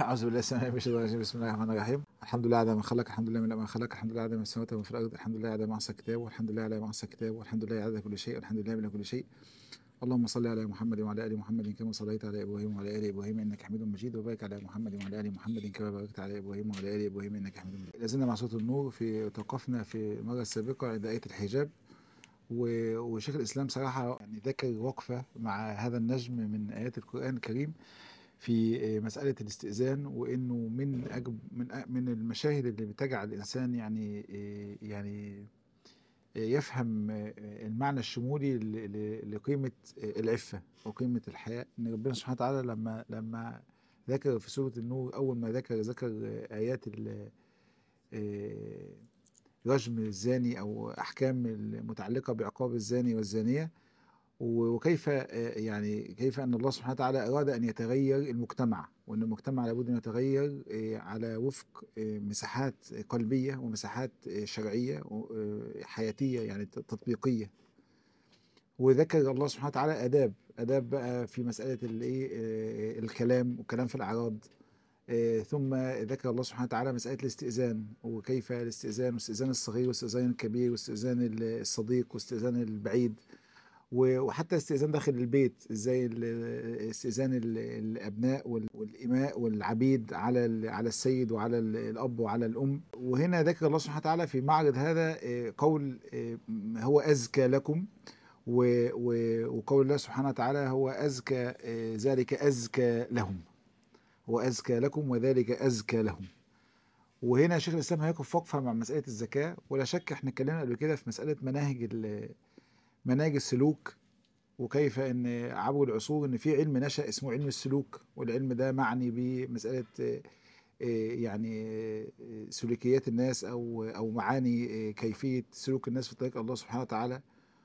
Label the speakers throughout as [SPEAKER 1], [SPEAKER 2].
[SPEAKER 1] أعوذ بالله السميع العليم من الشيطان الرجيم بسم الله الرحمن الرحيم الحمد لله على ما خلق الحمد لله من ما خلق الحمد لله على ما السماوات وما في الأرض الحمد لله على ما أحصى الكتاب والحمد لله على ما أحصى الكتاب والحمد لله على كل شيء والحمد لله من كل شيء اللهم صل على محمد وعلى ال محمد كما صليت على ابراهيم وعلى ال ابراهيم انك حميد مجيد وبارك على محمد وعلى ال محمد كما باركت على ابراهيم وعلى ال ابراهيم انك حميد مجيد. لازلنا مع صوت النور في توقفنا في المره السابقه عند ايه الحجاب و- وشيخ الاسلام صراحه يعني ذكر وقفه مع هذا النجم من ايات القران الكريم في مساله الاستئذان وانه من أجب من أ- من المشاهد اللي بتجعل الانسان يعني يعني يفهم المعنى الشمولي ل- ل- لقيمة العفة وقيمة الحياء إن ربنا سبحانه وتعالى لما لما ذكر في سورة النور أول ما ذكر ذكر آيات ال- رجم الزاني أو أحكام المتعلقة بعقاب الزاني والزانية وكيف يعني كيف أن الله سبحانه وتعالى أراد أن يتغير المجتمع وأن المجتمع لابد أن يتغير على وفق مساحات قلبية ومساحات شرعية حياتية يعني تطبيقية وذكر الله سبحانه وتعالى آداب آداب بقى في مسألة الإيه الكلام والكلام في الأعراض ثم ذكر الله سبحانه وتعالى مسألة الاستئذان وكيف الاستئذان واستئذان الصغير واستئذان الكبير واستئذان الصديق واستئذان البعيد وحتى استئذان داخل البيت ازاي ال- استئذان ال- الابناء وال- والاماء والعبيد على ال- على السيد وعلى ال- الاب وعلى الام وهنا ذكر الله سبحانه وتعالى في معرض هذا آه، قول آه، هو ازكى لكم و- و- وقول الله سبحانه وتعالى هو ازكى آه، ذلك ازكى لهم هو ازكى لكم وذلك ازكى لهم وهنا شيخ الاسلام هيقف وقفه مع مساله الزكاه ولا شك احنا اتكلمنا قبل كده في مساله مناهج ال- مناهج السلوك وكيف ان عبر العصور ان في علم نشا اسمه علم السلوك والعلم ده معني بمساله آه، آه، يعني آه، سلوكيات الناس او او معاني آه، كيفيه سلوك الناس في طريق الله سبحانه وتعالى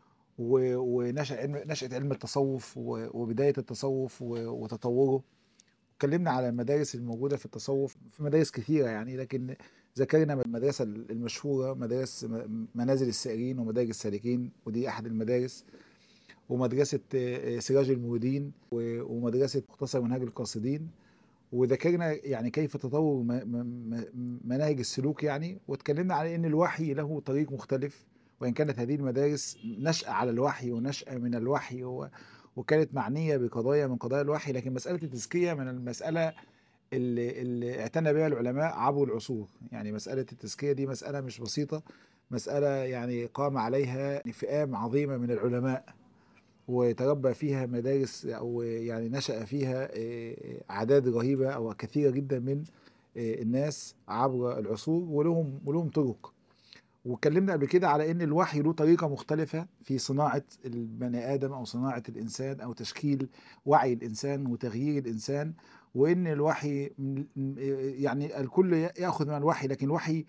[SPEAKER 1] و- ونشأ علم نشأة علم التصوف و- وبداية التصوف و- وتطوره اتكلمنا على المدارس الموجودة في التصوف في مدارس كثيرة يعني لكن ذكرنا المدرسة المشهورة مدارس م- منازل السائرين ومدارس السالكين ودي أحد المدارس ومدرسة آه، سراج المريدين و- ومدرسة مختصر منهاج القاصدين وذكرنا يعني كيف تطور م- م- م- مناهج السلوك يعني واتكلمنا على ان الوحي له طريق مختلف وان كانت هذه المدارس نشأة على الوحي ونشأة من الوحي و- وكانت معنية بقضايا من قضايا الوحي لكن مسألة التزكية من المسألة اللي, اللي اعتنى بها العلماء عبر العصور يعني مسألة التزكية دي مسألة مش بسيطة مسألة يعني قام عليها فئام عظيمة من العلماء وتربى فيها مدارس او يعني نشأ فيها آه، اعداد رهيبه او كثيره جدا من آه، الناس عبر العصور ولهم ولهم طرق واتكلمنا قبل كده على ان الوحي له طريقه مختلفه في صناعه البني ادم او صناعه الانسان او تشكيل وعي الانسان وتغيير الانسان وان الوحي م- م- يعني الكل ياخذ من الوحي لكن الوحي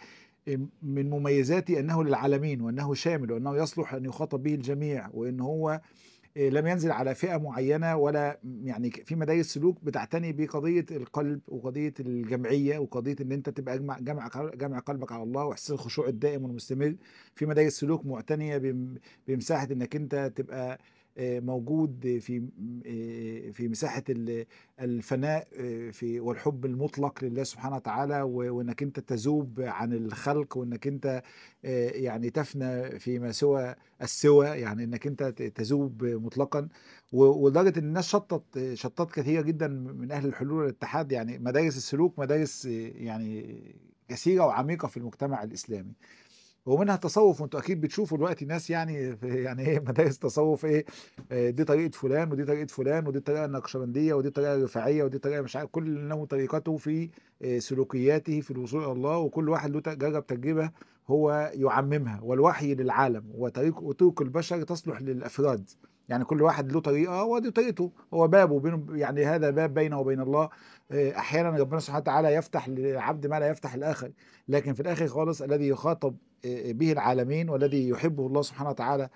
[SPEAKER 1] من مميزاته انه للعالمين وانه شامل وانه يصلح ان يخاطب به الجميع وان هو لم ينزل على فئة معينة ولا يعني في مدارس سلوك بتعتني بقضية القلب وقضية الجمعية وقضية ان انت تبقى جمع جمع جمع قلبك على الله واحساس الخشوع الدائم والمستمر في مدارس سلوك معتنية بم- بمساحة انك انت تبقى آه، موجود في آه، في مساحة ال- الفناء آه، في والحب المطلق لله سبحانه وتعالى و- وانك انت تذوب عن الخلق وانك انت آه، يعني تفنى فيما سوى السوى يعني انك انت ت- تذوب مطلقا و- ولدرجه ان الناس شطت شطات كثيره جدا من اهل الحلول والاتحاد يعني مدارس السلوك مدارس يعني كثيره وعميقه في المجتمع الاسلامي ومنها التصوف وانتوا اكيد بتشوفوا دلوقتي ناس يعني في يعني ايه مدارس تصوف ايه آه، دي طريقه فلان ودي طريقه فلان ودي الطريقه النقشبنديه ودي الطريقه الرفاعيه ودي الطريقه مش عارف كل له طريقته في آه، سلوكياته في الوصول الى الله وكل واحد له جرب تجربه هو يعممها والوحي للعالم وطريق وطرق البشر تصلح للافراد يعني كل واحد له طريقه ودي طريقته هو بابه بينه يعني هذا باب بينه وبين الله آه، احيانا ربنا سبحانه وتعالى يفتح للعبد ما لا يفتح الاخر لكن في الاخر خالص الذي يخاطب آه، به العالمين والذي يحبه الله سبحانه وتعالى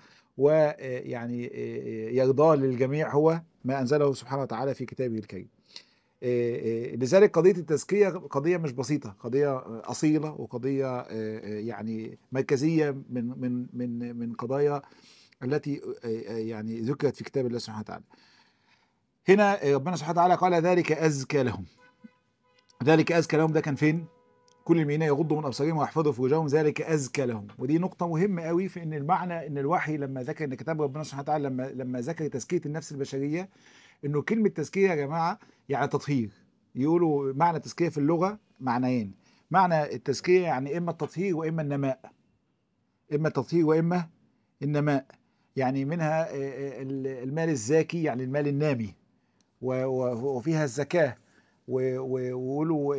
[SPEAKER 1] ويعني يرضاه للجميع هو ما انزله سبحانه وتعالى في كتابه الكريم آه، آه، لذلك قضية التزكية قضية مش بسيطة قضية آه، أصيلة وقضية آه، آه، يعني مركزية من من من من قضايا التي آه، آه، يعني ذكرت في كتاب الله سبحانه وتعالى هنا ربنا سبحانه وتعالى قال ذلك أزكى لهم ذلك أزكى لهم ده كان فين؟ كل المؤمنين يغضوا من ابصارهم ويحفظوا فروجهم ذلك ازكى لهم ودي نقطه مهمه قوي في ان المعنى ان الوحي لما ذكر ان كتاب ربنا سبحانه وتعالى لما لما ذكر تزكيه النفس البشريه انه كلمه تزكيه يا جماعه يعني تطهير يقولوا معنى تزكيه في اللغه معنيين معنى التزكيه يعني اما التطهير واما النماء اما التطهير واما النماء يعني منها المال الزاكي يعني المال النامي وفيها الزكاه ويقولوا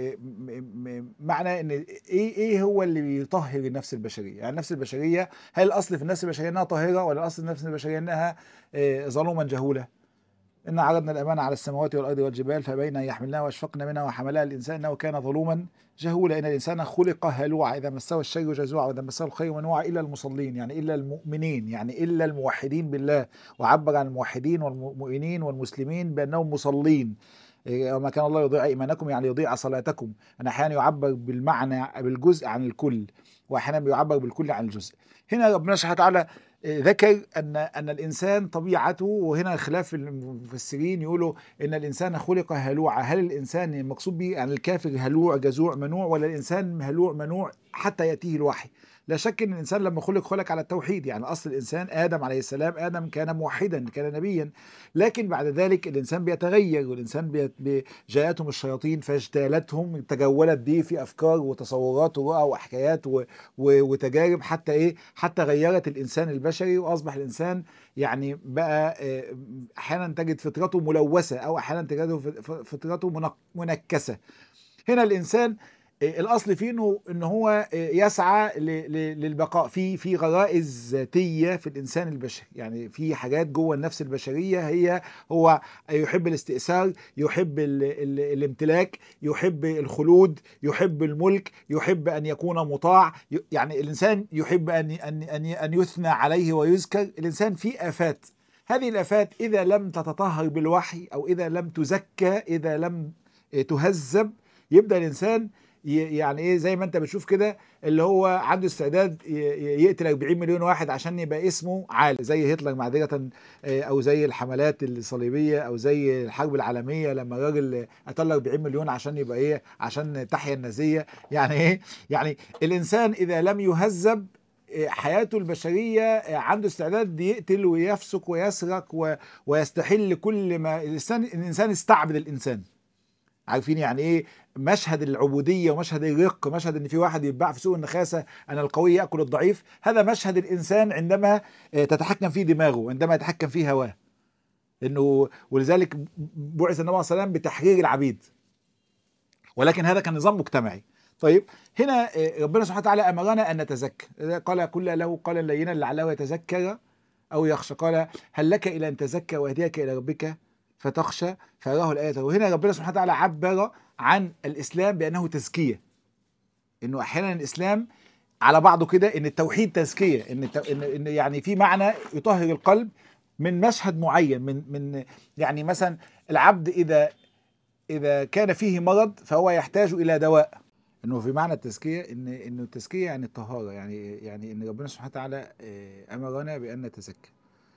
[SPEAKER 1] معنى ان ايه ايه هو اللي بيطهر النفس البشريه؟ يعني النفس البشريه هل الاصل في النفس البشريه انها طاهره ولا الاصل في النفس البشريه انها ظلوما جهوله؟ إن عرضنا الأمانة على السماوات والأرض والجبال فبين أن يحملنها وأشفقن منها وحملها الإنسان إنه كان ظلوما جهولا إن الإنسان خلق هلوعا إذا مسه الشر جزوعا وإذا مسه الخير منوعا إلا المصلين يعني إلا المؤمنين يعني إلا الموحدين بالله وعبر عن الموحدين والمؤمنين والمسلمين بأنهم مصلين وما كان الله يضيع ايمانكم يعني يضيع صلاتكم انا احيانا يعبر بالمعنى بالجزء عن الكل واحيانا بيعبر بالكل عن الجزء هنا ربنا سبحانه وتعالى ذكر ان ان الانسان طبيعته وهنا خلاف المفسرين يقولوا ان الانسان خلق هلوعا هل الانسان المقصود به يعني الكافر هلوع جزوع منوع ولا الانسان هلوع منوع حتى ياتيه الوحي لا شك ان الانسان لما خلق خلق على التوحيد يعني اصل الانسان ادم عليه السلام ادم كان موحدا كان نبيا لكن بعد ذلك الانسان بيتغير والانسان بي جاءتهم الشياطين فاجتالتهم تجولت دي في افكار وتصورات ورؤى وحكايات و... و... وتجارب حتى ايه حتى غيرت الانسان البشري واصبح الانسان يعني بقى احيانا تجد فطرته ملوثه او احيانا تجد فطرته منكسه هنا الانسان الاصل فيه انه ان هو يسعى للبقاء في في غرائز ذاتيه في الانسان البشري يعني في حاجات جوه النفس البشريه هي هو يحب الاستئثار يحب ال ال الامتلاك يحب الخلود يحب الملك يحب ان يكون مطاع يعني الانسان يحب ان ان ان, أن يثنى عليه ويذكر الانسان فيه افات هذه الافات اذا لم تتطهر بالوحي او اذا لم تزكى اذا لم تهذب يبدا الانسان يعني ايه زي ما انت بتشوف كده اللي هو عنده استعداد يقتل 40 مليون واحد عشان يبقى اسمه عالي زي هتلر معذره او زي الحملات الصليبيه او زي الحرب العالميه لما الراجل قتل 40 مليون عشان يبقى ايه عشان تحيا النازيه يعني ايه يعني الانسان اذا لم يهذب حياته البشريه عنده استعداد يقتل ويفسق ويسرق ويستحل كل ما الانسان الانسان استعبد الانسان عارفين يعني ايه مشهد العبوديه ومشهد الرق مشهد ان في واحد يتباع في سوق النخاسه انا القوي ياكل الضعيف هذا مشهد الانسان عندما تتحكم فيه دماغه عندما يتحكم فيه هواه انه ولذلك بعث النبي صلى الله عليه وسلم بتحرير العبيد ولكن هذا كان نظام مجتمعي طيب هنا ربنا سبحانه وتعالى امرنا ان نتزكى قال كل له قال لينا لعله يتذكر او يخشى قال هل لك الى ان تزكى واهديك الى ربك فتخشى فيراه الآية وهنا ربنا سبحانه وتعالى عبر عن الإسلام بأنه تزكية إنه أحيانا الإسلام على بعضه كده إن التوحيد تزكية إن, إن, إن يعني في معنى يطهر القلب من مشهد معين من من يعني مثلا العبد إذا إذا كان فيه مرض فهو يحتاج إلى دواء انه في معنى التزكيه ان انه التزكيه يعني الطهاره يعني يعني ان ربنا سبحانه وتعالى امرنا بان نتزكى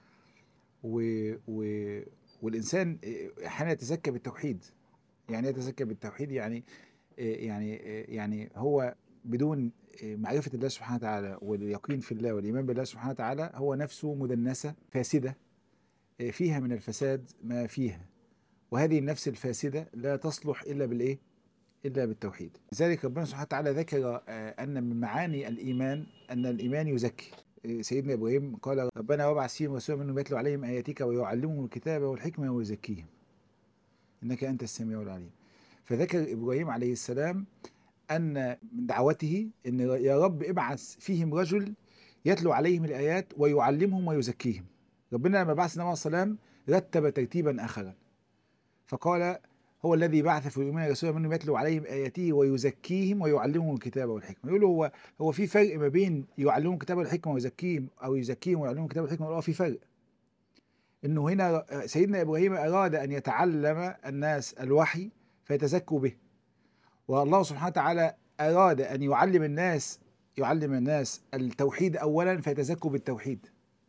[SPEAKER 1] و, و والانسان احيانا يتزكى بالتوحيد يعني يتزكى بالتوحيد يعني يعني يعني هو بدون معرفه الله سبحانه وتعالى واليقين في الله والايمان بالله سبحانه وتعالى هو نفسه مدنسه فاسده فيها من الفساد ما فيها وهذه النفس الفاسده لا تصلح الا بالايه؟ الا بالتوحيد. لذلك ربنا سبحانه وتعالى ذكر ان من معاني الايمان ان الايمان يزكي. سيدنا ابراهيم قال ربنا وابعث فيهم رسولا منهم يتلو عليهم اياتك ويعلمهم الكتاب والحكمه ويزكيهم انك انت السميع العليم فذكر ابراهيم عليه السلام ان من دعوته ان يا رب ابعث فيهم رجل يتلو عليهم الايات ويعلمهم ويزكيهم ربنا لما بعث النبي صلى الله عليه وسلم رتب ترتيبا اخرا فقال هو الذي بعث في الأمين رسولا منهم يتلو عليهم آياته ويزكيهم ويعلمهم الكتاب والحكمة يقول هو هو في فرق ما بين يعلمهم الكتاب والحكمة ويزكيهم أو يزكيهم ويعلمهم الكتاب والحكمة اه في فرق إنه هنا سيدنا إبراهيم أراد أن يتعلم الناس الوحي فيتزكوا به والله سبحانه وتعالى أراد أن يعلم الناس يعلم الناس التوحيد أولا فيتزكوا بالتوحيد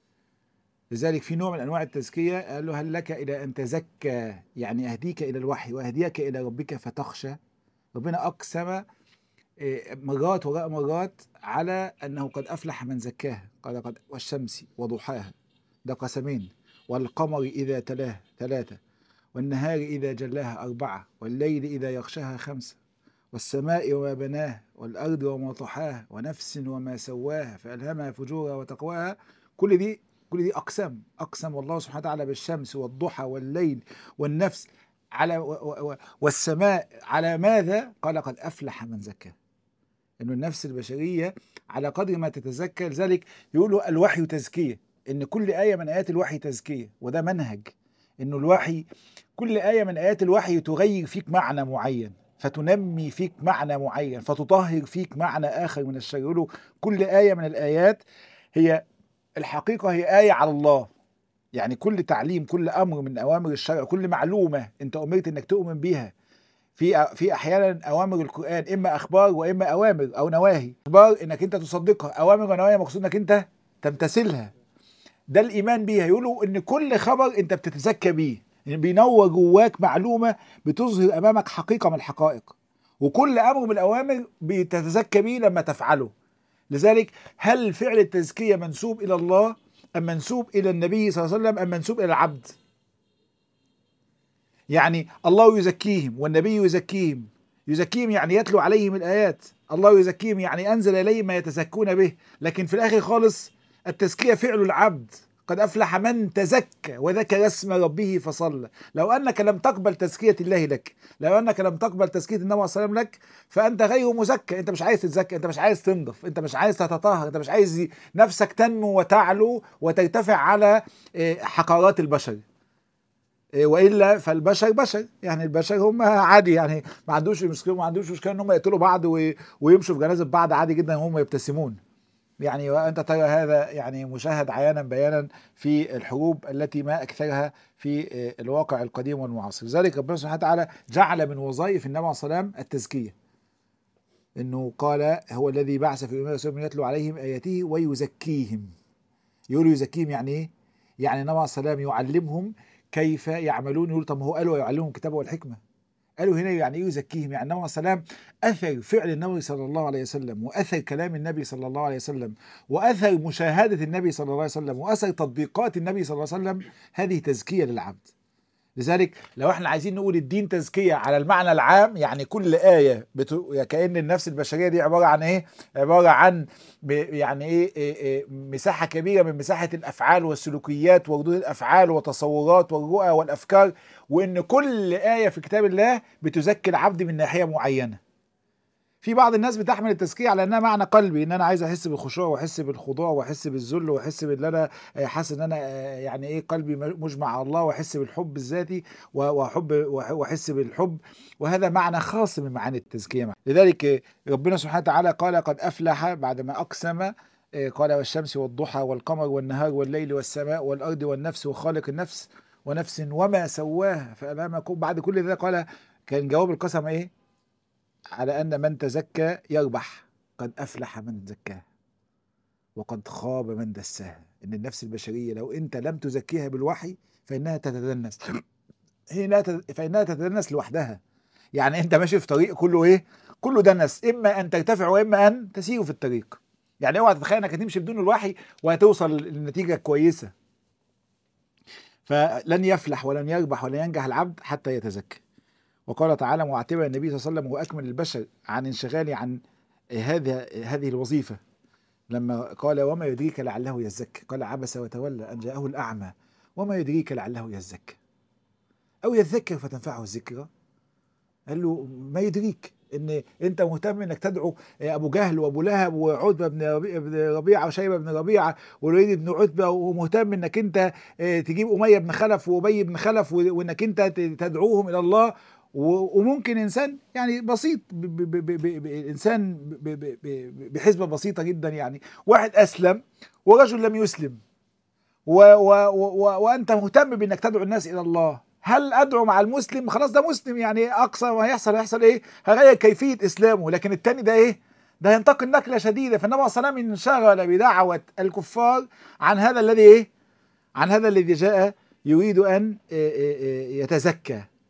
[SPEAKER 1] لذلك في نوع من انواع التزكيه قال له هل لك الى ان تزكى يعني اهديك الى الوحي واهديك الى ربك فتخشى ربنا اقسم إيه، مرات وراء مرات على انه قد افلح من زكاها قال قد والشمس وضحاها ده قسمين والقمر اذا تلاه ثلاثه والنهار اذا جلاها اربعه والليل اذا يغشاها خمسه والسماء وما بناها والارض وما طحاها ونفس وما سواها فالهمها فجورها وتقواها كل دي كل دي اقسام اقسم الله سبحانه وتعالى بالشمس والضحى والليل والنفس على و- و- و- والسماء على ماذا؟ قال قد افلح من زكاها انه النفس البشريه على قدر ما تتزكى لذلك يقولوا الوحي تزكيه ان كل ايه من ايات الوحي تزكيه وده منهج انه الوحي كل ايه من ايات الوحي تغير فيك معنى معين فتنمي فيك معنى معين فتطهر فيك معنى اخر من الشر يقولوا كل ايه من الايات هي الحقيقه هي ايه على الله يعني كل تعليم كل امر من اوامر الشرع كل معلومه انت امرت انك تؤمن بيها في في احيانا اوامر القران اما اخبار واما اوامر او نواهي اخبار انك انت تصدقها اوامر ونواهي مقصود انك انت تمتثلها ده الايمان بيها يقولوا ان كل خبر انت بتتزكى بيه يعني بينور جواك معلومه بتظهر امامك حقيقه من الحقائق وكل امر من الاوامر بتتزكى بيه لما تفعله لذلك هل فعل التزكيه منسوب الى الله ام منسوب الى النبي صلى الله عليه وسلم ام منسوب الى العبد يعني الله يزكيهم والنبي يزكيهم يزكيهم يعني يتلو عليهم الآيات الله يزكيهم يعني أنزل إليهم ما يتزكون به لكن في الآخر خالص التزكية فعل العبد قد أفلح من تزكى وذكر اسم ربه فصلى لو أنك لم تقبل تزكية الله لك لو أنك لم تقبل تزكية النبي صلى الله عليه وسلم لك فأنت غير مزكى أنت مش عايز تتزكى أنت مش عايز تنضف أنت مش عايز تتطهر أنت مش عايز نفسك تنمو وتعلو وترتفع على إيه، حقارات البشر إيه، والا فالبشر بشر يعني البشر هم عادي يعني ما عندوش مشكله ما عندوش مشكله ان هم يقتلوا بعض وي- ويمشوا في جنازه بعض عادي جدا وهم يبتسمون يعني وانت ترى هذا يعني مشاهد عيانا بيانا في الحروب التي ما اكثرها في آه، الواقع القديم والمعاصر لذلك ربنا سبحانه وتعالى جعل من وظائف النبي عليه الصلاه والسلام التزكيه انه قال هو الذي بعث في الامم رسولا يتلو عليهم اياته ويزكيهم يقول يزكيهم يعني ايه؟ يعني النبي عليه الصلاه والسلام يعلمهم كيف يعملون يقول طب ما هو قال ويعلمهم الكتاب والحكمه قالوا هنا يعني ايه يزكيهم يعني النبي عليه الصلاه والسلام اثر فعل النبي صلى الله عليه وسلم واثر كلام النبي صلى الله عليه وسلم واثر مشاهده النبي صلى الله عليه وسلم واثر تطبيقات النبي صلى الله عليه وسلم هذه تزكيه للعبد لذلك لو احنا عايزين نقول الدين تزكيه على المعنى العام يعني كل ايه بتو... كان النفس البشريه دي عباره عن ايه؟ عباره عن ب... يعني ايه, إيه, إيه مساحه كبيره من مساحه الافعال والسلوكيات وردود الافعال والتصورات والرؤى والافكار وان كل ايه في كتاب الله بتزكي العبد من ناحيه معينه. في بعض الناس بتحمل التزكيه على انها معنى قلبي ان انا عايز احس بالخشوع واحس بالخضوع واحس بالذل واحس بان انا آه، حاسس ان انا آه، يعني ايه قلبي مجمع على الله واحس بالحب الذاتي و- واحب وأح- واحس بالحب وهذا معنى خاص من معاني التزكيه لذلك آه، ربنا سبحانه وتعالى قال قد افلح بعدما اقسم آه، قال والشمس والضحى والقمر والنهار والليل والسماء والارض والنفس وخالق النفس ونفس وما سواها فالهمها بعد كل ذلك قال كان جواب القسم ايه؟ على ان من تزكى يربح قد افلح من زكاه وقد خاب من دساها ان النفس البشريه لو انت لم تزكيها بالوحي فانها تتدنس هي لا تت... فانها تتدنس لوحدها يعني انت ماشي في طريق كله ايه كله دنس اما ان ترتفع واما ان تسير في الطريق يعني اوعى تتخيل انك هتمشي بدون الوحي وهتوصل لنتيجه كويسه فلن يفلح ولن يربح ولن ينجح العبد حتى يتزكى وقال تعالى معتبرا النبي صلى الله عليه وسلم واكمل البشر عن انشغاله عن هذه هذه الوظيفه لما قال وما يدريك لعله يزكى قال عبس وتولى ان جاءه الاعمى وما يدريك لعله يزكى او يذكر فتنفعه الذكرى قال له ما يدريك ان انت مهتم انك تدعو ابو جهل وابو لهب وعتبه بن ربيعه بن ربيعه وشيبه بن ربيعه والوليد بن عتبه ومهتم انك انت آه، تجيب اميه بن خلف وابي بن خلف و- وانك انت ت- تدعوهم الى الله و- وممكن انسان يعني بسيط ب- ب- ب- ب- ب- انسان ب- ب- ب- بحسبه بسيطه جدا يعني واحد اسلم ورجل لم يسلم و و و وانت مهتم بانك تدعو الناس الى الله هل ادعو مع المسلم خلاص ده مسلم يعني اقصى ما هيحصل هيحصل ايه هغير كيفيه اسلامه لكن التاني ده ايه ده ينتقل نقله شديده فالنبي صلى الله عليه وسلم انشغل بدعوه الكفار عن هذا الذي ايه عن هذا الذي جاء يريد ان إيه إيه إيه يتزكى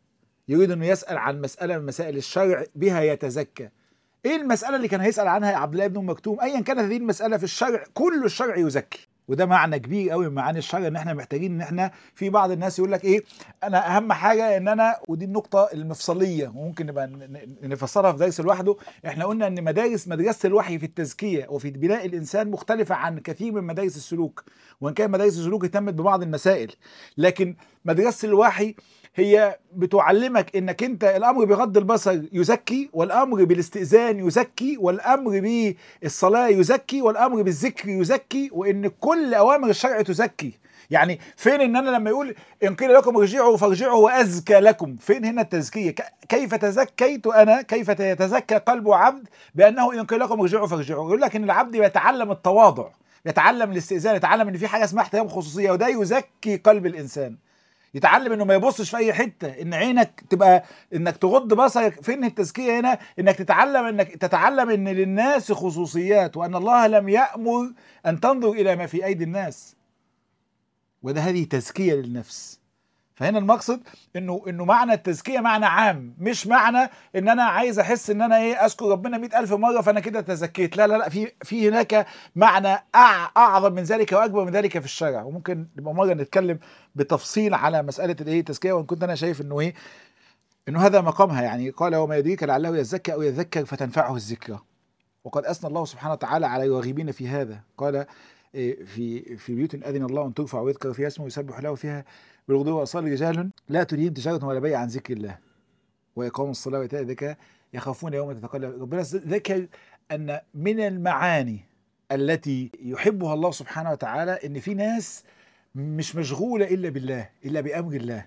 [SPEAKER 1] يريد انه يسال عن مساله من مسائل الشرع بها يتزكى ايه المساله اللي كان هيسال عنها عبد الله بن ام مكتوم ايا كانت هذه المساله في الشرع كل الشرع يزكي وده معنى كبير قوي من معاني الشرع ان احنا محتاجين ان احنا في بعض الناس يقول لك ايه انا اهم حاجه ان انا ودي النقطه المفصليه وممكن نبقى ن- ن- نفسرها في درس لوحده احنا قلنا ان مدارس مدرسه الوحي في التزكيه وفي بناء الانسان مختلفه عن كثير من مدارس السلوك وان كان مدارس السلوك اهتمت ببعض المسائل لكن مدرسه الوحي هي بتعلمك انك انت الامر بغض البصر يزكي والامر بالاستئذان يزكي والامر بالصلاه يزكي والامر بالذكر يزكي وان كل اوامر الشرع تزكي يعني فين ان انا لما يقول ان قيل لكم ارجعوا فارجعوا وازكى لكم فين هنا التزكيه ك- كيف تزكيت انا كيف يتزكى قلب عبد بانه ان قيل لكم ارجعوا فارجعوا يقول لك ان العبد يتعلم التواضع يتعلم الاستئذان يتعلم ان في حاجه اسمها احترام خصوصيه وده يزكي قلب الانسان يتعلم انه ما يبصش في اي حته ان عينك تبقى انك تغض بصرك فين التزكيه هنا انك تتعلم انك تتعلم ان للناس خصوصيات وان الله لم يامر ان تنظر الى ما في ايدي الناس وده هذه تزكيه للنفس فهنا المقصد انه انه معنى التزكيه معنى عام مش معنى ان انا عايز احس ان انا ايه اذكر ربنا مئة الف مره فانا كده تزكيت لا لا لا في في هناك معنى أع- اعظم من ذلك واكبر من ذلك في الشرع وممكن نبقى مره نتكلم بتفصيل على مساله الايه التزكيه وان كنت انا شايف انه ايه انه هذا مقامها يعني قال وما يدريك لعله يزكى او يذكر فتنفعه الذكرى وقد اثنى الله سبحانه وتعالى على الراغبين في هذا قال إيه، في في بيوت اذن الله ان ترفع ويذكر فيها اسمه يسبح له فيها بالغدو واصال رجال لا تلهيهم تجاره ولا بيع عن ذكر الله واقام الصلاه وايتاء الزكاه يخافون يوم تتقلب ربنا ذكر ان من المعاني التي يحبها الله سبحانه وتعالى ان في ناس مش مشغوله الا بالله الا بامر الله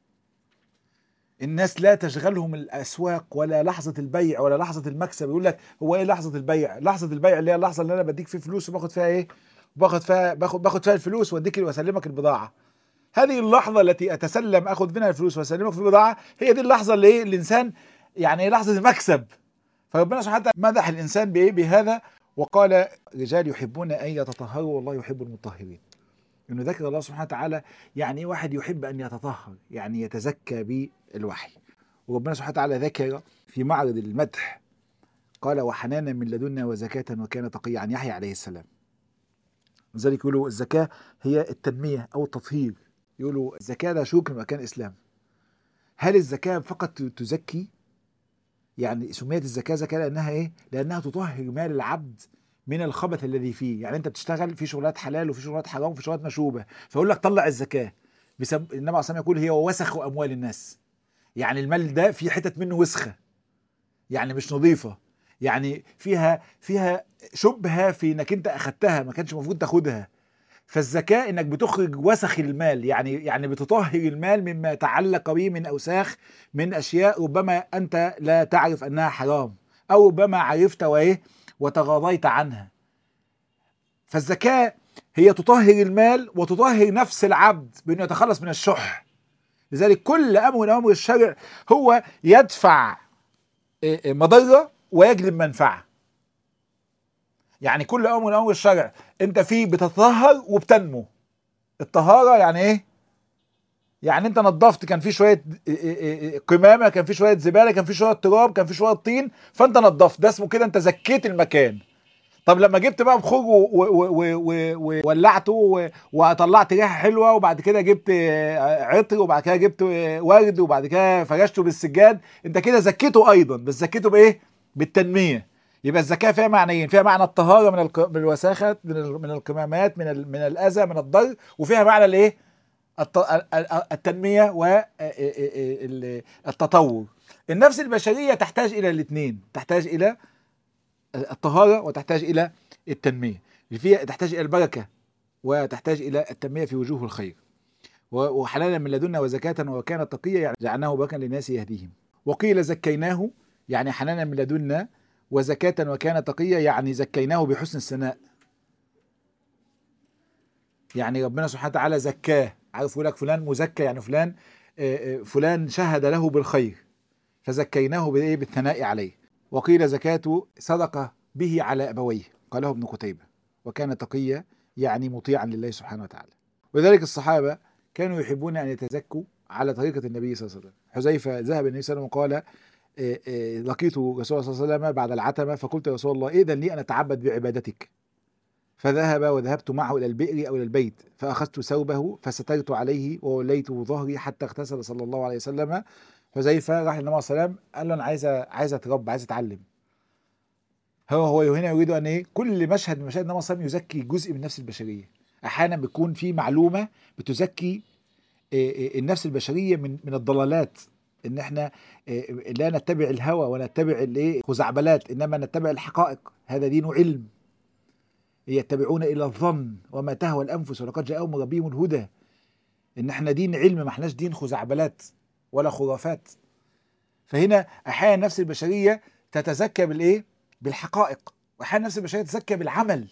[SPEAKER 1] الناس لا تشغلهم الاسواق ولا لحظه البيع ولا لحظه المكسب يقول لك هو ايه لحظه البيع لحظه البيع اللي هي اللحظه اللي انا بديك فيه فلوس وباخد فيها ايه باخد فيها باخد باخد فيها الفلوس واديك واسلمك البضاعه هذه اللحظه التي اتسلم اخذ منها الفلوس واسلمك في البضاعه هي دي اللحظه اللي ايه الانسان يعني لحظه المكسب فربنا سبحانه وتعالى مدح الانسان بايه بهذا وقال رجال يحبون ان يتطهروا والله يحب المطهرين انه ذكر الله سبحانه وتعالى يعني ايه واحد يحب ان يتطهر يعني يتزكى بالوحي وربنا سبحانه وتعالى ذكر في معرض المدح قال وحنانا من لدنا وزكاة وكان تقيا عن يحيى عليه السلام لذلك يقولوا الزكاة هي التنمية أو التطهير يقولوا الزكاة ده شكر مكان إسلام هل الزكاة فقط تزكي يعني سميت الزكاة زكاة لأنها إيه لأنها تطهر مال العبد من الخبث الذي فيه يعني انت بتشتغل في شغلات حلال وفي شغلات حرام وفي شغلات مشوبه فيقول لك طلع الزكاه بسبب النبي عليه الصلاه يقول هي وسخ اموال الناس يعني المال ده في حتت منه وسخه يعني مش نظيفه يعني فيها فيها شبهه في انك انت اخدتها ما كانش المفروض تاخدها فالزكاه انك بتخرج وسخ المال يعني يعني بتطهر المال مما يتعلق به من اوساخ من اشياء ربما انت لا تعرف انها حرام او ربما عرفت وايه وتغاضيت عنها فالزكاة هي تطهر المال وتطهر نفس العبد بأنه يتخلص من الشح لذلك كل أمر من أمر الشرع هو يدفع مضرة ويجلب منفعة يعني كل أمر من أمر الشرع أنت فيه بتتطهر وبتنمو الطهارة يعني إيه؟ يعني انت نظفت كان في شويه قمامه كان في شويه زباله كان في شويه تراب كان في شويه طين فانت نظفت ده اسمه كده انت زكيت المكان طب لما جبت بقى بخور وولعته وطلعت ريحه حلوه وبعد كده جبت عطر وبعد كده جبت ورد وبعد كده فرشته بالسجاد انت كده زكيته ايضا بس زكيته بايه؟ بالتنميه يبقى الزكاه فيها معنيين فيها معنى الطهاره من الوساخه من القمامات من من الاذى من الضر وفيها معنى الايه؟ التنميه والتطور النفس البشريه تحتاج الى الاثنين تحتاج الى الطهاره وتحتاج الى التنميه فيها تحتاج الى البركه وتحتاج الى التنميه في وجوه الخير وحلالا من لدنا وزكاة وكان تقيا يعني جعلناه بركا للناس يهديهم وقيل زكيناه يعني حنانا من لدنا وزكاة وكان تقيا يعني زكيناه بحسن الثناء يعني ربنا سبحانه وتعالى زكاه عارف يقول لك فلان مزكى يعني فلان فلان شهد له بالخير فزكيناه بايه بالثناء عليه وقيل زكاة صدقة به على أبويه قاله ابن قتيبة وكان تقيا يعني مطيعا لله سبحانه وتعالى ولذلك الصحابة كانوا يحبون أن يتزكوا على طريقة النبي صلى الله عليه وسلم حذيفة ذهب النبي صلى الله عليه وسلم وقال إيه إيه لقيت رسول الله صلى الله عليه وسلم بعد العتمة فقلت يا رسول الله إذن لي أن أتعبد بعبادتك فذهب وذهبت معه إلى البئر أو إلى البيت فأخذت ثوبه فسترت عليه ووليته ظهري حتى اغتسل صلى الله عليه وسلم حذيفة راح للنبي صلى الله عليه وسلم قال له أنا عايز عايز أتربى عايز أتعلم هو هو هنا يريد أن إيه كل مشهد من مشاهد النبي صلى الله عليه وسلم يزكي جزء من النفس البشرية أحيانا بيكون في معلومة بتزكي النفس البشريه من من الضلالات ان احنا لا نتبع الهوى ونتبع الايه خزعبلات انما نتبع الحقائق هذا دين علم يتبعون الى الظن وما تهوى الانفس ولقد جاءهم ربهم الهدى ان احنا دين علم ما احناش دين خزعبلات ولا خرافات فهنا احيانا النفس البشريه تتزكى بالايه بالحقائق واحيانا النفس البشريه تتزكى بالعمل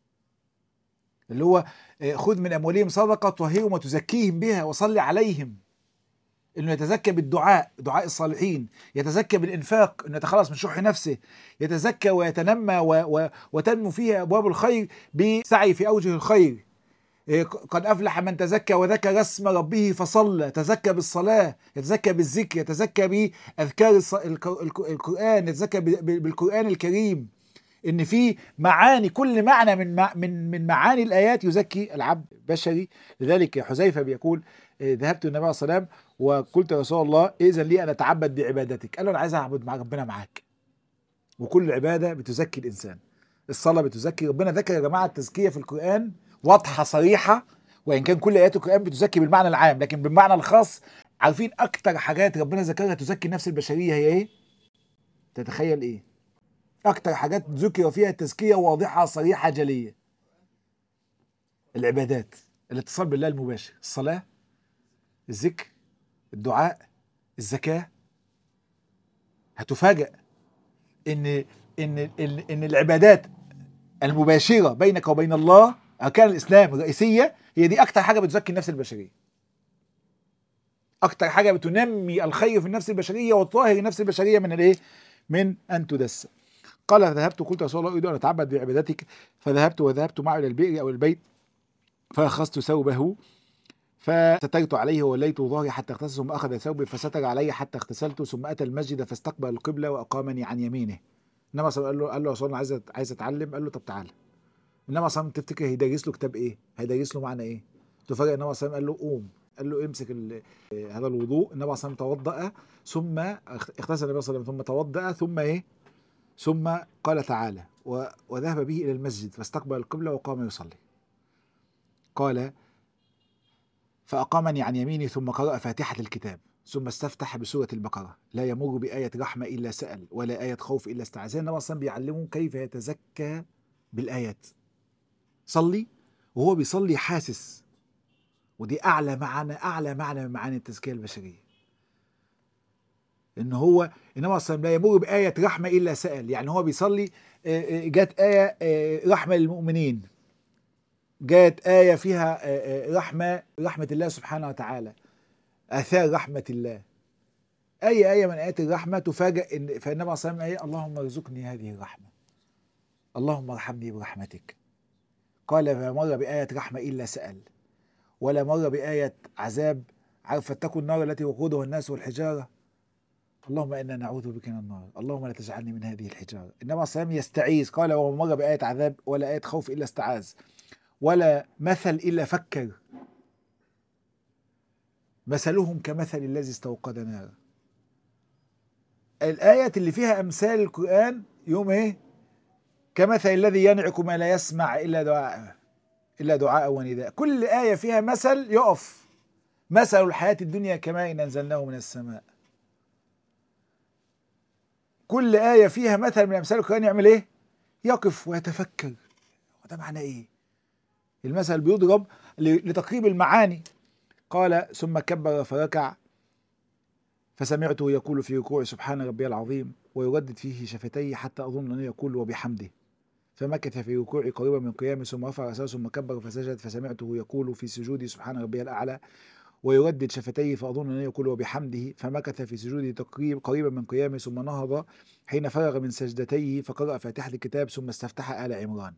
[SPEAKER 1] اللي هو خذ من اموالهم صدقه تطهرهم وتزكيهم بها وصل عليهم انه يتزكى بالدعاء دعاء الصالحين يتزكى بالانفاق انه يتخلص من شح نفسه يتزكى ويتنمى و و وتنمو فيه ابواب الخير بسعي في اوجه الخير قد افلح من تزكى وذكر اسم ربه فصلى تزكى بالصلاه يتزكى بالذكر يتزكى باذكار القران يتزكى بالقران الكريم ان في معاني كل معنى من من من معاني الايات يزكي العبد بشري لذلك حذيفه بيقول ذهبت النبي صلى الله عليه وسلم وقلت يا رسول الله اذن لي ان اتعبد بعبادتك قال له انا عايز اعبد مع ربنا معاك وكل عباده بتزكي الانسان الصلاه بتزكي ربنا ذكر يا جماعه التزكيه في القران واضحه صريحه وان كان كل ايات القران بتزكي بالمعنى العام لكن بالمعنى الخاص عارفين اكتر حاجات ربنا ذكرها تزكي النفس البشريه هي ايه تتخيل ايه اكتر حاجات ذكر فيها التزكيه واضحه صريحه جليه العبادات الاتصال بالله المباشر الصلاه الذكر الدعاء الزكاه هتفاجأ ان ان ان, إن العبادات المباشره بينك وبين الله اركان الاسلام الرئيسيه هي دي اكتر حاجه بتزكي النفس البشريه اكتر حاجه بتنمي الخير في النفس البشريه وتطهر النفس البشريه من الايه من ان تدس قال فذهبت قلت يا رسول الله اريد ان اتعبد بعبادتك فذهبت وذهبت معه الى البئر او البيت فاخذت ثوبه فسترت عليه ووليت ظهري حتى اغتسل ثم اخذ ثوبي فستر علي حتى اغتسلت ثم اتى المسجد فاستقبل القبله واقامني عن يمينه انما صلى قال له قال له يا رسول الله عايز عايز اتعلم قال له طب تعالى انما صلى الله تفتكر هيدرس له كتاب ايه؟ هيدرس له معنى ايه؟ تفاجئ انما صلى قال له قوم قال له امسك هذا الوضوء النبي صلى الله عليه وسلم توضأ ثم اغتسل النبي صلى الله عليه وسلم ثم توضأ ثم ايه؟ ثم قال تعالى وذهب به الى المسجد فاستقبل القبله وقام يصلي. قال فأقامني عن يميني ثم قرأ فاتحة الكتاب ثم استفتح بسورة البقرة لا يمر بآية رحمة إلا سأل ولا آية خوف إلا استعاذ النبي أصلا بيعلمه كيف يتزكى بالآيات صلي وهو بيصلي حاسس ودي أعلى معنى أعلى معنى من معاني التزكية البشرية إن هو النبي صلى لا يمر بآية رحمة إلا سأل يعني هو بيصلي جت آية رحمة للمؤمنين جاءت آية فيها رحمة رحمة الله سبحانه وتعالى آثار رحمة الله أي آية من آيات الرحمة تفاجأ إن فالنبي صلى الله عليه وسلم اللهم ارزقني هذه الرحمة اللهم ارحمني برحمتك قال ما مر بآية رحمة إلا سأل ولا مر بآية عذاب عارف فاتقوا النار التي وقودها الناس والحجارة اللهم إنا نعوذ بك من النار اللهم لا تجعلني من هذه الحجارة النبي صلى الله عليه وسلم يستعيذ قال وما مر بآية عذاب ولا آية خوف إلا استعاذ ولا مثل إلا فكر مثلهم كمثل الذي استوقد نارا الآية اللي فيها أمثال القرآن يوم إيه كمثل الذي ينعق ما لا يسمع إلا دعاء إلا دعاء ونداء كل آية فيها مثل يقف مثل الحياة الدنيا كماء أنزلناه من السماء كل آية فيها مثل من أمثال القرآن يعمل إيه يقف ويتفكر وده معناه إيه المثل بيضرب لتقريب المعاني قال ثم كبر فركع فسمعته يقول في ركوع سبحان ربي العظيم ويردد فيه شفتيه حتى اظن انه يقول وبحمده فمكث في ركوع قريبا من قيامه ثم رفع راسه ثم كبر فسجد فسمعته يقول في سجوده سبحان ربي الاعلى ويردد شفتيه فاظن انه يقول وبحمده فمكث في سجوده تقريب قريبا من قيامه ثم نهض حين فرغ من سجدتيه فقرأ فاتحة الكتاب ثم استفتح آل عمران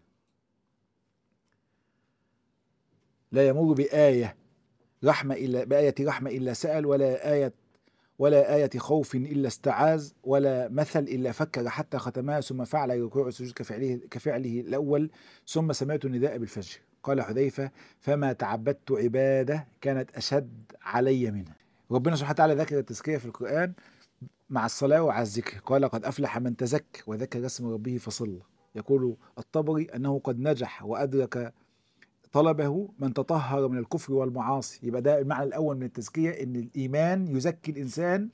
[SPEAKER 1] لا يمر بآية رحمة إلا بآية رحمة إلا سأل ولا آية ولا آية خوف إلا استعاذ ولا مثل إلا فكر حتى ختمها ثم فعل الركوع والسجود كفعله كفعله الأول ثم سمعت النداء بالفجر قال حذيفة فما تعبدت عبادة كانت أشد علي منها ربنا سبحانه وتعالى ذكر التزكية في القرآن مع الصلاة وعلى الذكر قال قد أفلح من تزكى وذكر اسم ربه فصلى يقول الطبري أنه قد نجح وأدرك طلبه من تطهر من الكفر والمعاصي يبقى ده المعنى الأول من التزكية إن الإيمان يزكي الإنسان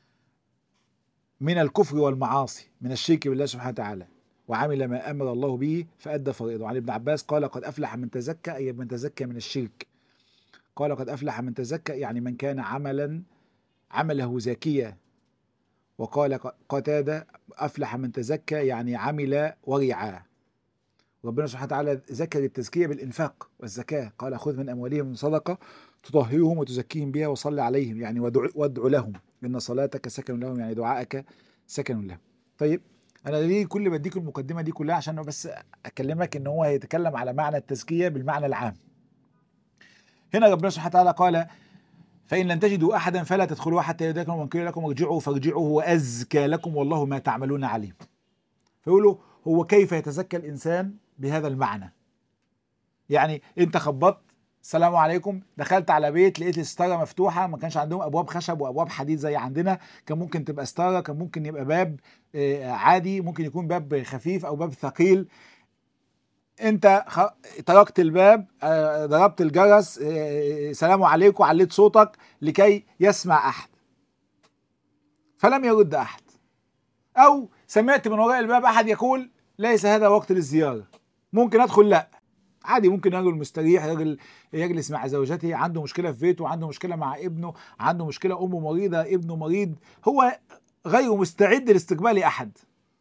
[SPEAKER 1] من الكفر والمعاصي من الشرك بالله سبحانه وتعالى وعمل ما أمر الله به فأدى فريضه وعن ابن عباس قال قد أفلح من تزكى أي من تزكى من الشرك قال قد أفلح من تزكى يعني من كان عملا عمله زاكيا وقال قتادة أفلح من تزكى يعني عمل ورعا ربنا سبحانه وتعالى ذكر التزكية بالإنفاق والزكاة قال خذ من أموالهم من صدقة تطهرهم وتزكيهم بها وصل عليهم يعني وادع, وادع لهم إن صلاتك سكن لهم يعني دعائك سكن لهم طيب أنا ليه كل بديك المقدمة دي كلها عشان بس أكلمك إن هو هيتكلم على معنى التزكية بالمعنى العام هنا ربنا سبحانه وتعالى قال فإن لم تجدوا أحدا فلا تدخلوا حتى يدركم من قيل لكم ارجعوا فارجعوا هو أزكى لكم والله ما تعملون عليم فيقولوا هو كيف يتزكى الإنسان بهذا المعنى يعني أنت خبطت السلام عليكم دخلت على بيت لقيت الستاره مفتوحه ما كانش عندهم ابواب خشب وابواب حديد زي عندنا كان ممكن تبقى ستاره كان ممكن يبقى باب عادي ممكن يكون باب خفيف او باب ثقيل انت خ... تركت الباب ضربت الجرس سلام عليكم عليت صوتك لكي يسمع احد فلم يرد احد او سمعت من وراء الباب احد يقول ليس هذا وقت للزياره ممكن ادخل لا عادي ممكن رجل مستريح رجل يجلس مع زوجته عنده مشكله في بيته عنده مشكله مع ابنه عنده مشكله امه مريضه ابنه مريض هو غير مستعد لاستقبال احد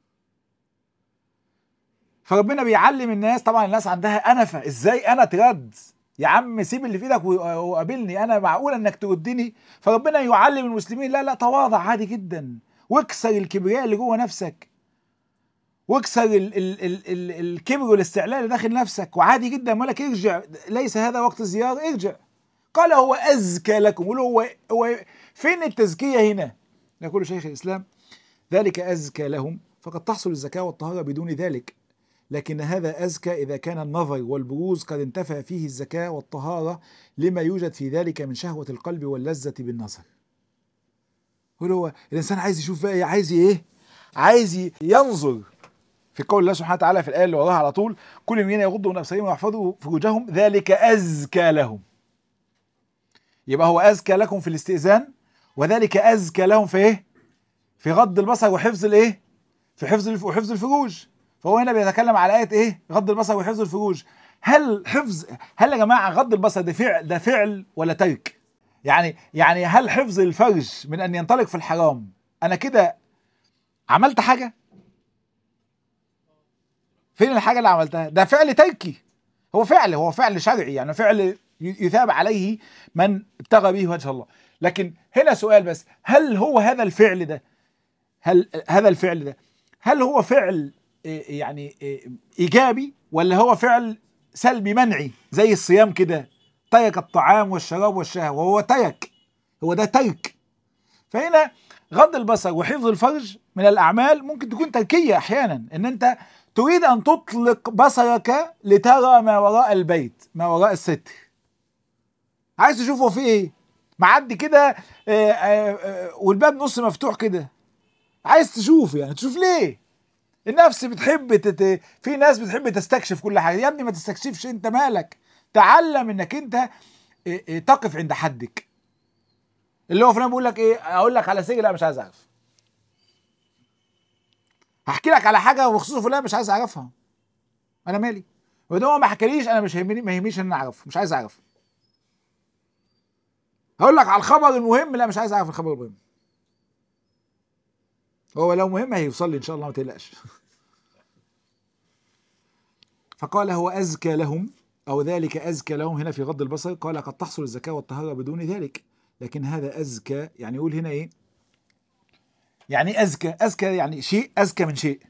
[SPEAKER 1] فربنا بيعلم الناس طبعا الناس عندها انفه ازاي انا ترد يا عم سيب اللي في ايدك وقابلني انا معقول انك تردني فربنا يعلم المسلمين لا لا تواضع عادي جدا واكسر الكبرياء اللي جوه نفسك واكسر ال ال ال ال الكبر والاستعلاء اللي داخل نفسك وعادي جدا مالك ارجع ليس هذا وقت الزيارة ارجع قال هو أزكى لكم قولوا هو هو فين التزكية هنا يقول شيخ الإسلام ذلك أزكى لهم فقد تحصل الزكاة والطهارة بدون ذلك لكن هذا أزكى إذا كان النظر والبروز قد انتفى فيه الزكاة والطهارة لما يوجد في ذلك من شهوة القلب واللذة بالنظر يقول هو الإنسان عايز يشوف بقى عايز إيه عايز ينظر في قول الله سبحانه وتعالى في الآية اللي وراها على طول كل المؤمنين يغضوا من أبصارهم ويحفظوا فروجهم ذلك أزكى لهم يبقى هو أزكى لكم في الاستئذان وذلك أزكى لهم في إيه؟ في غض البصر وحفظ الإيه؟ في حفظ وحفظ الفروج فهو هنا بيتكلم على آية إيه؟ غض البصر وحفظ الفروج هل حفظ هل يا جماعة غض البصر ده فعل ده فعل ولا ترك؟ يعني يعني هل حفظ الفرج من أن ينطلق في الحرام أنا كده عملت حاجة؟ فين الحاجه اللي عملتها ده فعل تركي هو فعل هو فعل شرعي يعني فعل يثاب عليه من ابتغى به وجه الله لكن هنا سؤال بس هل هو هذا الفعل ده هل هذا الفعل ده هل هو فعل يعني ايجابي ولا هو فعل سلبي منعي زي الصيام كده ترك الطعام والشراب والشهوه وهو ترك هو ده ترك فهنا غض البصر وحفظ الفرج من الاعمال ممكن تكون تركيه احيانا ان انت تريد ان تطلق بصرك لترى ما وراء البيت ما وراء الستر عايز تشوفه في ايه معدي كده والباب نص مفتوح كده عايز تشوف يعني تشوف ليه النفس بتحب تت... في ناس بتحب تستكشف كل حاجه يا ابني ما تستكشفش انت مالك تعلم انك انت تقف عند حدك اللي هو فلان بيقول لك ايه اقول لك على سجن لا مش عايز اعرف هحكي لك على حاجه بخصوص فلان مش عايز اعرفها انا مالي وده هو ما حكاليش انا مش يهمني ما يهمنيش ان انا اعرف مش عايز اعرف هقول لك على الخبر المهم لا مش عايز اعرف الخبر المهم هو لو مهم هيوصل لي ان شاء الله ما تقلقش فقال هو ازكى لهم او ذلك ازكى لهم هنا في غض البصر قال قد تحصل الزكاه والطهاره بدون ذلك لكن هذا ازكى يعني يقول هنا ايه يعني أزكى أزكى يعني شيء أزكى من شيء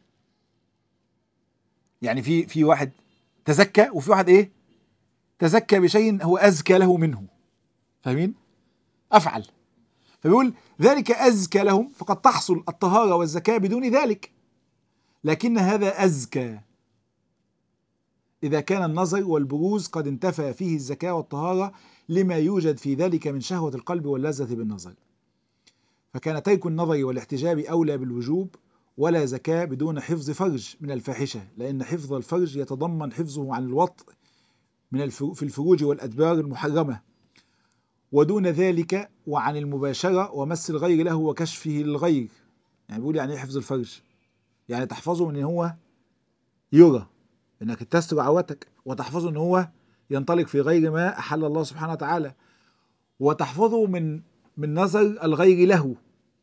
[SPEAKER 1] يعني في في واحد تزكى وفي واحد إيه تزكى بشيء هو أزكى له منه فاهمين أفعل فبيقول ذلك أزكى لهم فقد تحصل الطهارة والزكاة بدون ذلك لكن هذا أزكى إذا كان النظر والبروز قد انتفى فيه الزكاة والطهارة لما يوجد في ذلك من شهوة القلب واللذة بالنظر فكان ترك النظر والاحتجاب أولى بالوجوب ولا زكاة بدون حفظ فرج من الفاحشة لأن حفظ الفرج يتضمن حفظه عن الوطء من في الفروج والأدبار المحرمة ودون ذلك وعن المباشرة ومس الغير له وكشفه للغير يعني بيقول يعني ايه حفظ الفرج يعني تحفظه من ان هو يرى انك تستر عورتك وتحفظه ان هو ينطلق في غير ما احل الله سبحانه وتعالى وتحفظه من من نظر الغير له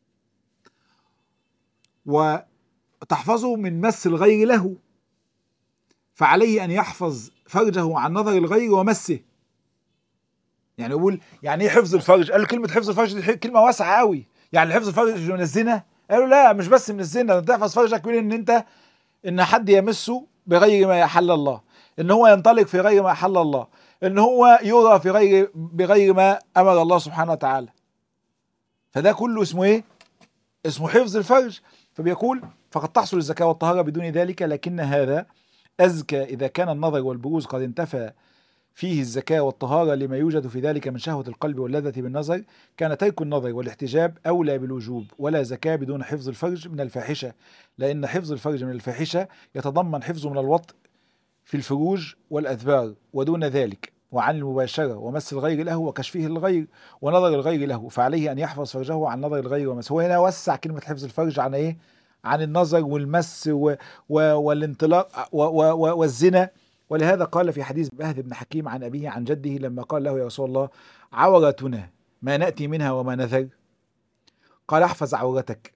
[SPEAKER 1] وتحفظه من مس الغير له فعليه ان يحفظ فرجه عن نظر الغير ومسه يعني يقول يعني ايه حفظ الفرج؟ قال له كلمه حفظ الفرج دي كلمه واسعه قوي يعني حفظ الفرج من الزنا؟ قالوا لا مش بس من الزنا انت تحفظ فرجك من ان انت ان حد يمسه بغير ما يحل الله ان هو ينطلق في غير ما احل الله ان هو يرى في غير بغير ما امر الله سبحانه وتعالى فده كله اسمه ايه اسمه حفظ الفرج فبيقول فقد تحصل الزكاه والطهاره بدون ذلك لكن هذا ازكى اذا كان النظر والبروز قد انتفى فيه الزكاة والطهارة لما يوجد في ذلك من شهوة القلب واللذة بالنظر كان ترك النظر والاحتجاب أولى بالوجوب ولا زكاة بدون حفظ الفرج من الفاحشة لأن حفظ الفرج من الفاحشة يتضمن حفظه من الوطء في الفروج والأذبار ودون ذلك وعن المباشرة ومس الغير له وكشفه للغير ونظر الغير له فعليه أن يحفظ فرجه عن نظر الغير ومس هو هنا وسع كلمة حفظ الفرج عن إيه؟ عن النظر والمس و... و... والانطلاق و... و... والزنا ولهذا قال في حديث بهذ بن حكيم عن أبيه عن جده لما قال له يا رسول الله عورتنا ما نأتي منها وما نذر قال احفظ عورتك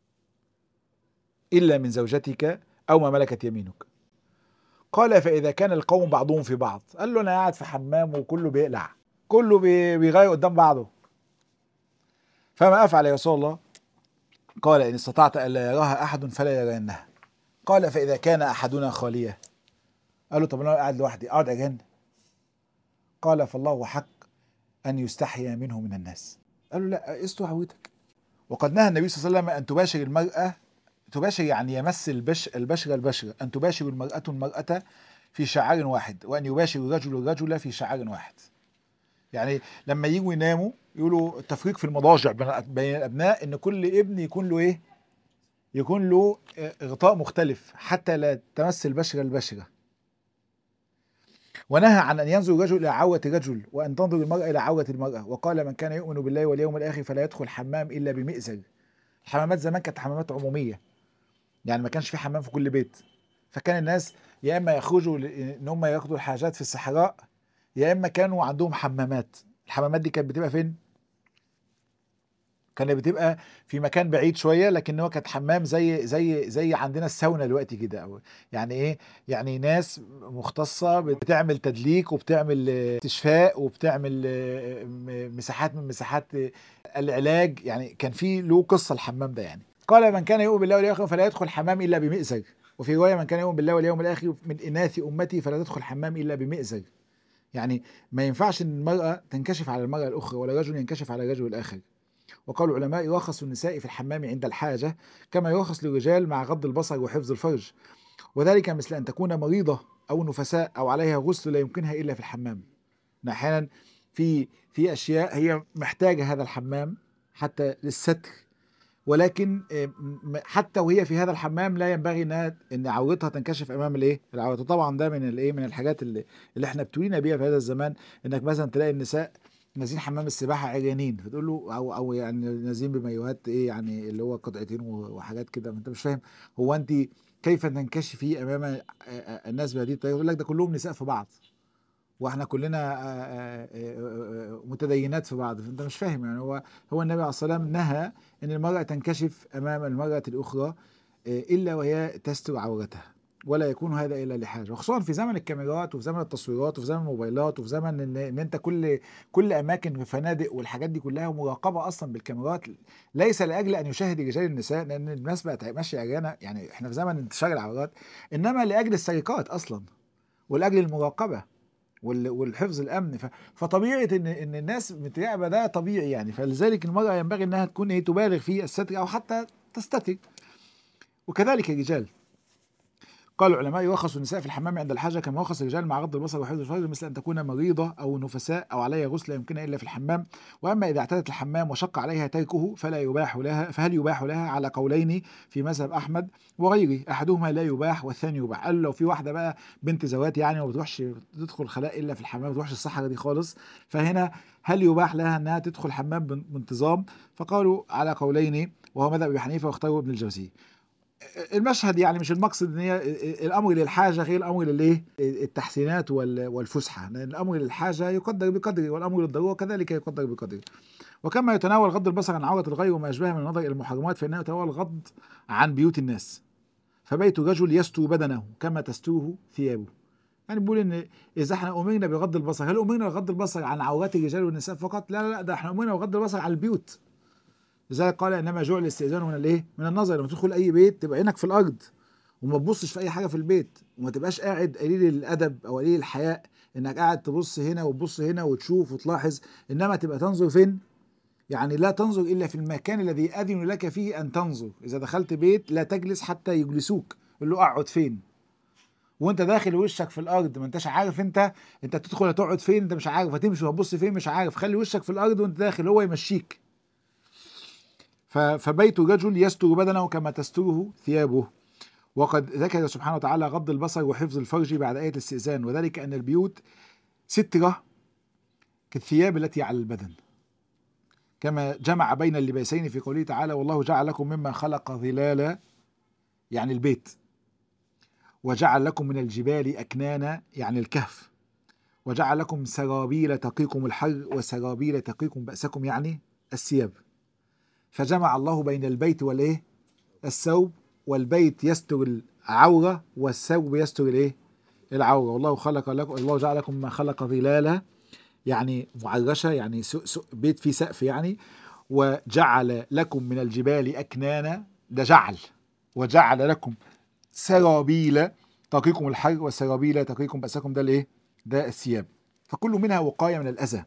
[SPEAKER 1] إلا من زوجتك أو ما ملكت يمينك قال فإذا كان القوم بعضهم في بعض قال له أنا قاعد في حمام وكله بيقلع كله بيغير قدام بعضه فما أفعل يا رسول الله قال إن استطعت ألا يراها أحد فلا يرينها قال فإذا كان أحدنا خالية قال له طب انا قاعد لوحدي اقعد اجن قال فالله حق ان يستحيا منه من الناس قال له لا استر عورتك وقد نهى النبي صلى الله عليه وسلم ان تباشر المراه تباشر يعني يمس البش البشره البشره ان تباشر المراه المراه في شعار واحد وان يباشر الرجل الرجل في شعار واحد يعني لما يجوا يناموا يقولوا التفريق في المضاجع بين الابناء ان كل ابن يكون له ايه يكون له غطاء مختلف حتى لا تمس البشره البشره ونهى عن ان ينظر الرجل الى عوره رجل وان تنظر المراه الى عوره المراه وقال من كان يؤمن بالله واليوم الاخر فلا يدخل حمام الا بمئزر الحمامات زمان كانت حمامات عموميه يعني ما كانش في حمام في كل بيت فكان الناس يا اما يخرجوا ان هم ياخدوا الحاجات في الصحراء يا اما كانوا عندهم حمامات الحمامات دي كانت بتبقى فين كانت بتبقى في مكان بعيد شويه لكن هو كانت حمام زي زي زي عندنا الساونا دلوقتي كده أو يعني ايه يعني ناس مختصه بتعمل تدليك وبتعمل استشفاء وبتعمل مساحات من مساحات العلاج يعني كان في له قصه الحمام ده يعني قال من كان يؤمن بالله واليوم الاخر فلا يدخل حمام الا بمئزر وفي روايه من كان يؤمن بالله واليوم الاخر من اناث امتي فلا تدخل حمام الا بمئزر يعني ما ينفعش ان المراه تنكشف على المراه الاخرى ولا رجل ينكشف على الرجل الاخر وقال العلماء يرخص النساء في الحمام عند الحاجة كما يرخص للرجال مع غض البصر وحفظ الفرج وذلك مثل أن تكون مريضة أو نفساء أو عليها غسل لا يمكنها إلا في الحمام أحيانا في في أشياء هي محتاجة هذا الحمام حتى للستر ولكن حتى وهي في هذا الحمام لا ينبغي انها ان عورتها تنكشف امام الايه؟ العورة طبعا ده من الايه؟ من الحاجات اللي, اللي احنا ابتلينا بيها في هذا الزمان انك مثلا تلاقي النساء نازلين حمام السباحه عريانين فتقول له او او يعني نازلين بمايوهات ايه يعني اللي هو قطعتين وحاجات كده انت مش فاهم هو انت كيف تنكشفي امام الناس بهذه الطريقه يقول لك ده كلهم نساء في بعض واحنا كلنا متدينات في بعض فانت مش فاهم يعني هو هو النبي عليه الصلاه والسلام نهى ان المراه تنكشف امام المراه الاخرى الا وهي تستر عورتها ولا يكون هذا الا لحاجه وخصوصا في زمن الكاميرات وفي زمن التصويرات وفي زمن الموبايلات وفي زمن ان, إن انت كل كل اماكن الفنادق والحاجات دي كلها مراقبه اصلا بالكاميرات ليس لاجل ان يشاهد رجال النساء لان الناس بقت ماشيه عريانه يعني احنا في زمن انتشار العورات انما لاجل السرقات اصلا ولاجل المراقبه وال- والحفظ الامن ف- فطبيعه ان ان الناس متراقبه ده طبيعي يعني فلذلك المراه ينبغي انها تكون ايه تبالغ في الستر او حتى تستتر وكذلك الرجال قال العلماء يرخص النساء في الحمام عند الحاجه كما يرخص الرجال مع غض البصر وحفظ الفرج مثل ان تكون مريضه او نفساء او عليها غسل لا يمكنها الا في الحمام واما اذا اعتادت الحمام وشق عليها تركه فلا يباح لها فهل يباح لها على قولين في مذهب احمد وغيره احدهما لا يباح والثاني يباح قال لو في واحده بقى بنت زوات يعني ما بتروحش تدخل خلاء الا في الحمام ما بتروحش الصحراء دي خالص فهنا هل يباح لها انها تدخل حمام بن- بانتظام فقالوا على قولين وهو مذهب ابي حنيفه واختاره ابن الجوزي المشهد يعني مش المقصد ان هي الامر للحاجه غير الامر للايه التحسينات وال- والفسحه لان الامر للحاجه يقدر بقدره والامر للضروره كذلك يقدر بقدره وكما يتناول غض البصر عن عوره الغير وما يشبهها من النظر الى المحرمات فانه يتناول الغض عن بيوت الناس فبيت رجل يستر بدنه كما تستره ثيابه يعني بيقول ان اذا احنا امرنا بغض البصر هل امرنا بغض البصر عن عورات الرجال والنساء فقط لا لا لا ده احنا امرنا بغض البصر عن البيوت لذلك قال انما جعل الاستئذان من الايه؟ من النظر لما تدخل اي بيت تبقى عينك في الارض وما تبصش في اي حاجه في البيت وما تبقاش قاعد قليل الادب او قليل الحياء انك قاعد تبص هنا وتبص هنا وتشوف وتلاحظ انما تبقى تنظر فين؟ يعني لا تنظر الا في المكان الذي اذن لك فيه ان تنظر، اذا دخلت بيت لا تجلس حتى يجلسوك، قول له اقعد فين؟ وانت داخل وشك في الارض ما انتش عارف انت انت تدخل هتقعد فين انت مش عارف هتمشي وهتبص فين مش عارف خلي وشك في الارض وانت داخل هو يمشيك ف- فبيت رجل يستر بدنه كما تستره ثيابه وقد ذكر سبحانه وتعالى غض البصر وحفظ الفرج بعد آية الاستئذان وذلك أن البيوت سترة كالثياب التي على البدن كما جمع بين اللباسين في قوله تعالى والله جعل لكم مما خلق ظلالا يعني البيت وجعل لكم من الجبال أكنانا يعني الكهف وجعل لكم سرابيل تقيكم الحر وسرابيل تقيكم بأسكم يعني الثياب فجمع الله بين البيت والايه الثوب والبيت يستر العوره والثوب يستر الايه العوره والله خلق لكم الله جعل لكم ما خلق ظلالا يعني معرشه يعني سو سو بيت فيه سقف يعني وجعل لكم من الجبال اكنانا ده جعل وجعل لكم سرابيل تقيكم الحر والسرابيل تقيكم بأسكم ده الايه ده الثياب فكل منها وقايه من الاذى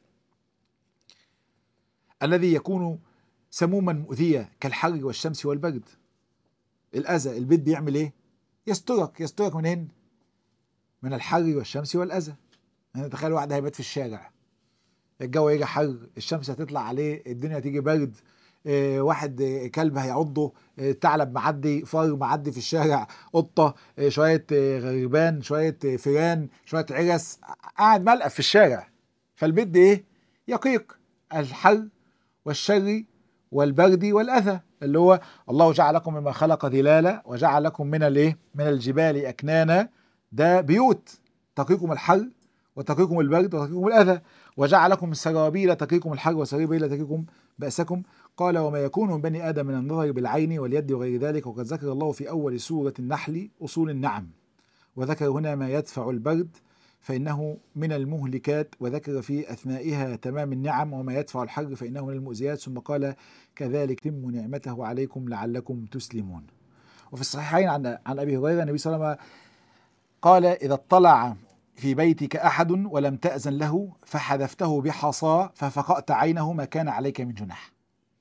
[SPEAKER 1] الذي يكون سموما مؤذية كالحر والشمس والبرد الأذى البيت بيعمل إيه؟ يسترك يسترك منين؟ من الحر والشمس والأذى يعني تخيل واحد هيبات في الشارع الجو يجي حر الشمس هتطلع عليه الدنيا تيجي برد آه، واحد آه، كلب هيعضه آه، ثعلب معدي فار معدي في الشارع قطة آه، شوية آه، غربان شوية آه، فيران شوية عرس قاعد ملقف في الشارع فالبيت ده ايه يقيق الحر والشر والبرد والاذى اللي هو الله جعل لكم مما خلق ظلالا وجعل لكم من الايه من الجبال اكنانا ده بيوت تقيكم الحر وتقيكم البرد وتقيكم الاذى وجعل لكم سرابيل تقيكم الحر وسرابيل تقيكم بأسكم قال وما يكون من بني آدم من النظر بالعين واليد وغير ذلك وقد ذكر الله في أول سورة النحل أصول النعم وذكر هنا ما يدفع البرد فإنه من المهلكات وذكر في أثنائها تمام النعم وما يدفع الحر فإنه من المؤذيات ثم قال كذلك تم نعمته عليكم لعلكم تسلمون وفي الصحيحين عن عن أبي هريرة النبي صلى الله عليه وسلم قال إذا اطلع في بيتك أحد ولم تأذن له فحذفته بحصى ففقأت عينه ما كان عليك من جناح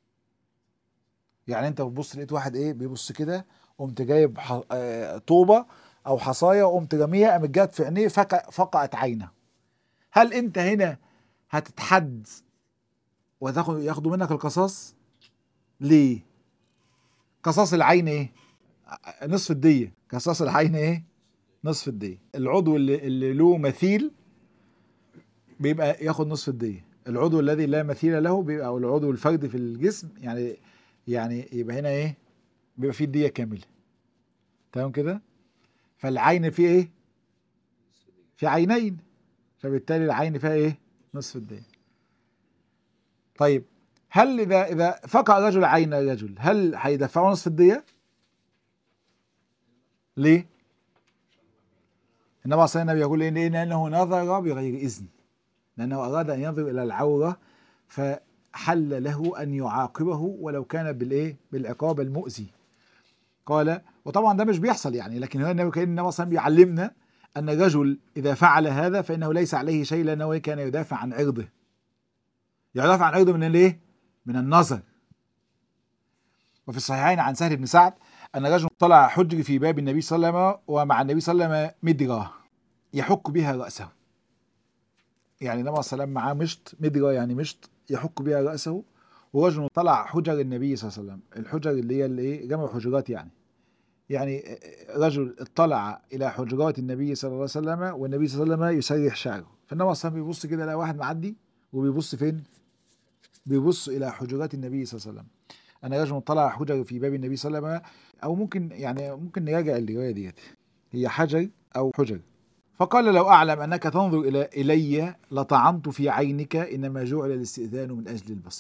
[SPEAKER 1] يعني انت بتبص لقيت واحد ايه بيبص كده قمت جايب ح... آه... طوبه او حصايه وقمت راميها قامت جت في عينيه فك... فقعت عينه هل انت هنا هتتحد وتاخد ياخدوا منك القصاص ليه قصاص العين ايه نصف الديه قصاص العين ايه نصف الديه العضو اللي, اللي له مثيل بيبقى ياخد نصف الديه العضو الذي لا مثيل له بيبقى او العضو الفردي في الجسم يعني يعني يبقى هنا ايه بيبقى فيه الديه كامله تمام كده فالعين فيه ايه في عينين فبالتالي العين فيها ايه نصف الديه طيب هل اذا اذا فقع رجل عين رجل هل هيدفعوا نصف الديه ليه النبي صلى الله عليه وسلم يقول إن لأنه نظر بغير إذن لأنه أراد أن ينظر إلى العورة فحل له أن يعاقبه ولو كان بالإيه بالعقاب المؤذي قال وطبعا ده مش بيحصل يعني لكن هو النبي كان النبي صلى الله عليه وسلم بيعلمنا أن الرجل إذا فعل هذا فإنه ليس عليه شيء لأنه كان يدافع عن عرضه يدافع عن عرضه من الايه؟ من النظر وفي الصحيحين عن سهل بن سعد أن رجل طلع حجر في باب النبي صلى الله عليه وسلم ومع النبي صلى الله عليه وسلم مدرة يحك بها رأسه يعني النبي صلى الله عليه وسلم معاه مشط مدرة يعني مشط يحك بها رأسه ورجل طلع حجر النبي صلى الله عليه وسلم الحجر اللي هي الايه جمع حجرات يعني يعني رجل اطلع الى حجرات النبي صلى الله عليه وسلم والنبي صلى الله عليه وسلم يسرح شعره فالنبي صلى الله عليه وسلم بيبص كده لقى واحد معدي وبيبص فين؟ بيبص الى حجرات النبي صلى الله عليه وسلم انا رجل طلع حجر في باب النبي صلى الله عليه وسلم او ممكن يعني ممكن نراجع الروايه ديت هي حجر او حجر فقال لو اعلم انك تنظر الى الي لطعنت في عينك انما جعل الاستئذان من اجل البصر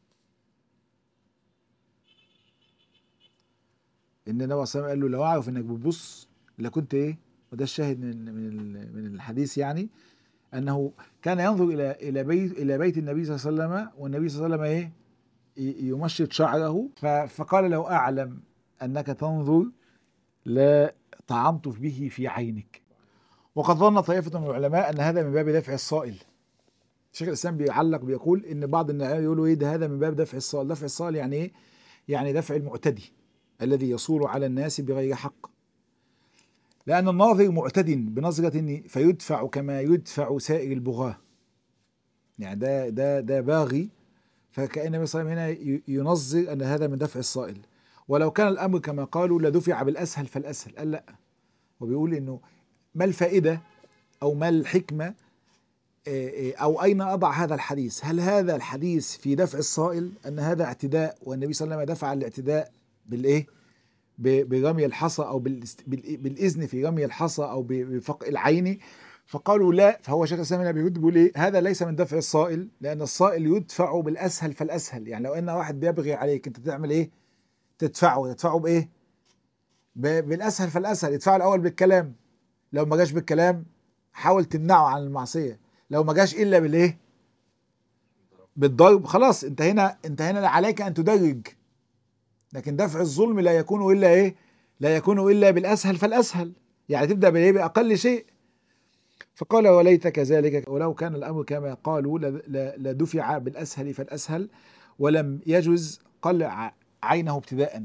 [SPEAKER 1] ان النبي صلى الله عليه وسلم قال له لو اعرف انك بتبص لكنت ايه وده الشاهد من من من الحديث يعني انه كان ينظر الى الى بيت الى بيت النبي صلى الله عليه وسلم والنبي صلى الله عليه وسلم ايه يمشط شعره فقال لو اعلم انك تنظر لطعمت به في عينك وقد ظن طائفه من العلماء ان هذا من باب دفع الصائل شيخ الاسلام بيعلق بيقول ان بعض الناس يقولوا ايه ده هذا من باب دفع الصائل دفع الصائل يعني ايه يعني دفع المعتدي الذي يصول على الناس بغير حق لأن الناظر معتد بنظرة فيدفع كما يدفع سائر البغاة يعني ده ده ده باغي فكأن النبي صلى الله عليه وسلم هنا ينظر أن هذا من دفع الصائل ولو كان الأمر كما قالوا لدفع بالأسهل فالأسهل قال لا وبيقول إنه ما الفائدة أو ما الحكمة أو أين أضع هذا الحديث هل هذا الحديث في دفع الصائل أن هذا اعتداء والنبي صلى الله عليه وسلم دفع الاعتداء بالايه برمي الحصى او بالاذن في رمي الحصى او بفق العين فقالوا لا فهو شيخ الاسلام هنا بيرد بيقول ايه هذا ليس من دفع الصائل لان الصائل يدفع بالاسهل فالاسهل يعني لو ان واحد بيبغي عليك انت تعمل ايه تدفعه تدفعه بايه بالاسهل فالاسهل ادفعه الاول بالكلام لو ما جاش بالكلام حاول تمنعه عن المعصيه لو ما جاش الا بالايه بالضرب خلاص انت هنا انت هنا عليك ان تدرج لكن دفع الظلم لا يكون الا ايه؟ لا يكون الا بالاسهل فالاسهل، يعني تبدا بايه؟ باقل شيء. فقال وليت كذلك ولو كان الامر كما قالوا لدفع بالاسهل فالاسهل ولم يجز قلع عينه ابتداء.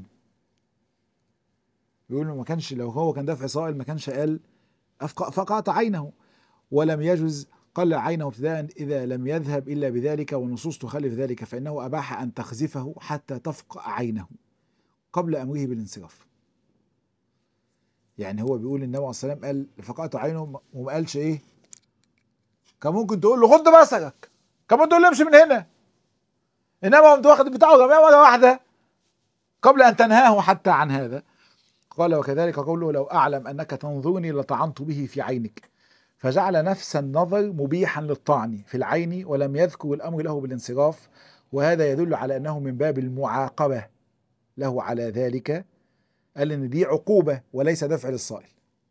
[SPEAKER 1] يقول ما كانش لو هو كان دفع صائل ما كانش قال فقاط عينه ولم يجز قلع عينه ابتداء إذا لم يذهب إلا بذلك والنصوص تخالف ذلك فإنه أباح أن تخزفه حتى تفقع عينه قبل امره بالانصراف يعني هو بيقول النبي عليه الصلاه والسلام قال فقعت عينه وما قالش ايه كان ممكن تقول له غض بصرك كان ممكن تقول له امشي من هنا انما قمت واخد بتاعه جميع مره واحده قبل ان تنهاه حتى عن هذا قال وكذلك قوله لو اعلم انك تنظرني لطعنت به في عينك فجعل نفس النظر مبيحا للطعن في العين ولم يذكر الامر له بالانصراف وهذا يدل على انه من باب المعاقبه له على ذلك قال ان دي عقوبه وليس دفع للصائل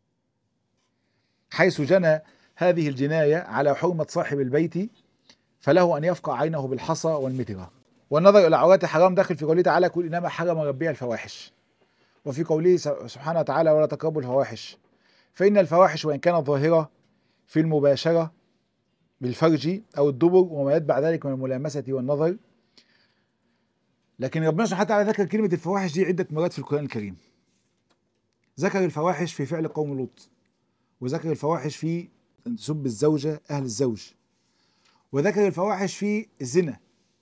[SPEAKER 1] حيث جنى هذه الجنايه على حرمه صاحب البيت فله ان يفقع عينه بالحصى والمتره والنظر الى عورات حرام داخل في قوله تعالى قل انما حرم ربي الفواحش وفي قوله سبحانه وتعالى ولا تقربوا الفواحش فان الفواحش وان كانت ظاهره في المباشره بالفرج او الدبر وما يتبع ذلك من الملامسه والنظر لكن ربنا سبحانه وتعالى ذكر كلمة الفواحش دي عدة مرات في القرآن الكريم. ذكر الفواحش في فعل قوم لوط. وذكر الفواحش في سب الزوجة أهل الزوج. وذكر الفواحش في الزنا.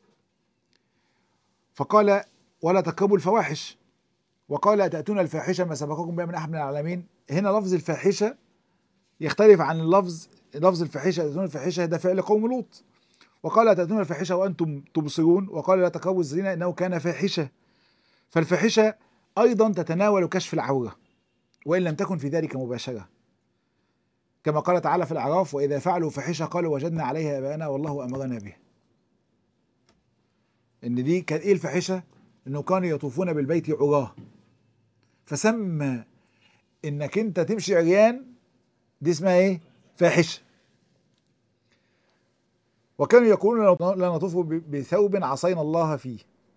[SPEAKER 1] فقال ولا تقربوا الفواحش. وقال أتأتون الفاحشة ما سبقكم بها من أحد من العالمين. هنا لفظ الفاحشة يختلف عن اللفظ لفظ الفاحشة أتأتون الفاحشة ده فعل قوم لوط. وقال تأتون الفاحشة وأنتم تبصرون وقال لا تقربوا الزنا إنه كان فاحشة فالفاحشة أيضا تتناول كشف العورة وإن لم تكن في ذلك مباشرة كما قال تعالى في الأعراف وإذا فعلوا فاحشة قالوا وجدنا عليها آباءنا والله أمرنا به إن دي كان إيه الفاحشة؟ إنه كانوا يطوفون بالبيت عراه فسمى إنك أنت تمشي عريان دي اسمها إيه؟ فاحشة وكانوا يقولون لا نطوف بثوب عصينا الله فيه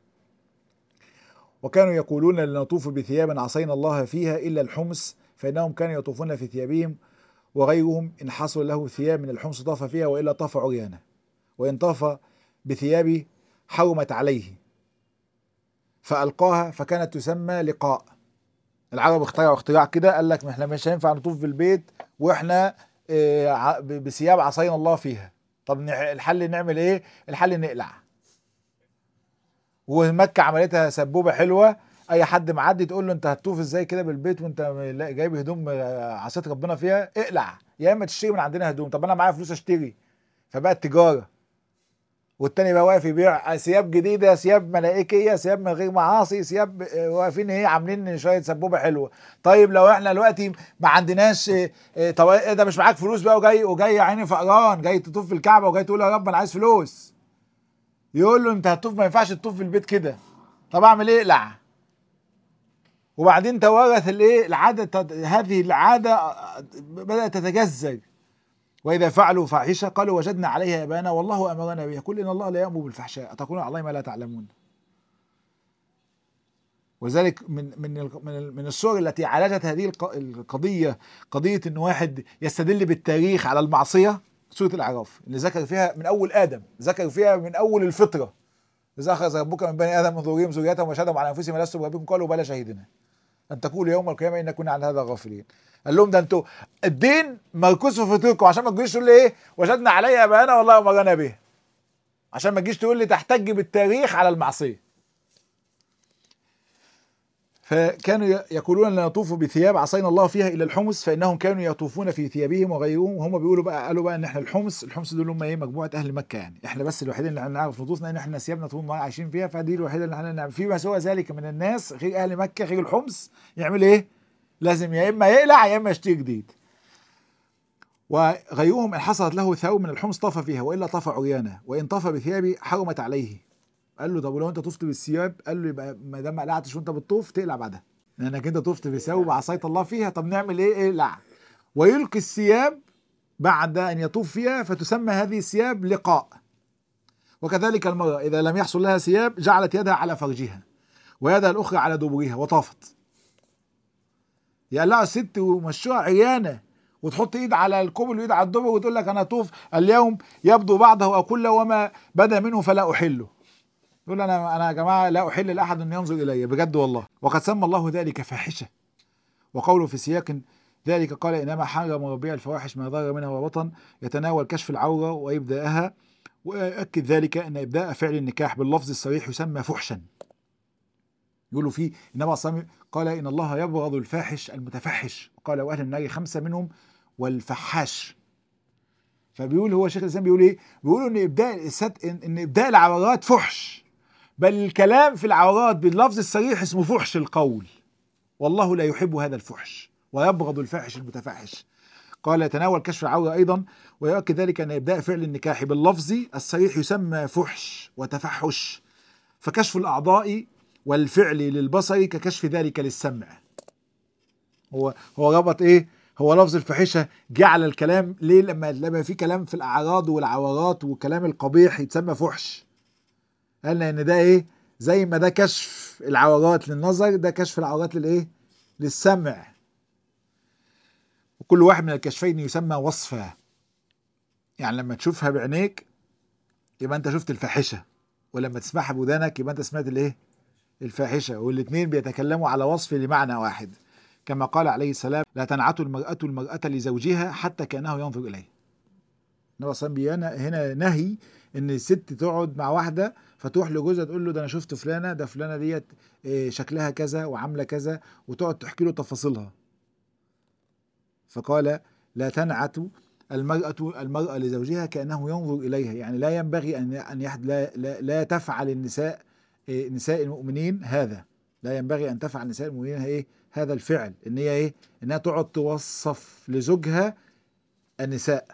[SPEAKER 1] وكانوا يقولون لا نطوف بثياب عصينا الله فيها إلا الحمص فإنهم كانوا يطوفون في ثيابهم وغيرهم إن حصل له ثياب من الحمص طاف فيها وإلا طاف عريانا وإن طاف بثيابه حرمت عليه فألقاها فكانت تسمى لقاء العرب اخترعوا اختراع كده قال لك ما احنا مش هينفع نطوف بالبيت واحنا اه ع- ب- بثياب عصينا الله فيها طب نع- الحل نعمل ايه الحل نقلع ومكة عملتها سبوبة حلوة اي حد معدي تقول له انت هتطوف ازاي كده بالبيت وانت م- لا- جايب هدوم اه، عصيت ربنا فيها اقلع يا اما تشتري من عندنا هدوم طب انا معايا فلوس اشتري فبقت تجارة والتاني بقى واقف يبيع ثياب جديده ثياب ملائكيه ثياب من غير معاصي ثياب آه، واقفين ايه عاملين شويه سبوبه حلوه طيب لو احنا دلوقتي ما عندناش آه، آه، طب ايه ده مش معاك فلوس بقى وجاي وجاي يا عيني فقران جاي تطوف في الكعبه وجاي تقول يا رب انا عايز فلوس يقول له انت هتطوف ما ينفعش تطوف في البيت كده طب اعمل ايه اقلع وبعدين توارث الايه العاده تد- هذه العاده آه، بدات تتجذر واذا فعلوا فاحشه قالوا وجدنا عليها ابانا والله امرنا بها قل ان الله لا يامر بالفحشاء اتقولون على الله ما لا تعلمون وذلك من من ال- من ال- من الصور التي عالجت هذه الق- القضيه قضيه ان واحد يستدل بالتاريخ على المعصيه سوره الاعراف اللي ذكر فيها من اول ادم ذكر فيها من اول الفطره اذا اخذ ربك من بني ادم من ظهورهم ذريتهم وشهدهم على انفسهم لست بربكم قالوا بلى شهدنا ان تقولوا يوم القيامه ان كنا عن هذا غافلين قال لهم ده انتوا الدين مركوز في فطركم عشان ما تجيش تقول لي ايه وجدنا عليها ابانا والله امرنا به عشان ما تجيش تقول لي تحتج بالتاريخ على المعصيه فكانوا ي- يقولون لا نطوف بثياب عصينا الله فيها الا الحمص فانهم كانوا يطوفون في ثيابهم وغيرهم وهم بيقولوا بقى قالوا بقى ان احنا الحمص الحمص دول هم ايه مجموعه اهل مكه يعني احنا بس الوحيدين اللي هنعرف نطوفنا ان احنا ثيابنا طول النهار عايشين فيها فدي الوحيده اللي احنا نعمل فيما سوى ذلك من الناس غير اهل مكه غير الحمص يعمل ايه؟ لازم يا اما يقلع يا اما يشتري جديد وغيرهم ان حصلت له ثوب من الحمص طاف فيها والا طاف عريانا وان طاف بثيابه حرمت عليه قال له طب ولو انت طفت بالثياب قال له يبقى ما دام ما قلعتش وانت بتطوف تقلع بعدها لانك انت طفت بثوب عصيت الله فيها طب نعمل ايه اقلع ويلقي الثياب بعد ان يطوف فيها فتسمى هذه الثياب لقاء وكذلك المرأة إذا لم يحصل لها ثياب جعلت يدها على فرجها ويدها الأخرى على دبرها وطافت يقلعوا الست ومشوها عيانة وتحط ايد على الكوبل وايد على الدبر وتقول لك انا اطوف اليوم يبدو بعضه او كله وما بدا منه فلا احله يقول انا انا يا جماعه لا احل لاحد ان ينظر الي بجد والله وقد سمى الله ذلك فاحشه وقوله في سياق ذلك قال انما حرم ربي الفواحش ما ظهر منها وبطن يتناول كشف العوره وابداءها ويؤكد ذلك ان ابداء فعل النكاح باللفظ الصريح يسمى فحشا يقولوا فيه النبي صلى الله عليه وسلم قال ان الله يبغض الفاحش المتفحش قال واهل النار خمسه منهم والفحاش فبيقول هو شيخ الاسلام بيقول ايه؟ بيقول ان ابداء الست ان إن ابداء العورات فحش بل الكلام في العورات باللفظ الصريح اسمه فحش القول والله لا يحب هذا الفحش ويبغض الفاحش المتفحش قال يتناول كشف العوره ايضا ويؤكد ذلك ان ابداء فعل النكاح باللفظ الصريح يسمى فحش وتفحش فكشف الاعضاء والفعل للبصر ككشف ذلك للسمع هو هو ربط ايه هو لفظ الفاحشه جعل الكلام ليه لما لما في كلام في الاعراض والعورات والكلام القبيح يتسمى فحش قال ان ده ايه زي ما ده كشف العورات للنظر ده كشف العورات للايه للسمع وكل واحد من الكشفين يسمى وصفا يعني لما تشوفها بعينيك يبقى انت شفت الفاحشه ولما تسمعها بودانك يبقى انت سمعت الايه الفاحشه والاثنين بيتكلموا على وصف لمعنى واحد كما قال عليه السلام لا تنعت المرأة المرأة لزوجها حتى كأنه ينظر إليه النبي صلى الله عليه وسلم هنا نهي ان الست تقعد مع واحده فتروح لجوزها تقول له ده انا شفت فلانه ده فلانه ديت إيه، شكلها كذا وعامله كذا وتقعد تحكي له تفاصيلها فقال لا تنعت المرأة المرأة لزوجها كأنه ينظر إليها يعني لا ينبغي أن أن يحد لا, لا, لا تفعل النساء إيه، نساء المؤمنين هذا لا ينبغي أن تفعل نساء المؤمنين إيه هذا الفعل إن هي إيه إنها تقعد توصف لزوجها النساء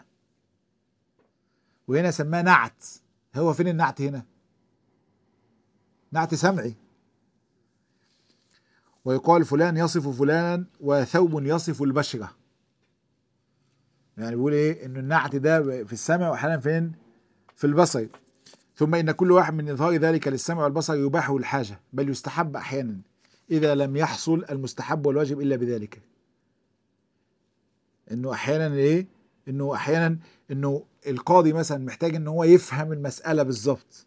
[SPEAKER 1] وهنا سماه نعت هو فين النعت هنا نعت سمعي ويقال فلان يصف فلانا وثوب يصف البشرة يعني بيقول ايه ان النعت ده في السمع واحيانا فين في البصر ثم ان كل واحد من اظهار ذلك للسمع والبصر يباحه الحاجة بل يستحب احيانا اذا لم يحصل المستحب والواجب الا بذلك انه احيانا ايه انه احيانا انه القاضي مثلا محتاج ان هو يفهم المساله بالظبط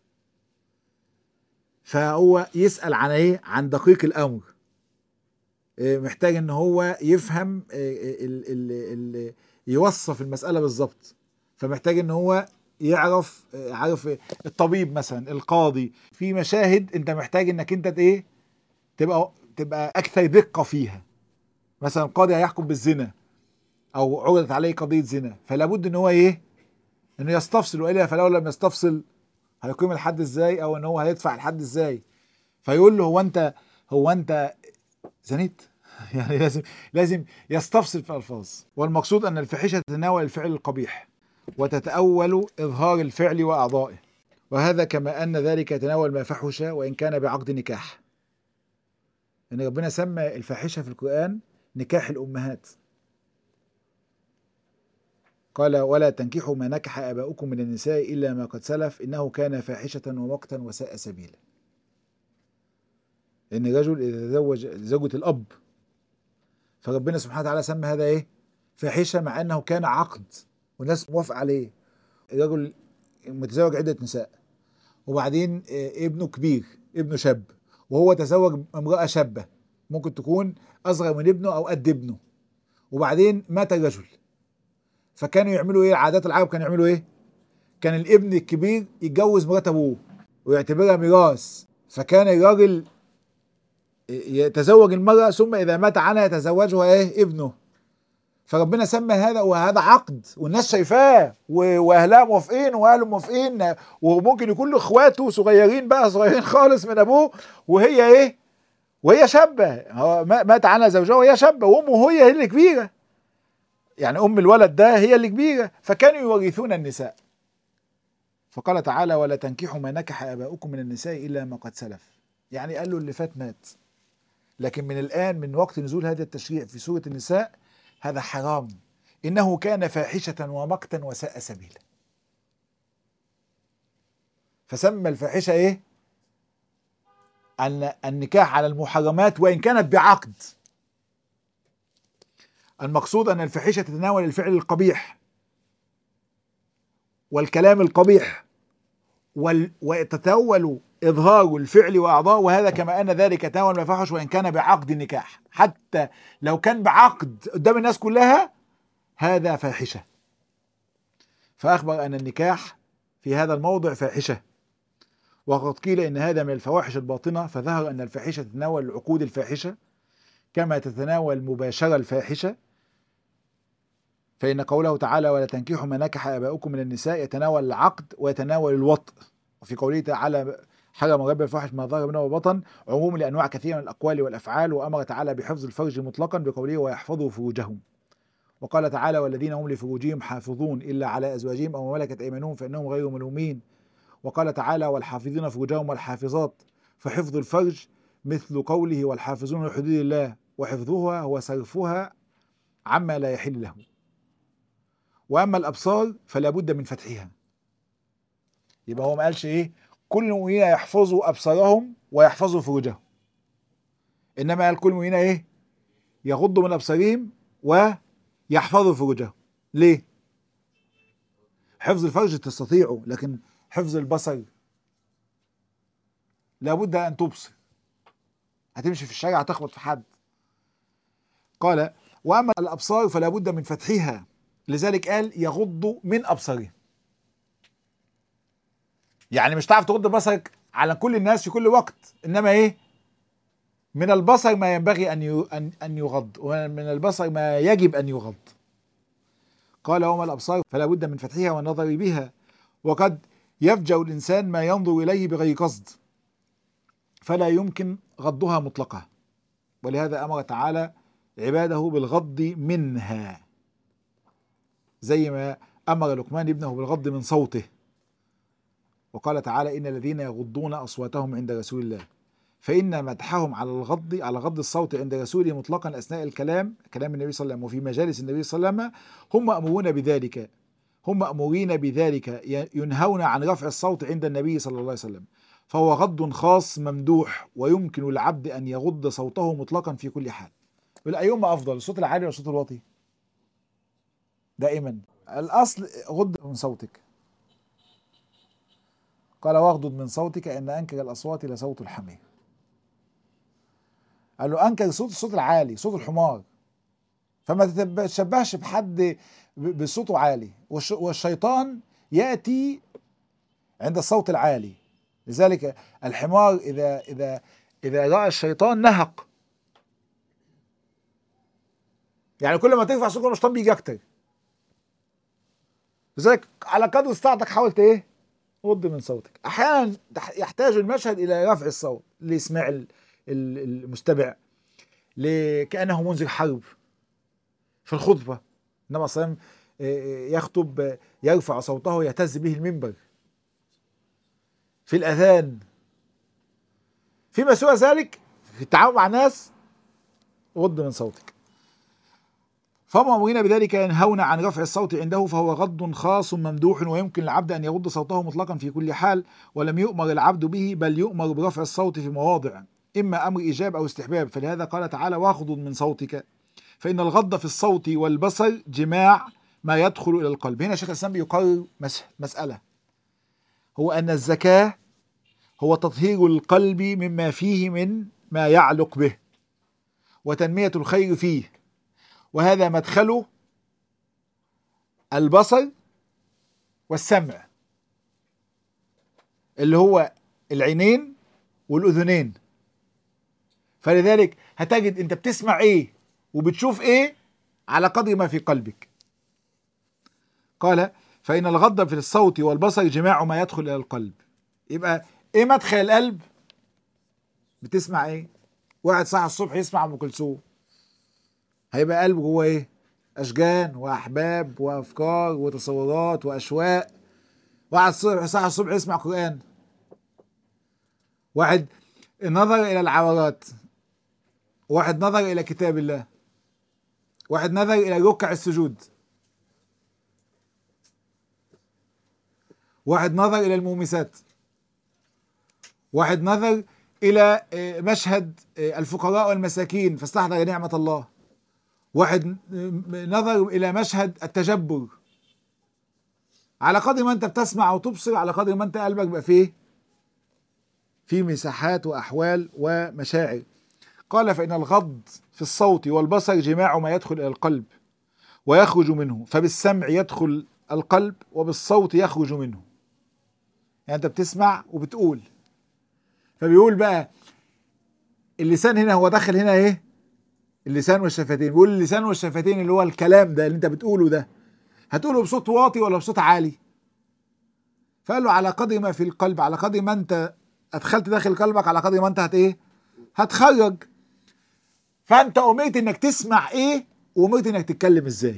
[SPEAKER 1] فهو يسال عن ايه عن دقيق الامر إيه، محتاج ان هو يفهم إيه، ال ال ال يوصف المساله بالظبط فمحتاج ان هو يعرف إيه، عارف إيه، الطبيب مثلا القاضي في مشاهد انت محتاج انك انت ايه تبقى تبقى اكثر دقه فيها مثلا القاضي هيحكم بالزنا او عرضت عليه قضيه زنا فلا بد ان هو ايه انه يستفصل والا فلو لم يستفصل هيقيم الحد ازاي او ان هو هيدفع الحد ازاي فيقول له هو انت هو انت زنيت يعني لازم لازم يستفصل في الالفاظ والمقصود ان الفاحشه تتناول الفعل القبيح وتتأول إظهار الفعل وأعضائه وهذا كما أن ذلك يتناول ما فحش وإن كان بعقد نكاح إن ربنا سمى الفاحشة في القرآن نكاح الأمهات قال ولا تنكحوا ما نكح آباؤكم من النساء إلا ما قد سلف إنه كان فاحشة ومقتا وساء سبيلا إن الرجل إذا تزوج زوجة الأب فربنا سبحانه وتعالى سمى هذا إيه فاحشة مع أنه كان عقد والناس موافقة عليه الرجل متزوج عدة نساء وبعدين آه، ابنه كبير ابنه شاب وهو تزوج امرأة شابة ممكن تكون أصغر من ابنه أو قد ابنه وبعدين مات الرجل فكانوا يعملوا ايه عادات العرب كانوا يعملوا ايه كان الابن الكبير يتجوز مرات ابوه ويعتبرها ميراث فكان الراجل يتزوج المرأة ثم إذا مات عنها يتزوجها إيه ابنه فربنا سمى هذا وهذا عقد والناس شايفاه و- واهلها موافقين واهله موافقين وممكن يكون له اخواته صغيرين بقى صغيرين خالص من ابوه وهي ايه وهي شابه هو ما- مات عنها زوجها وهي شابه وامه هي هي اللي كبيره يعني ام الولد ده هي اللي كبيره فكانوا يورثون النساء فقال تعالى ولا تنكحوا ما نكح اباؤكم من النساء الا ما قد سلف يعني قال له اللي فات مات لكن من الان من وقت نزول هذا التشريع في سوره النساء هذا حرام انه كان فاحشه ومقتا وساء سبيلا فسمى الفاحشه ايه ان النكاح على المحرمات وان كانت بعقد المقصود ان الفاحشه تتناول الفعل القبيح والكلام القبيح وال... وتتول اظهار الفعل واعضاء وهذا كما ان ذلك يتناول ما فحش وان كان بعقد النكاح حتى لو كان بعقد قدام الناس كلها هذا فاحشه فاخبر ان النكاح في هذا الموضع فاحشه وقد قيل ان هذا من الفواحش الباطنه فظهر ان الفاحشه تتناول العقود الفاحشه كما تتناول المباشره الفاحشه فإن قوله تعالى ولا تنكحوا ما نكح آباؤكم من النساء يتناول العقد ويتناول الوطء وفي قوله تعالى حرم رب الفواحش ما ظهر منه وبطن عموم لأنواع كثيرة من الأقوال والأفعال وأمر تعالى بحفظ الفرج مطلقا بقوله ويحفظوا فروجهم وقال تعالى والذين هم لفروجهم حافظون إلا على أزواجهم أو ما ملكت أيمانهم فإنهم غير ملومين وقال تعالى والحافظين فروجهم والحافظات فحفظ الفرج مثل قوله والحافظون لحدود الله وحفظها هو صرفها عما لا يحل له واما الابصار فلا بد من فتحها يبقى هو ما قالش ايه كل المؤمنين يحفظوا ابصارهم ويحفظوا فروجهم انما قال كل المؤمنين ايه يغضوا من ابصارهم ويحفظوا فروجهم ليه حفظ الفرج تستطيعه لكن حفظ البصر لابد ان تبصر هتمشي في الشارع هتخبط في حد قال واما الابصار فلا بد من فتحها لذلك قال يغضوا من ابصارهم يعني مش هتعرف تغض بصرك على كل الناس في كل وقت انما ايه من البصر ما ينبغي ان ي- ان ان يغض ومن البصر ما يجب ان يغض قال وما الابصار فلا بد من فتحها والنظر بها وقد يفجأ الانسان ما ينظر اليه بغير قصد فلا يمكن غضها مطلقه ولهذا امر تعالى عباده بالغض منها زي ما امر لقمان ابنه بالغض من صوته وقال تعالى ان الذين يغضون اصواتهم عند رسول الله فان مدحهم على الغض على غض الصوت عند رسوله مطلقا اثناء الكلام كلام النبي صلى الله عليه وسلم وفي مجالس النبي صلى الله عليه وسلم هم مامورون بذلك هم مامورين بذلك ينهون عن رفع الصوت عند النبي صلى الله عليه وسلم فهو غض خاص ممدوح ويمكن العبد ان يغض صوته مطلقا في كل حال يقول ايهما افضل الصوت العالي ولا الصوت الواطي دائما الاصل غض من صوتك قال واغضض من صوتك ان انكر الاصوات لصوت الحمير قال له انكر صوت الصوت العالي صوت الحمار فما تتشبهش بحد بصوته عالي والشيطان ياتي عند الصوت العالي لذلك الحمار اذا اذا اذا راى الشيطان نهق يعني كل ما ترفع صوتك الشيطان بيجي اكتر لذلك على قدر استطاعتك حاولت ايه غض من صوتك احيانا يحتاج المشهد الى رفع الصوت ليسمع المستمع كانه منذر حرب في الخطبه انما صلى يخطب يرفع صوته يهتز به المنبر في الاذان فيما سوى ذلك في التعامل مع الناس غض من صوتك فهم امرين بذلك ينهون عن رفع الصوت عنده فهو غض خاص ممدوح ويمكن العبد ان يغض صوته مطلقا في كل حال ولم يؤمر العبد به بل يؤمر برفع الصوت في مواضع اما امر ايجاب او استحباب فلهذا قال تعالى واغضض من صوتك فان الغض في الصوت والبصر جماع ما يدخل الى القلب هنا شيخ الاسلام بيقرر مساله هو ان الزكاه هو تطهير القلب مما فيه من ما يعلق به وتنميه الخير فيه وهذا مدخله البصر والسمع اللي هو العينين والاذنين فلذلك هتجد انت بتسمع ايه وبتشوف ايه على قدر ما في قلبك قال فإن الغض في الصوت والبصر جماع ما يدخل إلى القلب يبقى إيه مدخل القلب بتسمع إيه واحد صاحي الصبح يسمع أم كلثوم هيبقى قلبه جوه إيه أشجان وأحباب وأفكار وتصورات وأشواق واحد صبح صاحي الصبح يسمع قرآن واحد نظر إلى العورات واحد نظر إلى كتاب الله واحد نظر إلى ركع السجود واحد نظر إلى المومسات واحد نظر إلى مشهد الفقراء والمساكين فاستحضر نعمة الله واحد نظر إلى مشهد التجبر على قدر ما أنت بتسمع أو تبصر على قدر ما أنت قلبك بقى فيه في مساحات وأحوال ومشاعر قال فإن الغض في الصوت والبصر جماع ما يدخل إلى القلب ويخرج منه فبالسمع يدخل القلب وبالصوت يخرج منه يعني انت بتسمع وبتقول فبيقول بقى اللسان هنا هو داخل هنا ايه اللسان والشفتين بيقول اللسان والشفتين اللي هو الكلام ده اللي انت بتقوله ده هتقوله بصوت واطي ولا بصوت عالي فقال له على قدر ما في القلب على قدر ما انت ادخلت داخل قلبك على قدر ما انت هت ايه هتخرج فانت امرت انك تسمع ايه وامرت انك تتكلم ازاي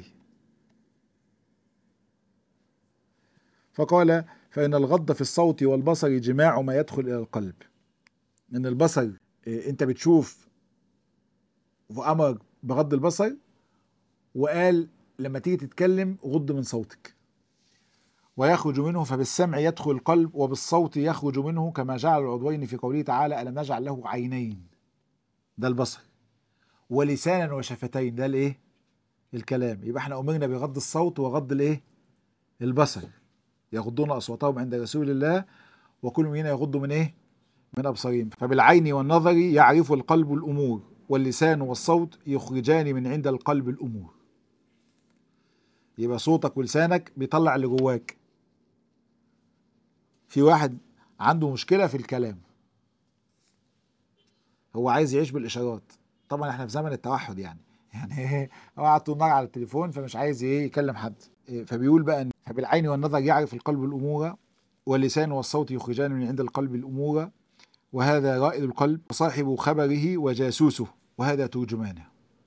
[SPEAKER 1] فقال فإن الغض في الصوت والبصر جماع ما يدخل إلى القلب إن البصر أنت بتشوف وأمر بغض البصر وقال لما تيجي تتكلم غض من صوتك ويخرج منه فبالسمع يدخل القلب وبالصوت يخرج منه كما جعل العضوين في قوله تعالى ألم نجعل له عينين ده البصر ولسانا وشفتين ده الايه الكلام يبقى احنا امرنا بغض الصوت وغض الايه البصر يغضون اصواتهم عند رسول الله وكل منا يغض من ايه من ابصارهم فبالعين والنظر يعرف القلب الامور واللسان والصوت يخرجان من عند القلب الامور يبقى صوتك ولسانك بيطلع اللي جواك في واحد عنده مشكله في الكلام هو عايز يعيش بالاشارات طبعا احنا في زمن التوحد يعني يعني هو قاعد طول النهار على التليفون فمش عايز ايه يكلم حد فبيقول بقى ان فبالعين والنظر يعرف القلب الامور واللسان والصوت يخرجان من عند القلب الامور وهذا رائد القلب وصاحب خبره وجاسوسه وهذا ترجمانه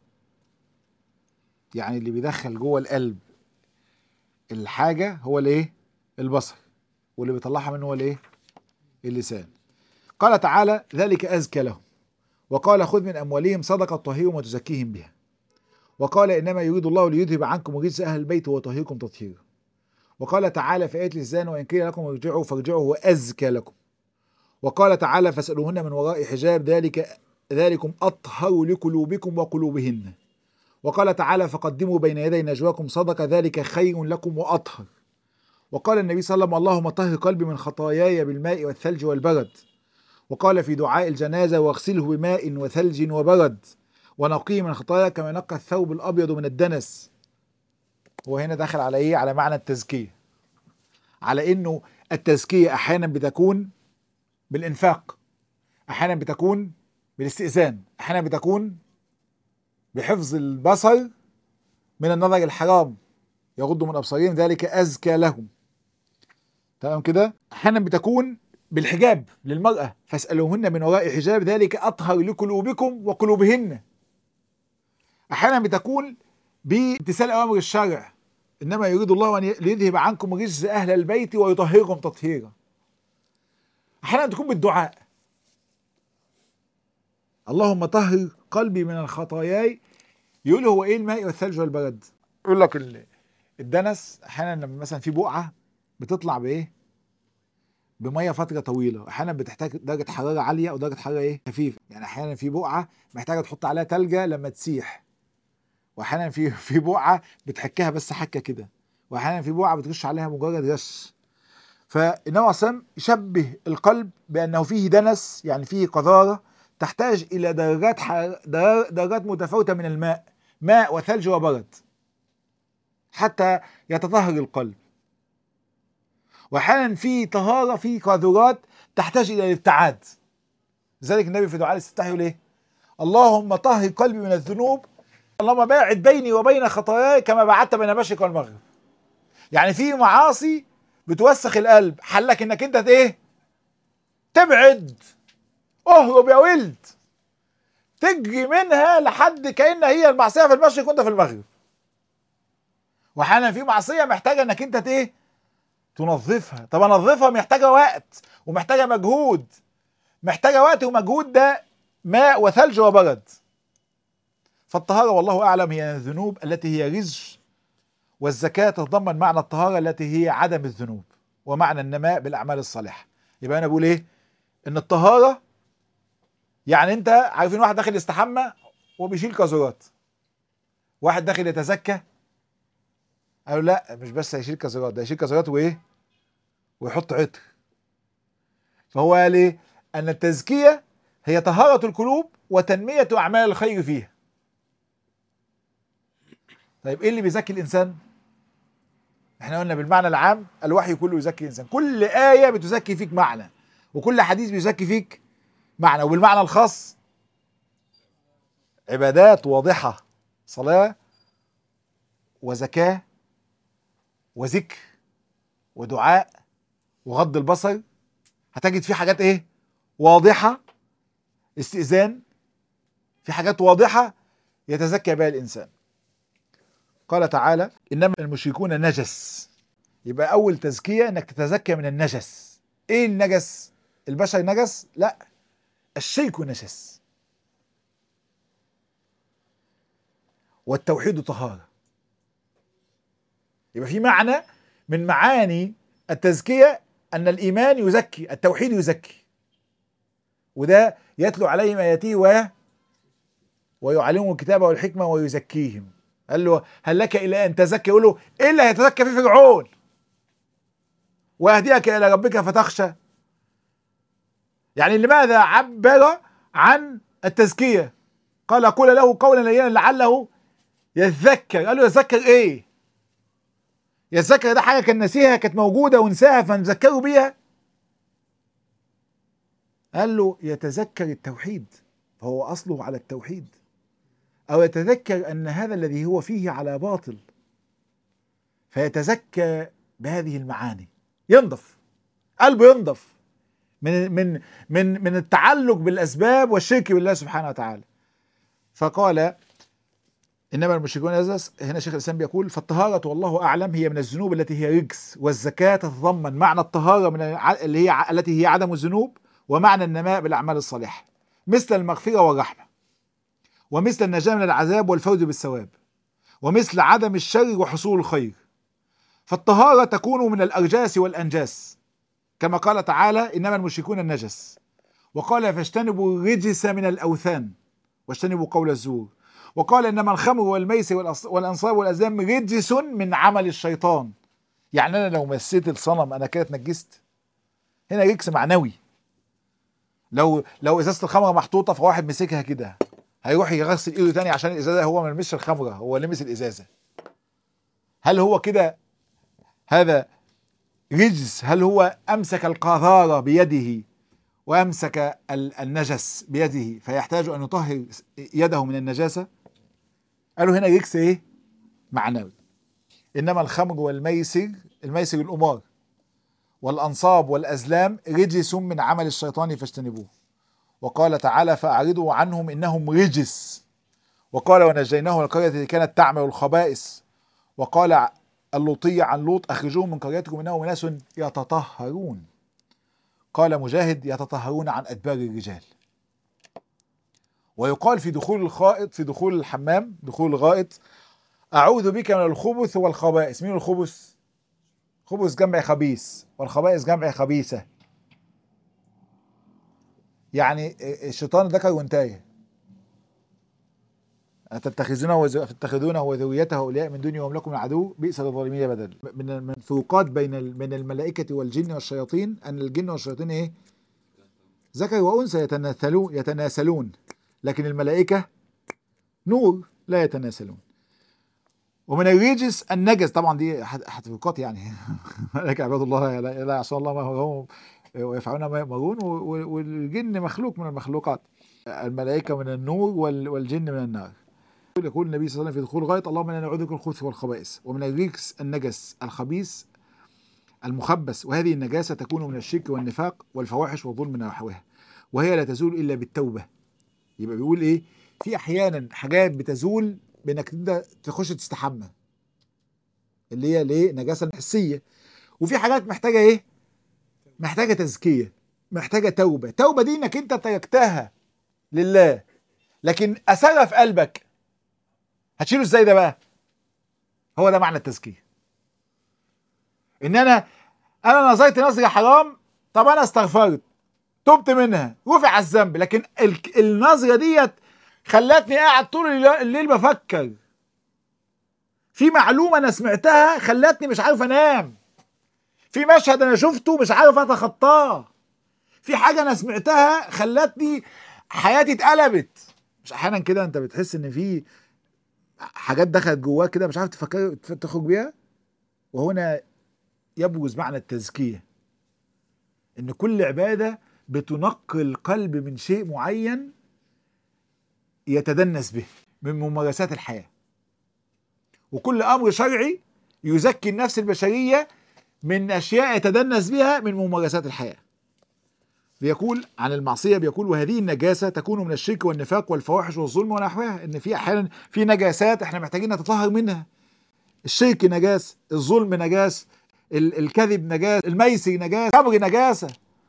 [SPEAKER 1] يعني اللي بيدخل جوه القلب الحاجه هو الايه البصر واللي بيطلعها منه هو الايه اللسان قال تعالى ذلك ازكى لهم وقال خذ من اموالهم صدقه تطهرهم وتزكيهم بها وقال انما يريد الله ليذهب عنكم رجس اهل البيت ويطهركم تطهيرا وقال تعالى في آية الزان وإن قيل لكم ارجعوا فارجعوا هو أزكى لكم وقال تعالى فاسألوهن من وراء حجاب ذلك ذلكم أطهر لقلوبكم وقلوبهن وقال تعالى فقدموا بين يدي نجواكم صدقة ذلك خير لكم وأطهر وقال النبي صلى الله عليه وسلم اللهم طهر قلبي من خطاياي بالماء والثلج والبرد وقال في دعاء الجنازة واغسله بماء وثلج وبرد ونقيه من خطايا كما نقى الثوب الأبيض من الدنس هو هنا داخل على إيه؟ على معنى التزكية على إنه التزكية أحيانا بتكون بالإنفاق أحيانا بتكون بالاستئذان أحيانا بتكون بحفظ البصر من النظر الحرام يغضوا من أبصارهم ذلك أزكى لهم تمام كده أحيانا بتكون بالحجاب للمرأة فاسألوهن من وراء حجاب ذلك أطهر لقلوبكم وقلوبهن أحيانا بتكون بامتثال أوامر الشرع إنما يريد الله أن يذهب عنكم رجز أهل البيت ويطهركم تطهيرا أحيانا تكون بالدعاء اللهم طهر قلبي من الخطاياي يقول هو ايه الماء والثلج والبرد يقول لك ال- الدنس احيانا لما مثلا في بقعه بتطلع بايه بميه فتره طويله احيانا بتحتاج درجه حراره عاليه او درجه حراره ايه خفيفه يعني احيانا في بقعه محتاجه تحط عليها تلجه لما تسيح واحيانا في في بقعه بتحكها بس حكه كده واحيانا في بقعه بترش عليها مجرد رش فالنبي عليه الصلاه يشبه القلب بانه فيه دنس يعني فيه قذاره تحتاج الى درجات حر... در- درجات متفاوته من الماء ماء وثلج وبرد حتى يتطهر القلب واحيانا في طهاره في قاذورات تحتاج الى الابتعاد لذلك النبي في دعاء الاستفتاح يقول ايه اللهم طهر قلبي من الذنوب اللهم باعد بيني وبين خطاياي كما بعدت بين المشرق والمغرب يعني في معاصي بتوسخ القلب حلك انك انت ايه تبعد اهرب يا ولد تجري منها لحد كأن هي المعصيه في المشرق وانت في المغرب واحيانا في معصيه محتاجه انك انت ايه تنظفها طب انظفها محتاجه وقت ومحتاجه مجهود محتاجه وقت ومجهود ده ماء وثلج وبرد فالطهاره والله اعلم هي الذنوب التي هي رزق والزكاه تتضمن معنى الطهاره التي هي عدم الذنوب ومعنى النماء بالاعمال الصالحه يبقى انا بقول ايه ان الطهاره يعني انت عارفين واحد داخل يستحمى وبيشيل كازورات واحد داخل يتزكى قالوا لا مش بس هيشيل كازورات ده هيشيل كازورات وايه ويحط عطر فهو قال ايه ان التزكيه هي طهاره القلوب وتنميه اعمال الخير فيها طيب ايه اللي بيزكي الانسان احنا قلنا بالمعنى العام الوحي كله يزكي الانسان كل ايه بتزكي فيك معنى وكل حديث بيزكي فيك معنى وبالمعنى الخاص عبادات واضحه صلاه وزكاه وذكر ودعاء وغض البصر هتجد في حاجات ايه واضحه استئذان في حاجات واضحه يتزكى بها الانسان قال تعالى انما المشركون نجس يبقى اول تزكيه انك تتزكى من النجس ايه النجس البشر نجس لا الشرك نجس والتوحيد طهاره يبقى في معنى من معاني التزكيه ان الايمان يزكي التوحيد يزكي وده يتلو عليهم اياته و ويعلمهم الكتاب والحكمه ويزكيهم قال له هل لك الى ان تزكى يقول له ايه اللي هيتزكى فيه فرعون ويهديك الى ربك فتخشى يعني لماذا عبر عن التزكيه قال قول له قولا لينا لعله يتذكر قال له يتذكر ايه يتذكر ده حاجه كان نسيها كانت موجوده ونساها فنذكره بيها قال له يتذكر التوحيد فهو اصله على التوحيد او يتذكر ان هذا الذي هو فيه على باطل فيتزكى بهذه المعاني ينضف قلبه ينضف من من من من التعلق بالاسباب والشرك بالله سبحانه وتعالى فقال انما المشركون نجس هنا شيخ الاسلام بيقول فالطهاره والله اعلم هي من الذنوب التي هي رجس والزكاه تتضمن معنى الطهاره من الع- اللي هي التي هي عدم الذنوب ومعنى النماء بالاعمال الصالحه مثل المغفره والرحمه ومثل النجاه من العذاب والفوز بالثواب ومثل عدم الشر وحصول الخير فالطهاره تكون من الارجاس والانجاس كما قال تعالى انما المشركون النجس وقال فاجتنبوا الرجس من الاوثان واجتنبوا قول الزور وقال انما الخمر والميسر والأص- والانصاب والازلام رجس من عمل الشيطان يعني انا لو مسيت الصنم انا كده اتنجست هنا رجس معنوي لو لو ازازه الخمره محطوطه فواحد مسكها كده هيروح يغسل ايده تاني عشان الازازه هو ما لمسش الخمره هو لمس الازازه هل هو كده هذا رجس هل هو امسك القاذاره بيده وامسك ال- النجس بيده فيحتاج ان يطهر يده من النجاسه قالوا هنا رجس ايه معنوي انما الخمر والميسر الميسر الامار والانصاب والازلام رجس من عمل الشيطان فاجتنبوه وقال تعالى فاعرضوا عنهم انهم رجس وقال ونجيناه من القريه التي كانت تعمل الخبائث وقال اللوطي عن لوط اخرجوهم من قريتكم انهم ناس يتطهرون قال مجاهد يتطهرون عن ادبار الرجال ويقال في دخول الخائط في دخول الحمام دخول الغائط اعوذ بك من الخبث والخبائث مين الخبث خبث جمع خبيث والخبائث جمع خبيثه يعني الشيطان ذكر وانتهى أتتخذونه وز... تتخذونه وذريته أولياء من دوني وهم لكم العدو بئس للظالمين بدل من من الفروقات بين ال... من الملائكة والجن والشياطين أن الجن والشياطين إيه؟ ذكر وأنثى يتناسلون يتناسلون لكن الملائكة نور لا يتناسلون ومن الرجس النجس طبعا دي حتفقات يعني ملائكة عباد الله لا لا يعصون الله ما هو ويفعلون ما يأمرون والجن مخلوق من المخلوقات الملائكة من النور والجن من النار يقول النبي صلى الله عليه وسلم في دخول غاية اللهم انا نعوذ بك من الخبث والخبائث ومن الرجس النجس الخبيث المخبث وهذه النجاسة تكون من الشرك والنفاق والفواحش والظلم ونحوها وهي لا تزول إلا بالتوبة يبقى بيقول إيه في أحيانا حاجات بتزول بإنك أنت تخش تستحمى اللي هي ليه نجاسة حسية وفي حاجات محتاجة إيه محتاجة تزكية محتاجة توبة توبة دي إنك أنت تركتها لله لكن أثرها في قلبك هتشيله ازاي ده بقى هو ده معنى التزكيه ان انا انا نظرت نظره حرام طب انا استغفرت تبت منها رفع الذنب لكن النظره ديت خلتني قاعد طول الليل بفكر في معلومه انا سمعتها خلتني مش عارف انام في مشهد انا شفته مش عارف اتخطاه في حاجه انا سمعتها خلتني حياتي اتقلبت مش احيانا كده انت بتحس ان في حاجات دخلت جواك كده مش عارف تفكر تخرج بيها وهنا يبرز معنى التزكيه ان كل عباده بتنقي القلب من شيء معين يتدنس به من ممارسات الحياه وكل امر شرعي يزكي النفس البشريه من اشياء يتدنس بها من ممارسات الحياه بيقول عن المعصيه بيقول وهذه النجاسه تكون من الشرك والنفاق والفواحش والظلم ونحوها ان في احيانا في نجاسات احنا محتاجين نتطهر منها الشرك نجاس الظلم نجاس الكذب نجاس الميسر نجاس الخمر نجاسه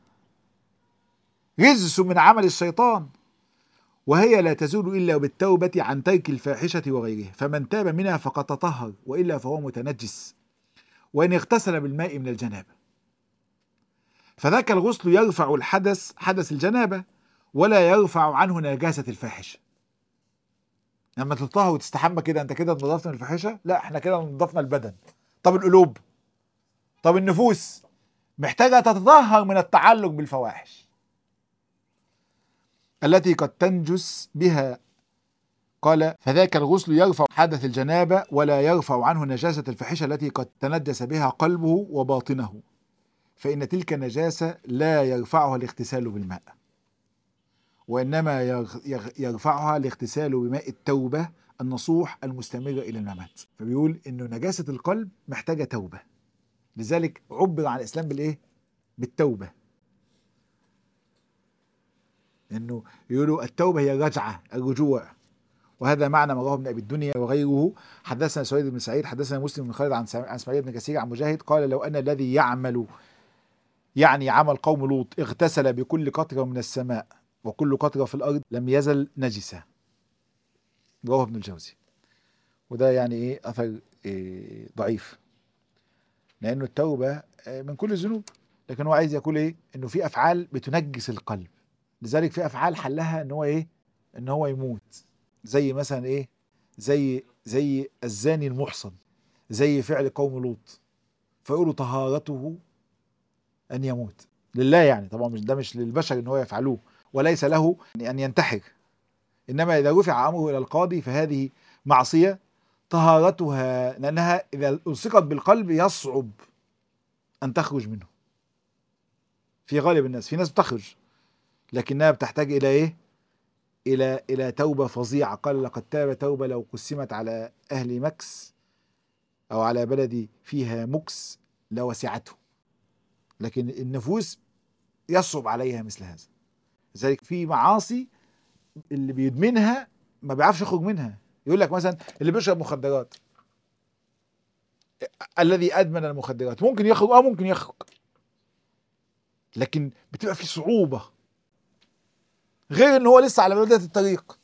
[SPEAKER 1] رجس من عمل الشيطان وهي لا تزول الا بالتوبه عن ترك الفاحشه وغيرها فمن تاب منها فقد تطهر والا فهو متنجس وان اغتسل بالماء من الجنابه فذاك الغسل يرفع الحدث حدث الجنابة ولا يرفع عنه نجاسة الفاحشة لما تطهر وتستحمى كده انت كده نضفت من الفاحشة لا احنا كده نضفنا البدن طب القلوب طب النفوس محتاجة تتطهر من التعلق بالفواحش التي قد تنجس بها قال فذاك الغسل يرفع حدث الجنابة ولا يرفع عنه نجاسة الفاحشة التي قد تنجس بها قلبه وباطنه فإن تلك النجاسة لا يرفعها الاغتسال بالماء وإنما يرفعها الاغتسال بماء التوبة النصوح المستمرة إلى الممات فبيقول إنه نجاسة القلب محتاجة توبة لذلك عبر عن الإسلام بالإيه؟ بالتوبة إنه يقولوا التوبة هي الرجعة الرجوع وهذا معنى ما رواه ابن ابي الدنيا وغيره حدثنا سويد بن سعيد حدثنا مسلم بن خالد عن عن اسماعيل بن كثير عن مجاهد قال لو ان الذي يعمل يعني عمل قوم لوط اغتسل بكل قطرة من السماء وكل قطرة في الأرض لم يزل نجسا رواه ابن الجوزي وده يعني ايه أثر إيه ضعيف لأنه التوبة من كل الذنوب لكن هو عايز يقول ايه انه في افعال بتنجس القلب لذلك في افعال حلها ان هو ايه ان هو يموت زي مثلا ايه زي زي الزاني المحصن زي فعل قوم لوط فيقولوا طهارته ان يموت لله يعني طبعا مش ده مش للبشر ان هو يفعلوه وليس له ان ينتحر انما اذا رفع امره الى القاضي فهذه معصيه طهارتها لانها اذا الصقت بالقلب يصعب ان تخرج منه في غالب الناس في ناس بتخرج لكنها بتحتاج الى ايه الى الى توبه فظيعه قال لقد تاب توبه لو قسمت على اهل مكس او على بلدي فيها مكس لوسعته لكن النفوس يصعب عليها مثل هذا لذلك في معاصي اللي بيدمنها ما بيعرفش يخرج منها يقول لك مثلا اللي بيشرب مخدرات الذي ادمن المخدرات ممكن يخرج اه ممكن يخرج لكن بتبقى في صعوبه غير ان هو لسه على بدايه الطريق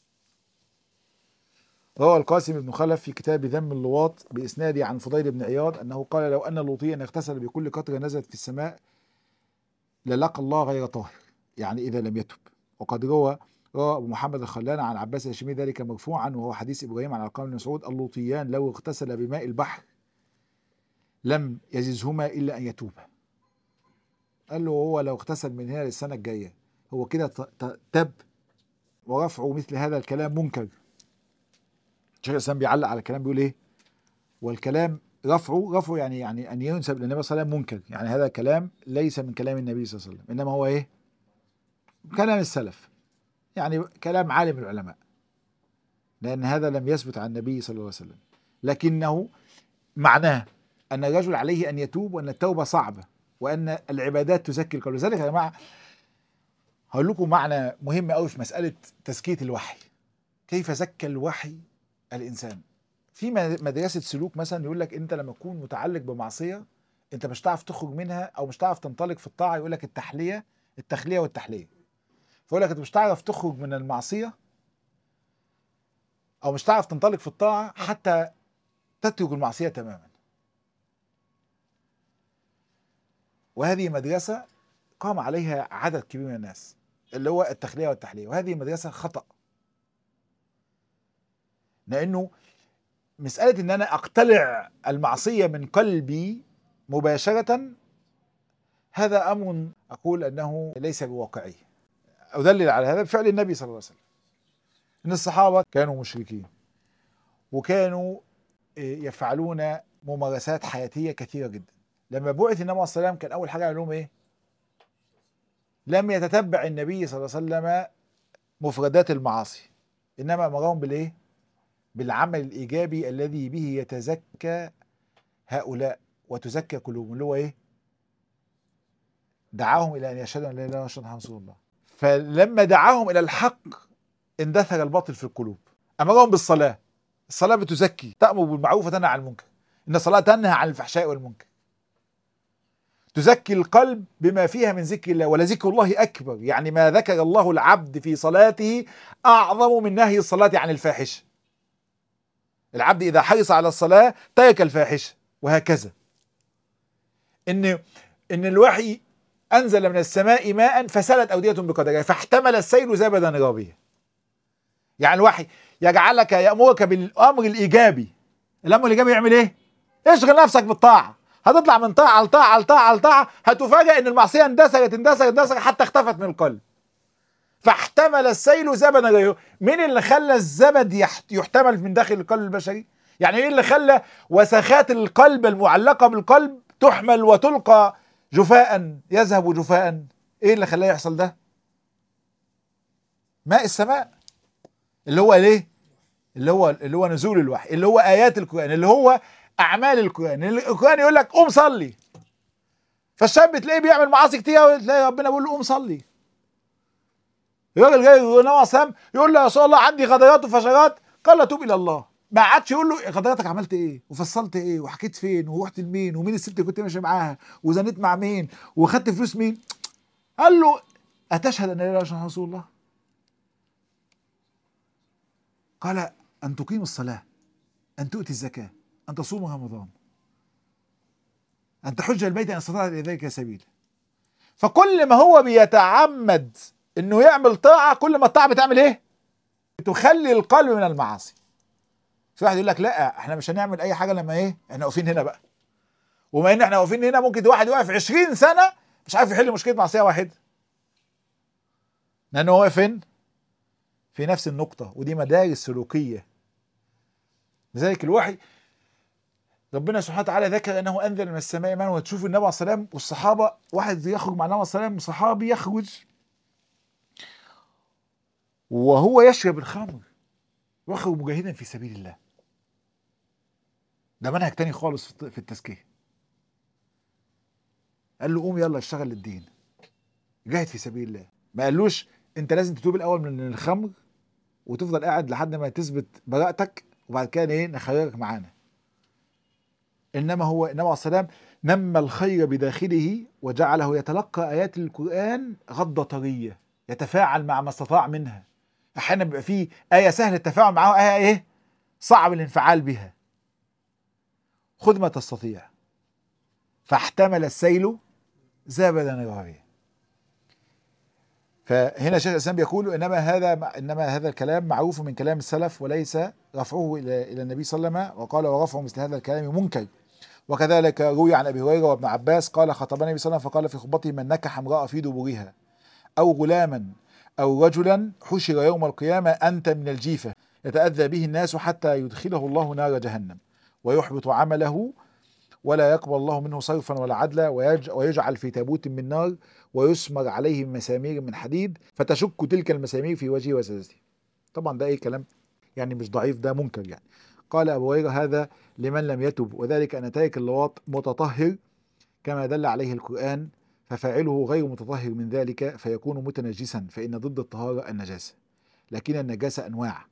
[SPEAKER 1] روى القاسم بن خلف في كتاب ذم اللواط باسناده عن فضيل بن عياض انه قال لو ان لوطيا اغتسل بكل قطره نزلت في السماء للقى الله غير طاهر يعني اذا لم يتب وقد روى روى ابو محمد الخلال عن عباس الهاشمي ذلك مرفوعا وهو حديث ابراهيم عن القام بن مسعود اللوطيان لو اغتسل بماء البحر لم يجزهما الا ان يتوبا قال له هو لو اغتسل من هنا للسنه الجايه هو كده تب ورفعه مثل هذا الكلام منكر شيخ الاسلام بيعلق على الكلام بيقول ايه والكلام رفعه رفعه يعني يعني ان ينسب للنبي صلى الله عليه وسلم منكر يعني هذا كلام ليس من كلام النبي صلى الله عليه وسلم انما هو ايه كلام السلف يعني كلام عالم العلماء لان هذا لم يثبت عن النبي صلى الله عليه وسلم لكنه معناه ان الرجل عليه ان يتوب وان التوبه صعبه وان العبادات تزكي القلب لذلك يا جماعه هقول لكم معنى مهم قوي في مساله تزكيه الوحي كيف زكى الوحي الانسان في مدرسه سلوك مثلا يقول لك انت لما تكون متعلق بمعصيه انت مش هتعرف تخرج منها او مش هتعرف تنطلق في الطاعه يقول لك التحليه التخليه والتحليه فيقول لك انت مش هتعرف تخرج من المعصيه او مش هتعرف تنطلق في الطاعه حتى تترك المعصيه تماما وهذه مدرسه قام عليها عدد كبير من الناس اللي هو التخليه والتحليه وهذه مدرسه خطأ لانه مساله ان انا اقتلع المعصيه من قلبي مباشره هذا امر اقول انه ليس بواقعي ادلل على هذا بفعل النبي صلى الله عليه وسلم ان الصحابه كانوا مشركين وكانوا يفعلون ممارسات حياتيه كثيره جدا لما بعث النبي صلى الله عليه وسلم كان اول حاجه قال لهم ايه لم يتتبع النبي صلى الله عليه وسلم مفردات المعاصي انما امرهم بالايه بالعمل الايجابي الذي به يتزكى هؤلاء وتزكى قلوبهم اللي هو ايه دعاهم الى ان يشهدوا ان لا اله الا الله واشهد ان رسول الله فلما دعاهم الى الحق اندثر الباطل في القلوب امرهم بالصلاه الصلاه بتزكي تامر بالمعروف وتنهى عن المنكر ان الصلاه تنهى عن الفحشاء والمنكر تزكي القلب بما فيها من ذكر الله ولذكر الله اكبر يعني ما ذكر الله العبد في صلاته اعظم من نهي الصلاه عن الفاحشه العبد اذا حرص على الصلاه ترك الفاحشه وهكذا ان ان الوحي انزل من السماء ماء فسالت اوديه بقدرها فاحتمل السيل زبدا رابيا يعني الوحي يجعلك يامرك بالامر الايجابي الامر الايجابي يعمل ايه اشغل نفسك بالطاعه هتطلع من طاعه لطاعه لطاعه لطاعه هتفاجئ ان المعصيه اندثرت اندثرت اندثرت حتى اختفت من القلب فاحتمل السيل زبدا غيره مين اللي خلى الزبد يحتمل من داخل القلب البشري يعني ايه اللي خلى وسخات القلب المعلقه بالقلب تحمل وتلقى جفاء يذهب جفاء ايه اللي خلاه يحصل ده ماء السماء اللي هو ليه اللي هو اللي هو نزول الوحي اللي هو ايات القران اللي هو اعمال القران القران يقول لك قوم صلي فالشاب تلاقيه بيعمل معاصي كتير تلاقي ربنا بيقول له قوم صلي الراجل جاي النبي صلى يقول له يا رسول الله عندي غدرات وفجرات قال توب الى الله ما قعدش يقول له غدراتك عملت ايه وفصلت ايه وحكيت فين ورحت لمين ومين الست اللي كنت ماشي معاها وزنيت مع مين وخدت فلوس مين قال له اتشهد ان لا اله الا الله رسول الله قال ان تقيم الصلاه ان تؤتي الزكاه ان تصوم رمضان ان تحج البيت ان استطعت الى ذلك سبيلا فكل ما هو بيتعمد انه يعمل طاعه كل ما الطاعه بتعمل ايه تخلي القلب من المعاصي في واحد يقول لك لا احنا مش هنعمل اي حاجه لما ايه احنا واقفين هنا بقى وما ان احنا واقفين هنا ممكن واحد واقف 20 سنه مش عارف يحل مشكله معصيه واحده لانه هو فين في نفس النقطه ودي مدارس سلوكيه لذلك الوحي ربنا سبحانه وتعالى ذكر انه انزل من السماء ماء وتشوف النبي عليه الصلاه والسلام والصحابه واحد يخرج مع النبي عليه الصلاه والسلام صحابي يخرج وهو يشرب الخمر ويخرج مجاهدا في سبيل الله ده منهج تاني خالص في التزكيه قال له قوم يلا اشتغل للدين جاهد في سبيل الله ما قالوش انت لازم تتوب الاول من الخمر وتفضل قاعد لحد ما تثبت براءتك وبعد كده ايه نخرجك معانا انما هو النبي عليه السلام نمى الخير بداخله وجعله يتلقى ايات القران غضه طريه يتفاعل مع ما استطاع منها احيانا بيبقى فيه ايه سهل التفاعل معاها ايه ايه صعب الانفعال بها خذ ما تستطيع فاحتمل السيل زبدا رابيا فهنا شيخ الاسلام بيقول انما هذا انما هذا الكلام معروف من كلام السلف وليس رفعه الى الى النبي صلى الله عليه وسلم وقال ورفع مثل هذا الكلام منكر وكذلك روي عن ابي هريره وابن عباس قال خطبنا النبي صلى الله عليه وسلم فقال في خطبته من نكح امراه في دبرها او غلاما او رجلا حشر يوم القيامه انت من الجيفه يتاذى به الناس حتى يدخله الله نار جهنم ويحبط عمله ولا يقبل الله منه صرفا ولا عدلا ويجعل في تابوت من نار ويسمر عليه مسامير من حديد فتشك تلك المسامير في وجهه وسجده طبعا ده اي كلام يعني مش ضعيف ده منكر يعني قال ابو هريره هذا لمن لم يتب وذلك ان تارك اللواط متطهر كما دل عليه القران ففاعله غير متطهر من ذلك فيكون متنجسا فان ضد الطهاره النجاسه لكن النجاسه انواع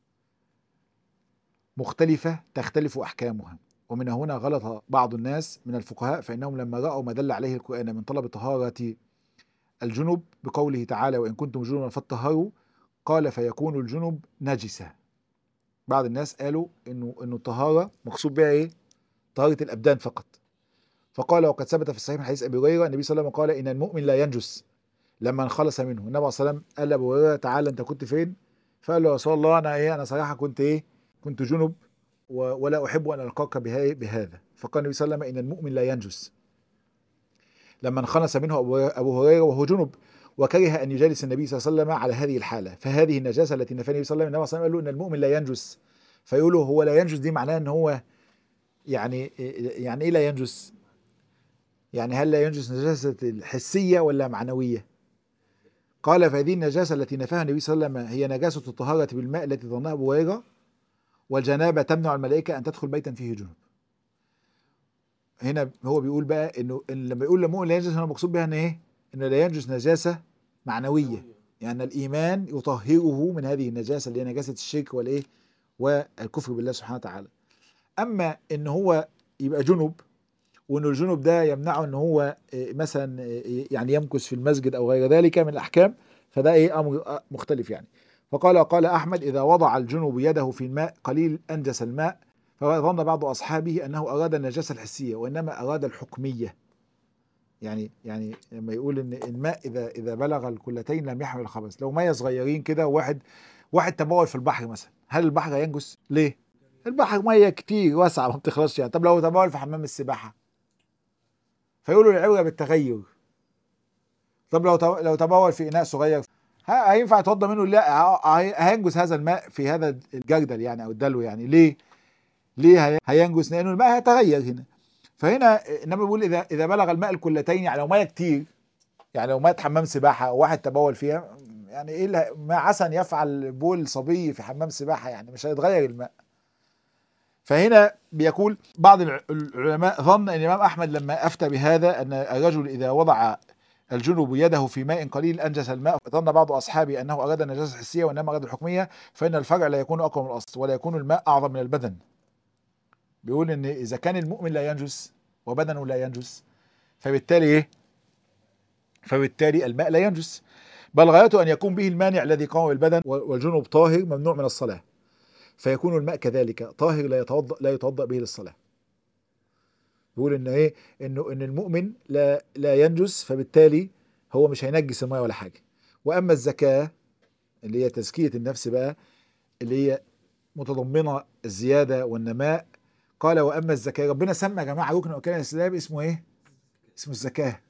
[SPEAKER 1] مختلفه تختلف احكامها ومن هنا غلط بعض الناس من الفقهاء فإنهم لما رأوا ما دل عليه القرآن من طلب طهارة الجنب بقوله تعالى وإن كنتم جنبا فاتطهروا قال فيكون الجنب نجسا بعض الناس قالوا إنه إنه الطهارة مقصود بها إيه؟ طهارة الأبدان فقط فقال وقد ثبت في الصحيح من حديث أبي هريرة النبي صلى الله عليه وسلم قال إن المؤمن لا ينجس لما انخلص منه النبي عليه الصلاة والسلام قال لأبو هريرة تعالى أنت كنت فين؟ فقال له يا رسول الله أنا إيه أنا صراحة كنت إيه؟ كنت جنب ولا احب ان القاك بهذا فقال النبي صلى الله عليه وسلم ان المؤمن لا ينجس لما انخنس منه ابو هريره وهو جنب وكره ان يجالس النبي صلى الله عليه وسلم على هذه الحاله فهذه النجاسه التي نفى النبي صلى الله عليه وسلم قال له ان المؤمن لا ينجس فيقولوا هو لا ينجس دي معناه ان هو يعني يعني ايه لا ينجس؟ يعني هل لا ينجس نجاسه الحسيه ولا معنويه؟ قال فهذه النجاسه التي نفاها النبي صلى الله عليه وسلم هي نجاسه الطهاره بالماء التي ظنها ابو هريره والجنابة تمنع الملائكة أن تدخل بيتا فيه جنوب هنا هو بيقول بقى انه إن لما يقول المؤمن لا ينجس هنا مقصود بها ان ايه؟ انه لا ينجس نجاسه معنويه يعني الايمان يطهره من هذه النجاسه اللي هي نجاسه الشرك والايه؟ والكفر بالله سبحانه وتعالى. اما ان هو يبقى جنب وان الجنب ده يمنعه ان هو مثلا يعني يمكث في المسجد او غير ذلك من الاحكام فده ايه امر مختلف يعني. فقال قال احمد اذا وضع الجنب يده في الماء قليل انجس الماء فظن بعض اصحابه انه اراد النجاسه الحسيه وانما اراد الحكميه يعني يعني لما يقول ان الماء اذا اذا بلغ الكلتين لم يحمل الخبث لو ميه صغيرين كده واحد واحد تبول في البحر مثلا هل البحر هينجس ليه البحر ميه كتير واسعه ما بتخلصش يعني طب لو تبول في حمام السباحه فيقولوا العبره بالتغير طب لو لو تبول في اناء صغير هينفع يتوضى منه لا هينجس هذا الماء في هذا الجردل يعني او الدلو يعني ليه ليه هينجس لانه الماء هيتغير هنا فهنا انما بيقول اذا اذا بلغ الماء الكلتين يعني لو ميه كتير يعني لو ميه حمام سباحه او واحد تبول فيها يعني ايه ما عسى ان يفعل بول صبي في حمام سباحه يعني مش هيتغير الماء فهنا بيقول بعض العلماء ظن ان الامام احمد لما افتى بهذا ان الرجل اذا وضع الجنوب يده في ماء قليل انجس الماء ظن بعض اصحابي انه اراد النجاسه الحسيه وانما اراد الحكميه فان الفرع لا يكون اقوى من الاصل ولا يكون الماء اعظم من البدن بيقول ان اذا كان المؤمن لا ينجس وبدنه لا ينجس فبالتالي ايه فبالتالي الماء لا ينجس بل غايته ان يكون به المانع الذي قام بالبدن والجنوب طاهر ممنوع من الصلاه فيكون الماء كذلك طاهر لا يتوضا لا يتوضا به للصلاه بيقول ان ايه انه ان المؤمن لا لا ينجس فبالتالي هو مش هينجس الماء ولا حاجه واما الزكاه اللي هي تزكية النفس بقى اللي هي متضمنة الزيادة والنماء قال وأما الزكاة ربنا سمى يا جماعة ركن أركان الإسلام اسمه إيه؟ اسمه الزكاة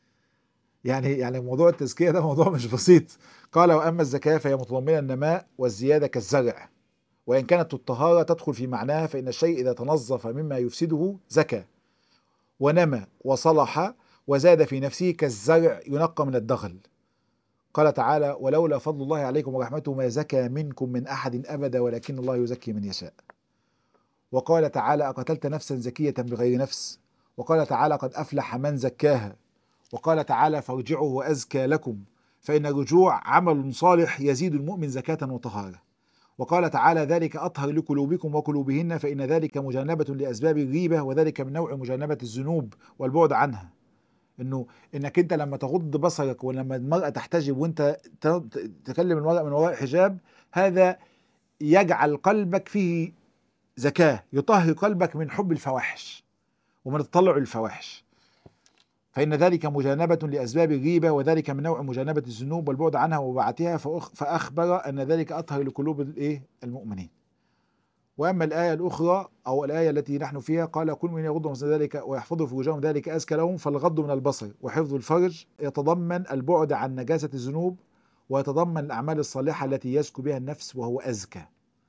[SPEAKER 1] يعني يعني موضوع التزكية ده موضوع مش بسيط قال وأما الزكاة فهي متضمنة النماء والزيادة كالزرع وإن كانت الطهارة تدخل في معناها فإن الشيء إذا تنظف مما يفسده زكى ونمى وصلح وزاد في نفسه كالزرع ينقى من الدغل قال تعالى ولولا فضل الله عليكم ورحمته ما زكى منكم من أحد أبدا ولكن الله يزكي من يشاء وقال تعالى أقتلت نفسا زكية بغير نفس وقال تعالى قد أفلح من زكاها وقال تعالى فارجعوا وأزكى لكم فإن الرجوع عمل صالح يزيد المؤمن زكاة وطهارة وقال تعالى ذلك أطهر لقلوبكم وقلوبهن فإن ذلك مجانبة لأسباب الريبة وذلك من نوع مجانبة الذنوب والبعد عنها انه انك انت لما تغض بصرك ولما المرأة تحتجب وانت تكلم المرأة من وراء حجاب هذا يجعل قلبك فيه زكاة يطهر قلبك من حب الفواحش ومن التطلع للفواحش فإن ذلك مجانبة لأسباب الريبة وذلك من نوع مجانبة الذنوب والبعد عنها وبعتها فأخبر أن ذلك أطهر لقلوب الإيه المؤمنين واما الايه الاخرى او الايه التي نحن فيها قال كل من يغض من ذلك ويحفظوا فروجهم ذلك ازكى لهم فالغض من البصر وحفظ الفرج يتضمن البعد عن نجاسه الذنوب ويتضمن الاعمال الصالحه التي يزكو بها النفس وهو ازكى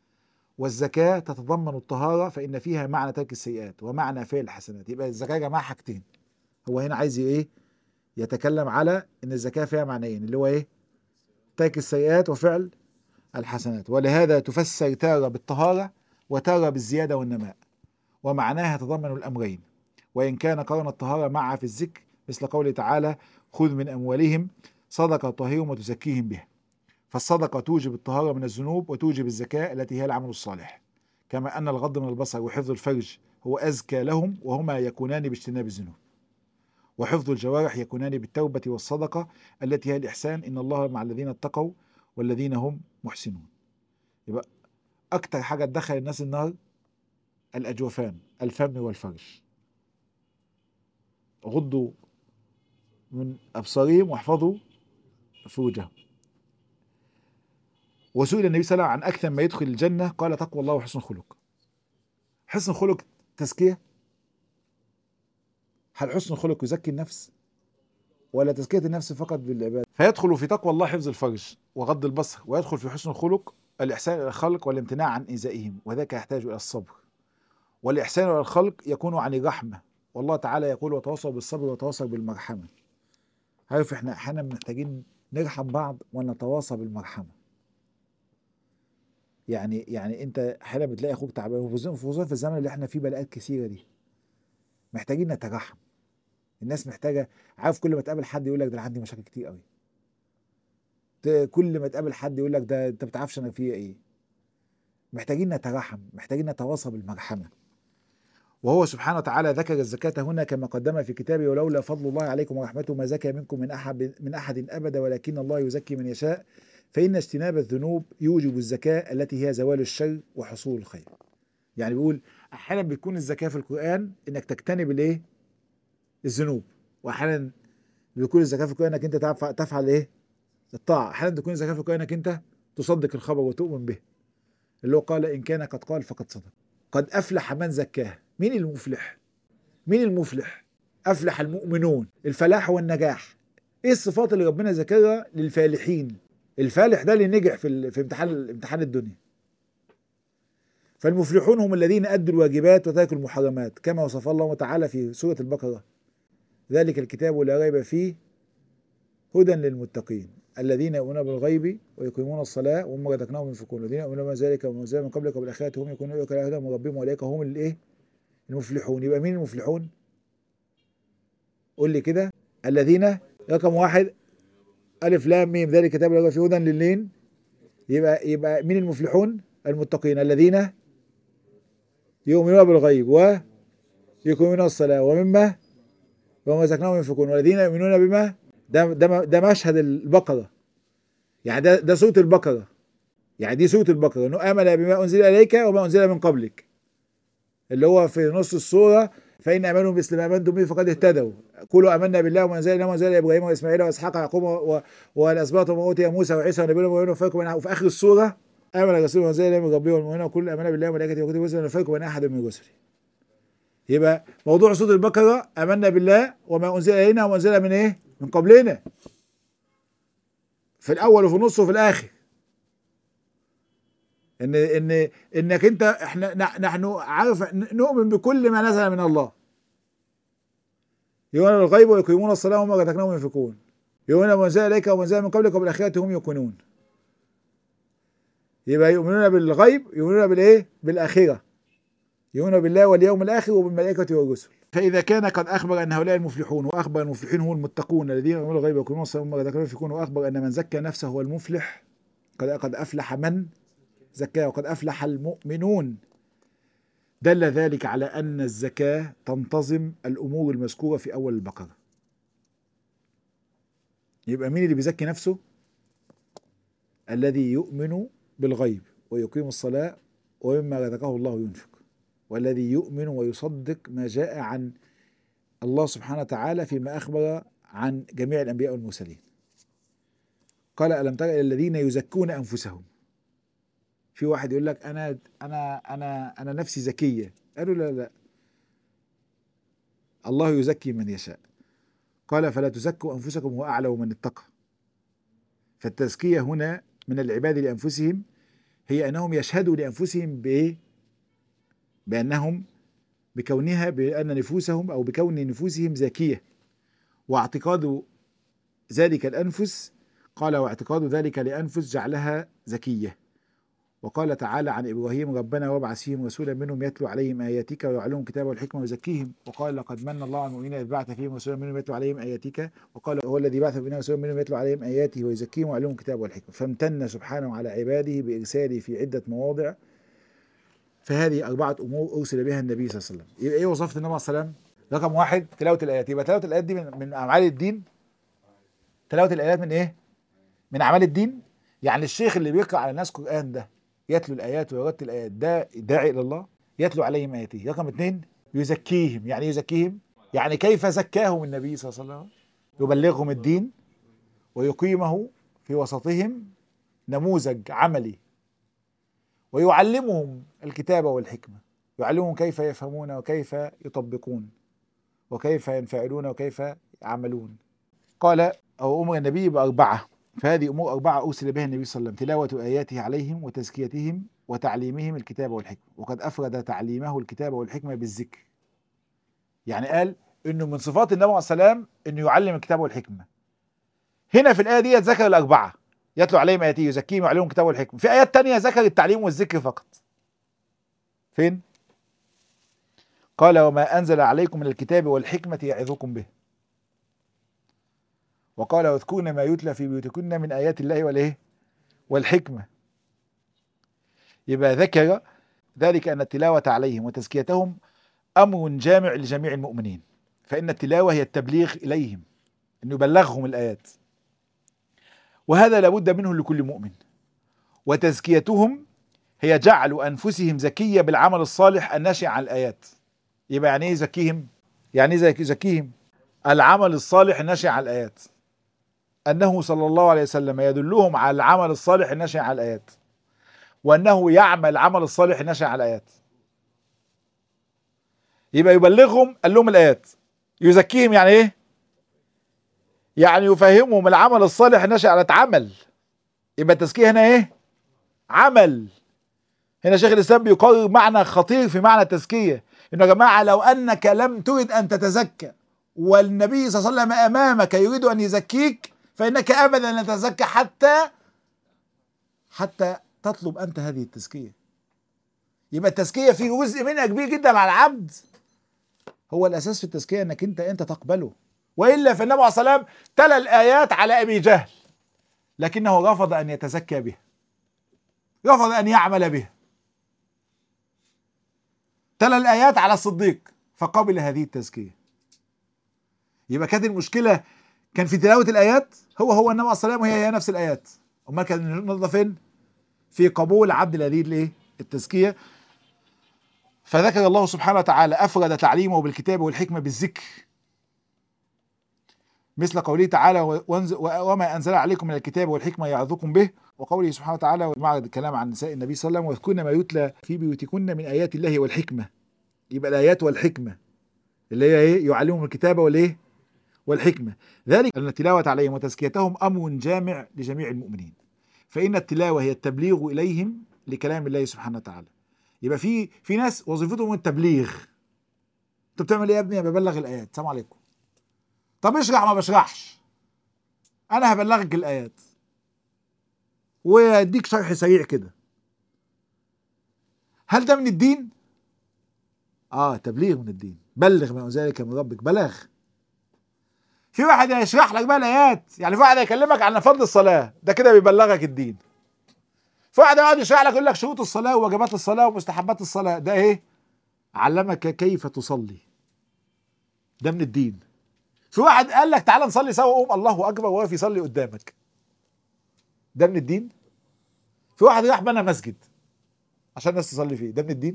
[SPEAKER 1] والزكاه تتضمن الطهاره فان فيها معنى ترك السيئات ومعنى فعل الحسنات يبقى الزكاه يا جماعه حاجتين هو هنا عايز ايه يتكلم على ان الزكاه فيها معنيين اللي هو ايه ترك السيئات وفعل الحسنات ولهذا تفسر تاره بالطهاره وتارة بالزيادة والنماء ومعناها تضمن الأمرين وإن كان قرن الطهارة معها في الذكر مثل قوله تعالى خذ من أموالهم صدقة طهيرهم وتزكيهم بها فالصدقة توجب الطهارة من الذنوب وتوجب الزكاة التي هي العمل الصالح كما أن الغض من البصر وحفظ الفرج هو أزكى لهم وهما يكونان باجتناب الذنوب وحفظ الجوارح يكونان بالتوبة والصدقة التي هي الإحسان إن الله مع الذين اتقوا والذين هم محسنون يبقى اكتر حاجه تدخل الناس النار الاجوفان الفم والفرج غضوا من ابصارهم واحفظوا فروجهم وسئل النبي صلى الله عليه وسلم عن اكثر ما يدخل الجنه قال تقوى الله وحسن الخلق حسن الخلق تزكيه هل حسن الخلق يزكي النفس ولا تزكيه النفس فقط بالعباده فيدخل في تقوى الله حفظ الفرج وغض البصر ويدخل في حسن الخلق الإحسان إلى الخلق والامتناع عن إيذائهم وذاك يحتاج إلى الصبر والإحسان إلى الخلق يكون عن الرحمة والله تعالى يقول وتواصوا بالصبر وتواصوا بالمرحمة عارف احنا احيانا محتاجين نرحم بعض ونتواصى بالمرحمة يعني يعني انت احيانا بتلاقي اخوك تعبان خصوصا في الزمن اللي احنا فيه بلاءات كثيره دي محتاجين نترحم الناس محتاجه عارف كل ما تقابل حد يقول لك ده انا عندي مشاكل كتير قوي كل ما تقابل حد يقول لك ده انت ما بتعرفش انا فيا ايه محتاجين نترحم محتاجين نتواصى بالمرحمه وهو سبحانه وتعالى ذكر الزكاة هنا كما قدم في كتابه ولولا فضل الله عليكم ورحمته ما زكى منكم من أحد من أحد أبدا ولكن الله يزكي من يشاء فإن اجتناب الذنوب يوجب الزكاة التي هي زوال الشر وحصول الخير. يعني بيقول أحيانا بتكون الزكاة في القرآن إنك تجتنب الإيه؟ الذنوب وأحيانا بيكون الزكاة في القرآن إنك أنت تفعل إيه؟ الطاعة أحيانا تكون الزكاة في القرآن إنك أنت تصدق الخبر وتؤمن به اللي هو قال إن كان قد قال فقد صدق قد أفلح من زكاه مين المفلح مين المفلح أفلح المؤمنون الفلاح والنجاح إيه الصفات اللي ربنا ذكرها للفالحين الفالح ده اللي نجح في في امتحان امتحان الدنيا فالمفلحون هم الذين أدوا الواجبات وتركوا المحرمات كما وصف الله تعالى في سورة البقرة ذلك الكتاب لا ريب فيه هدى للمتقين الذين يؤمنون بالغيب ويقيمون الصلاة ومما رزقناهم ينفقون الذين يؤمنون بما ذلك وما من قبلك وبالآخرة هم يكونون يؤكل هدى من ربهم وأولئك هم الإيه؟ المفلحون يبقى مين المفلحون؟ قول لي كده الذين رقم واحد ألف لام ميم ذلك كتاب لا في هدى للين يبقى يبقى مين المفلحون؟ المتقين الذين يؤمنون بالغيب ويقيمون الصلاة ومما وما رزقناهم ينفقون والذين يؤمنون بما ده ده ده مشهد البقره يعني ده ده سوره البقره يعني دي سوره البقره انه امن بما انزل اليك وما انزل من قبلك اللي هو في نص السوره فان امنوا مثل ما امنتم به فقد اهتدوا قولوا امنا بالله وما انزل وما انزل ابراهيم واسماعيل واسحاق ويعقوب و- والاسباط وما اوتي موسى وعيسى ونبينا ومؤمنون فيكم وفي اخر السوره امن الرسول وما انزل اليه من ربه والمؤمنون وكل امن بالله وملائكته وكتبه ورسله ونفرق بين احد من رسله يبقى موضوع سوره البقره امنا بالله وما انزل الينا وما انزل من ايه؟ من قبلنا في الاول وفي النص وفي الاخر ان ان انك انت احنا نح- نحن عارف نؤمن بكل ما نزل من الله يؤمنون الغيب ويقيمون الصلاه وما رزقناهم ينفقون يؤمنون بما انزل اليك وما انزل من قبلك وبالاخره هم يوقنون يبقى يؤمنون بالغيب يؤمنون بالايه بالاخره يؤمنون بالله واليوم الاخر وبالملائكه والرسل فاذا كان قد اخبر ان هؤلاء المفلحون واخبر المفلحون هم المتقون الذين يؤمنون الغيب ويقيمون الصلاه وما رزقناهم ينفقون واخبر ان من زكى نفسه هو المفلح قد قد افلح من زكاه وقد افلح المؤمنون دل ذلك على ان الزكاه تنتظم الامور المذكوره في اول البقره يبقى مين اللي بيزكي نفسه الذي يؤمن بالغيب ويقيم الصلاه ومما رزقه الله ينفق والذي يؤمن ويصدق ما جاء عن الله سبحانه وتعالى فيما اخبر عن جميع الانبياء والمرسلين قال الم تر الى الذين يزكون انفسهم في واحد يقول لك انا انا انا انا نفسي ذكيه قالوا لا لا الله يزكي من يشاء قال فلا تزكوا انفسكم هو اعلم من اتقى فالتزكيه هنا من العباد لانفسهم هي انهم يشهدوا لانفسهم بايه بانهم بكونها بان نفوسهم او بكون نفوسهم زاكيه واعتقاد ذلك الانفس قال واعتقاد ذلك لانفس جعلها زكيه وقال تعالى عن ابراهيم ربنا وابعث فيهم رسولا منهم يتلو عليهم اياتك ويعلمهم الكتاب والحكمه ويزكيهم وقال لقد من الله على المؤمنين اذ بعث فيهم رسولا منهم يتلو عليهم اياتك وقال هو الذي بعث فيهم رسولا منهم يتلو عليهم اياته ويزكيهم ويعلمهم الكتاب والحكمه فامتن سبحانه على عباده بارساله في عده مواضع فهذه اربعه امور ارسل بها النبي صلى الله عليه وسلم يبقى ايه وظيفه النبي صلى الله عليه وسلم رقم واحد تلاوه الايات يبقى تلاوه الايات دي من, من اعمال الدين تلاوه الايات من ايه من اعمال الدين يعني الشيخ اللي بيقرا على الناس قران ده يتلو الايات ويرتل الايات ده داعي الى الله يتلو عليهم اياته رقم اثنين يزكيهم يعني ايه يزكيهم يعني كيف زكاهم النبي صلى الله عليه وسلم يبلغهم الدين ويقيمه في وسطهم نموذج عملي ويعلمهم الكتابة والحكمة يعلمهم كيف يفهمون وكيف يطبقون وكيف ينفعلون وكيف يعملون قال أو أمر النبي بأربعة فهذه أمور أربعة أرسل بها النبي صلى الله عليه وسلم تلاوة آياته عليهم وتزكيتهم وتعليمهم الكتاب والحكمة وقد أفرد تعليمه الكتاب والحكمة بالذكر يعني قال إنه من صفات النبي عليه السلام إنه يعلم الكتاب والحكمة هنا في الآية دي ذكر الأربعة يتلو عليهم آياته يزكيهم ويعلمهم الكتاب والحكمة في آيات تانية ذكر التعليم والذكر فقط فين؟ قال وما أنزل عليكم من الكتاب والحكمة يعظكم به وقال واذكرن ما يتلى في بيوتكن من آيات الله والإيه؟ والحكمة يبقى ذكر ذلك أن التلاوة عليهم وتزكيتهم أمر جامع لجميع المؤمنين فإن التلاوة هي التبليغ إليهم أن يبلغهم الآيات وهذا لابد منه لكل مؤمن وتزكيتهم هي جعل أنفسهم زكية بالعمل الصالح الناشئ عن الآيات يبقى يعني إيه يزكيهم؟ يعني إيه يزكيهم؟ العمل الصالح الناشئ عن الآيات أنه صلى الله عليه وسلم يدلهم على العمل الصالح الناشئ على الآيات وأنه يعمل العمل الصالح الناشئ على الآيات يبقى يبلغهم قال لهم الآيات يزكيهم يعني إيه؟ يعني يفهمهم العمل الصالح الناشئ على عمل يبقى التزكية هنا إيه؟ عمل هنا شيخ الإسلام بيقرر معنى خطير في معنى التزكية إنه يا جماعة لو أنك لم ترد أن تتزكى والنبي صلى الله عليه وسلم أمامك يريد أن يزكيك فإنك أبدا لن تتزكى حتى حتى تطلب أنت هذه التزكية يبقى التزكية في جزء منها كبير جدا على العبد هو الأساس في التزكية أنك أنت أنت تقبله وإلا فالنبي عليه الصلاة والسلام تلا الآيات على أبي جهل لكنه رفض أن يتزكى بها رفض أن يعمل بها تلا الآيات على الصديق فقبل هذه التزكية يبقى كانت المشكلة كان في تلاوة الآيات هو هو النبي عليه الصلاة والسلام وهي هي نفس الآيات أمال كان النقطة فين؟ في قبول عبد الهديد لإيه؟ التزكية فذكر الله سبحانه وتعالى افرد تعليمه بالكتاب والحكمه بالذكر مثل قوله تعالى وانز- وما انزل عليكم من الكتاب والحكمه يعظكم به وقوله سبحانه وتعالى مع الكلام عن نساء النبي صلى الله عليه وسلم واذكرن ما يتلى في بيوتكن من ايات الله والحكمه يبقى الايات والحكمه اللي هي ايه يعلمهم الكتاب والايه والحكمه ذلك ان التلاوه عليهم وتزكيتهم امر جامع لجميع المؤمنين فان التلاوه هي التبليغ اليهم لكلام الله سبحانه وتعالى يبقى في في ناس وظيفتهم التبليغ انت بتعمل ايه يا ابني ببلغ الايات السلام عليكم طب اشرح ما بشرحش انا هبلغك الايات واديك شرح سريع كده هل ده من الدين اه تبليغ من الدين بلغ ما ذلك من ربك بلاغ في واحد هيشرح لك بقى الايات يعني في واحد هيكلمك عن فضل الصلاه ده كده بيبلغك الدين في واحد يقعد يشرح لك يقول لك شروط الصلاه وواجبات الصلاه ومستحبات الصلاه ده ايه علمك كيف تصلي ده من الدين في واحد قال لك تعالى نصلي سوا قوم الله اكبر وهو يصلي قدامك ده من الدين في واحد راح بنى مسجد عشان الناس تصلي فيه ده من الدين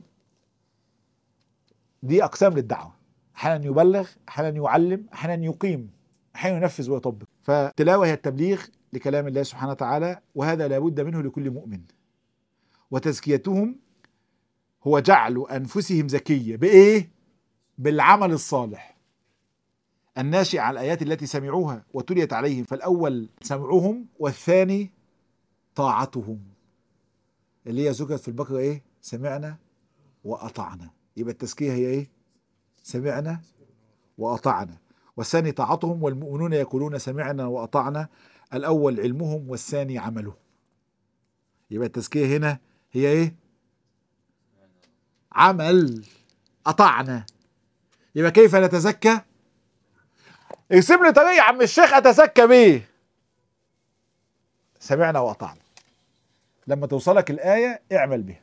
[SPEAKER 1] دي اقسام للدعوه احيانا يبلغ احيانا يعلم احيانا يقيم احيانا ينفذ ويطبق فالتلاوه هي التبليغ لكلام الله سبحانه وتعالى وهذا لابد منه لكل مؤمن وتزكيتهم هو جعل انفسهم زكيه بايه بالعمل الصالح الناشئ عن الايات التي سمعوها وتليت عليهم فالاول سمعهم والثاني طاعتهم اللي هي ذكرت في البقره ايه سمعنا واطعنا يبقى التزكيه هي ايه سمعنا واطعنا والثاني طاعتهم والمؤمنون يقولون سمعنا واطعنا الاول علمهم والثاني عملهم يبقى التزكيه هنا هي ايه عمل اطعنا يبقى كيف نتزكى ارسم لي طريق يا عم الشيخ اتزكى بيه سمعنا واطعنا لما توصلك الايه اعمل بها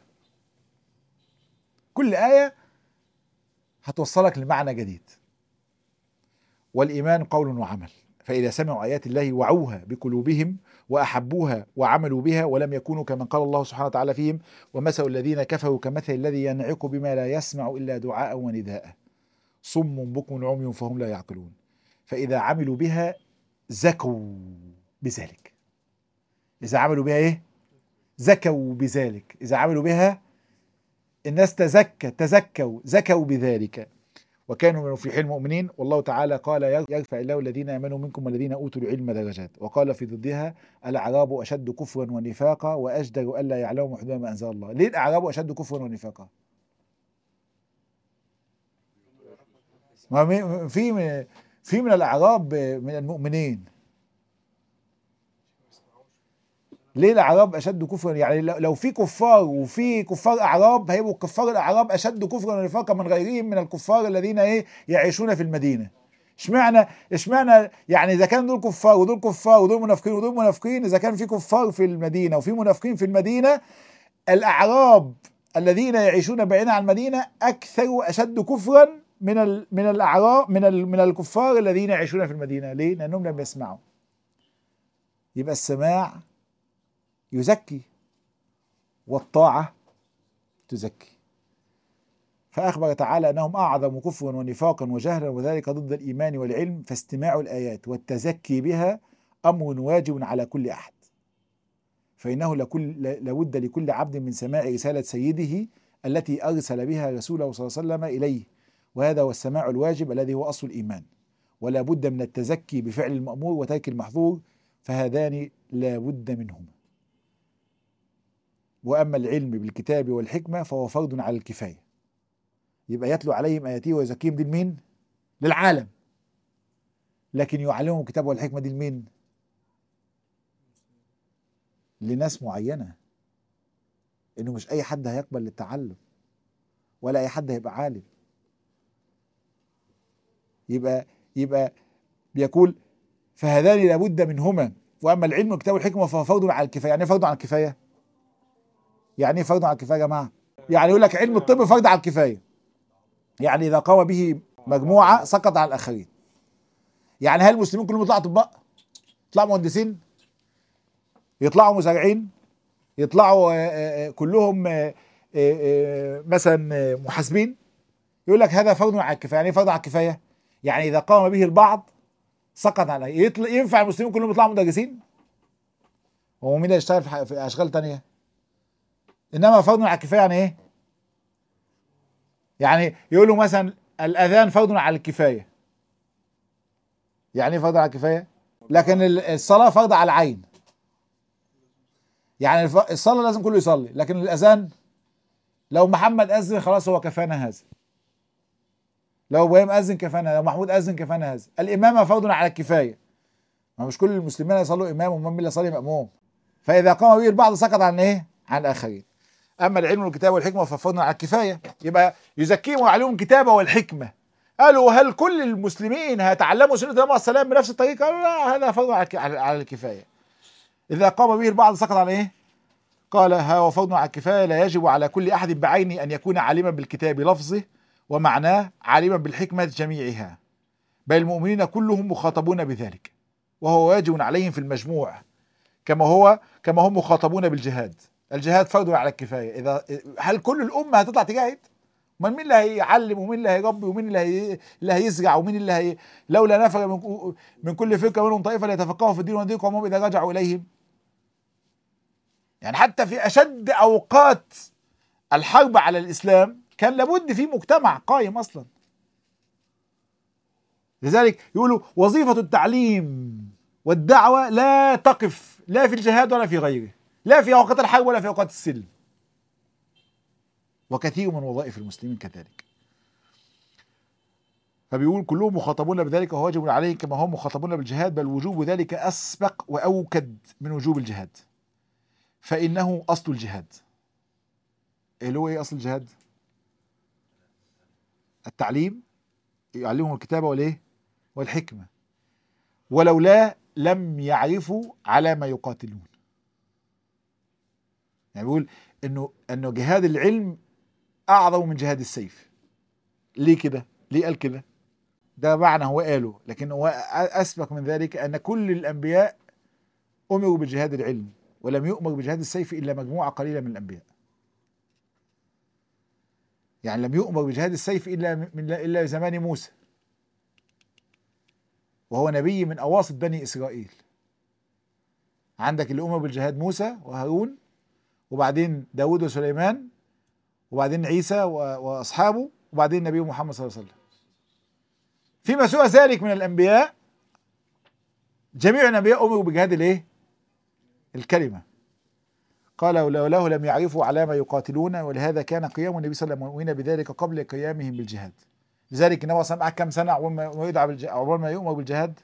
[SPEAKER 1] كل ايه هتوصلك لمعنى جديد والايمان قول وعمل فاذا سمعوا ايات الله وعوها بقلوبهم واحبوها وعملوا بها ولم يكونوا كمن قال الله سبحانه وتعالى فيهم ومثل الذين كفروا كمثل الذي ينعق بما لا يسمع الا دعاء ونداء صم بكم عمي فهم لا يعقلون فاذا عملوا بها زكوا بذلك اذا عملوا بها ايه زكوا بذلك اذا عملوا بها الناس تزكى تزكوا زكوا بذلك وكانوا من المفلحين المؤمنين والله تعالى قال يرفع الله الذين امنوا منكم والذين اوتوا العلم درجات وقال في ضدها الاعراب اشد كفرا ونفاقا واجدر الا يعلموا حدود ما انزل الله ليه الاعراب اشد كفرا ونفاقا ما مي- في من في من الاعراب من المؤمنين ليه الاعراب اشد كفرا يعني لو لو في كفار وفي كفار اعراب هيبقوا كفار الاعراب اشد كفرا ونفاقا من غيرهم من الكفار الذين ايه يعيشون في المدينه اشمعنى اشمعنى يعني اذا كان دول كفار ودول كفار ودول منافقين ودول منافقين اذا كان في كفار في المدينه وفي منافقين في المدينه الاعراب الذين يعيشون بعيدا عن المدينه اكثر واشد كفرا من ال من الاعراب من ال من الكفار الذين يعيشون في المدينه ليه؟ لانهم لم يسمعوا يبقى السماع يزكي والطاعة تزكي فأخبر تعالى أنهم أعظم كفرا ونفاقا وجهلا وذلك ضد الإيمان والعلم فاستماع الآيات والتزكي بها أمر واجب على كل أحد فإنه لكل لابد لكل عبد من سماع رسالة سيده التي أرسل بها رسوله صلى الله عليه وسلم إليه وهذا هو السماع الواجب الذي هو أصل الإيمان ولا بد من التزكي بفعل المأمور وترك المحظور فهذان لا بد منهما واما العلم بالكتاب والحكمه فهو فرض على الكفايه يبقى يتلو عليهم اياته ويزكيهم دي لمين للعالم لكن يعلمهم الكتاب والحكمه دي لمين لناس معينه انه مش اي حد هيقبل للتعلم ولا اي حد هيبقى عالم يبقى يبقى بيقول فهذان لابد منهما واما العلم والكتاب والحكمه فهو فرض على الكفايه يعني ايه فرض على الكفايه يعني ايه فرض على الكفايه يا جماعه يعني يقول لك علم الطب فرض على الكفايه يعني اذا قام به مجموعه سقط على الاخرين يعني هل المسلمين كلهم يطلعوا اطباء يطلعوا مهندسين يطلعوا مزارعين يطلعوا آه، آه، كلهم آه، إيه إيه مثلا إيه محاسبين يقول لك هذا فرض على الكفايه يعني ايه فرض على الكفايه يعني اذا قام به البعض سقط عليه يطلع ينفع المسلمين كلهم يطلعوا مدرسين هو مين اللي يشتغل في, ح- في اشغال تانية انما فرض على الكفايه يعني ايه يعني يقولوا مثلا الاذان فرض على الكفايه يعني ايه فرض على الكفايه لكن ال- الصلاه فرض على العين يعني الف- الصلاه لازم كله يصلي لكن الاذان لو محمد اذن خلاص هو كفانا هذا لو ابراهيم اذن كفانا هذا لو محمود اذن كفانا هذا الامامه فرض على الكفايه ما مش كل المسلمين يصلوا امام ومن اللي يصلي ماموم فاذا قام به البعض سقط عن ايه عن الاخرين اما العلم والكتابه والحكمه ففرض على الكفايه يبقى يزكيهم ويعلمهم الكتابه والحكمه قالوا هل كل المسلمين هيتعلموا سنه النبي عليه السلام بنفس الطريقه قالوا لا هذا فرض على الك- على على الكفايه اذا قام به البعض سقط عن ايه قال ها وفرض على الكفايه لا يجب على كل احد بعينه ان يكون عالما بالكتاب لفظه ومعناه عالما بالحكمه جميعها بل المؤمنين كلهم مخاطبون بذلك وهو واجب عليهم في المجموع كما هو كما هم مخاطبون بالجهاد الجهاد فرض على الكفايه اذا هل كل الامه هتطلع تجاهد من مين اللي هيعلم ومين اللي هيربي ومين اللي, هي... اللي هيزرع ومين اللي هي... لولا نفر من, من كل فرقه منهم طائفه ليتفقهوا في الدين وينذروا قومهم اذا رجعوا اليهم يعني حتى في اشد اوقات الحرب على الاسلام كان لابد في مجتمع قائم اصلا لذلك يقولوا وظيفه التعليم والدعوه لا تقف لا في الجهاد ولا في غيره لا في اوقات الحرب ولا في اوقات السلم وكثير من وظائف المسلمين كذلك فبيقول كلهم مخاطبون بذلك وهو واجب عليهم كما هم مخاطبون بالجهاد بل وجوب ذلك اسبق واوكد من وجوب الجهاد فانه اصل الجهاد اللي هو ايه اصل الجهاد التعليم يعلمهم الكتابه والايه والحكمه ولولا لم يعرفوا على ما يقاتلون يعني بيقول انه انه جهاد العلم اعظم من جهاد السيف ليه كده ليه قال كده ده معنى هو قاله لكن هو اسبق من ذلك ان كل الانبياء امروا بجهاد العلم ولم يؤمر بجهاد السيف الا مجموعه قليله من الانبياء يعني لم يؤمر بجهاد السيف الا من الا زمان موسى وهو نبي من اواسط بني اسرائيل عندك اللي امر بالجهاد موسى وهارون وبعدين داود وسليمان وبعدين عيسى واصحابه وبعدين النبي محمد صلى الله عليه وسلم فيما سوى ذلك من الانبياء جميع الانبياء امروا بجهاد الايه الكلمه قال ولولاه لم يعرفوا على ما يقاتلون ولهذا كان قيام النبي صلى الله عليه وسلم بذلك قبل قيامهم بالجهاد لذلك النبي صلى الله عليه وسلم كم سنه اول ما يدعى بالجهاد اول ما يؤمر بالجهاد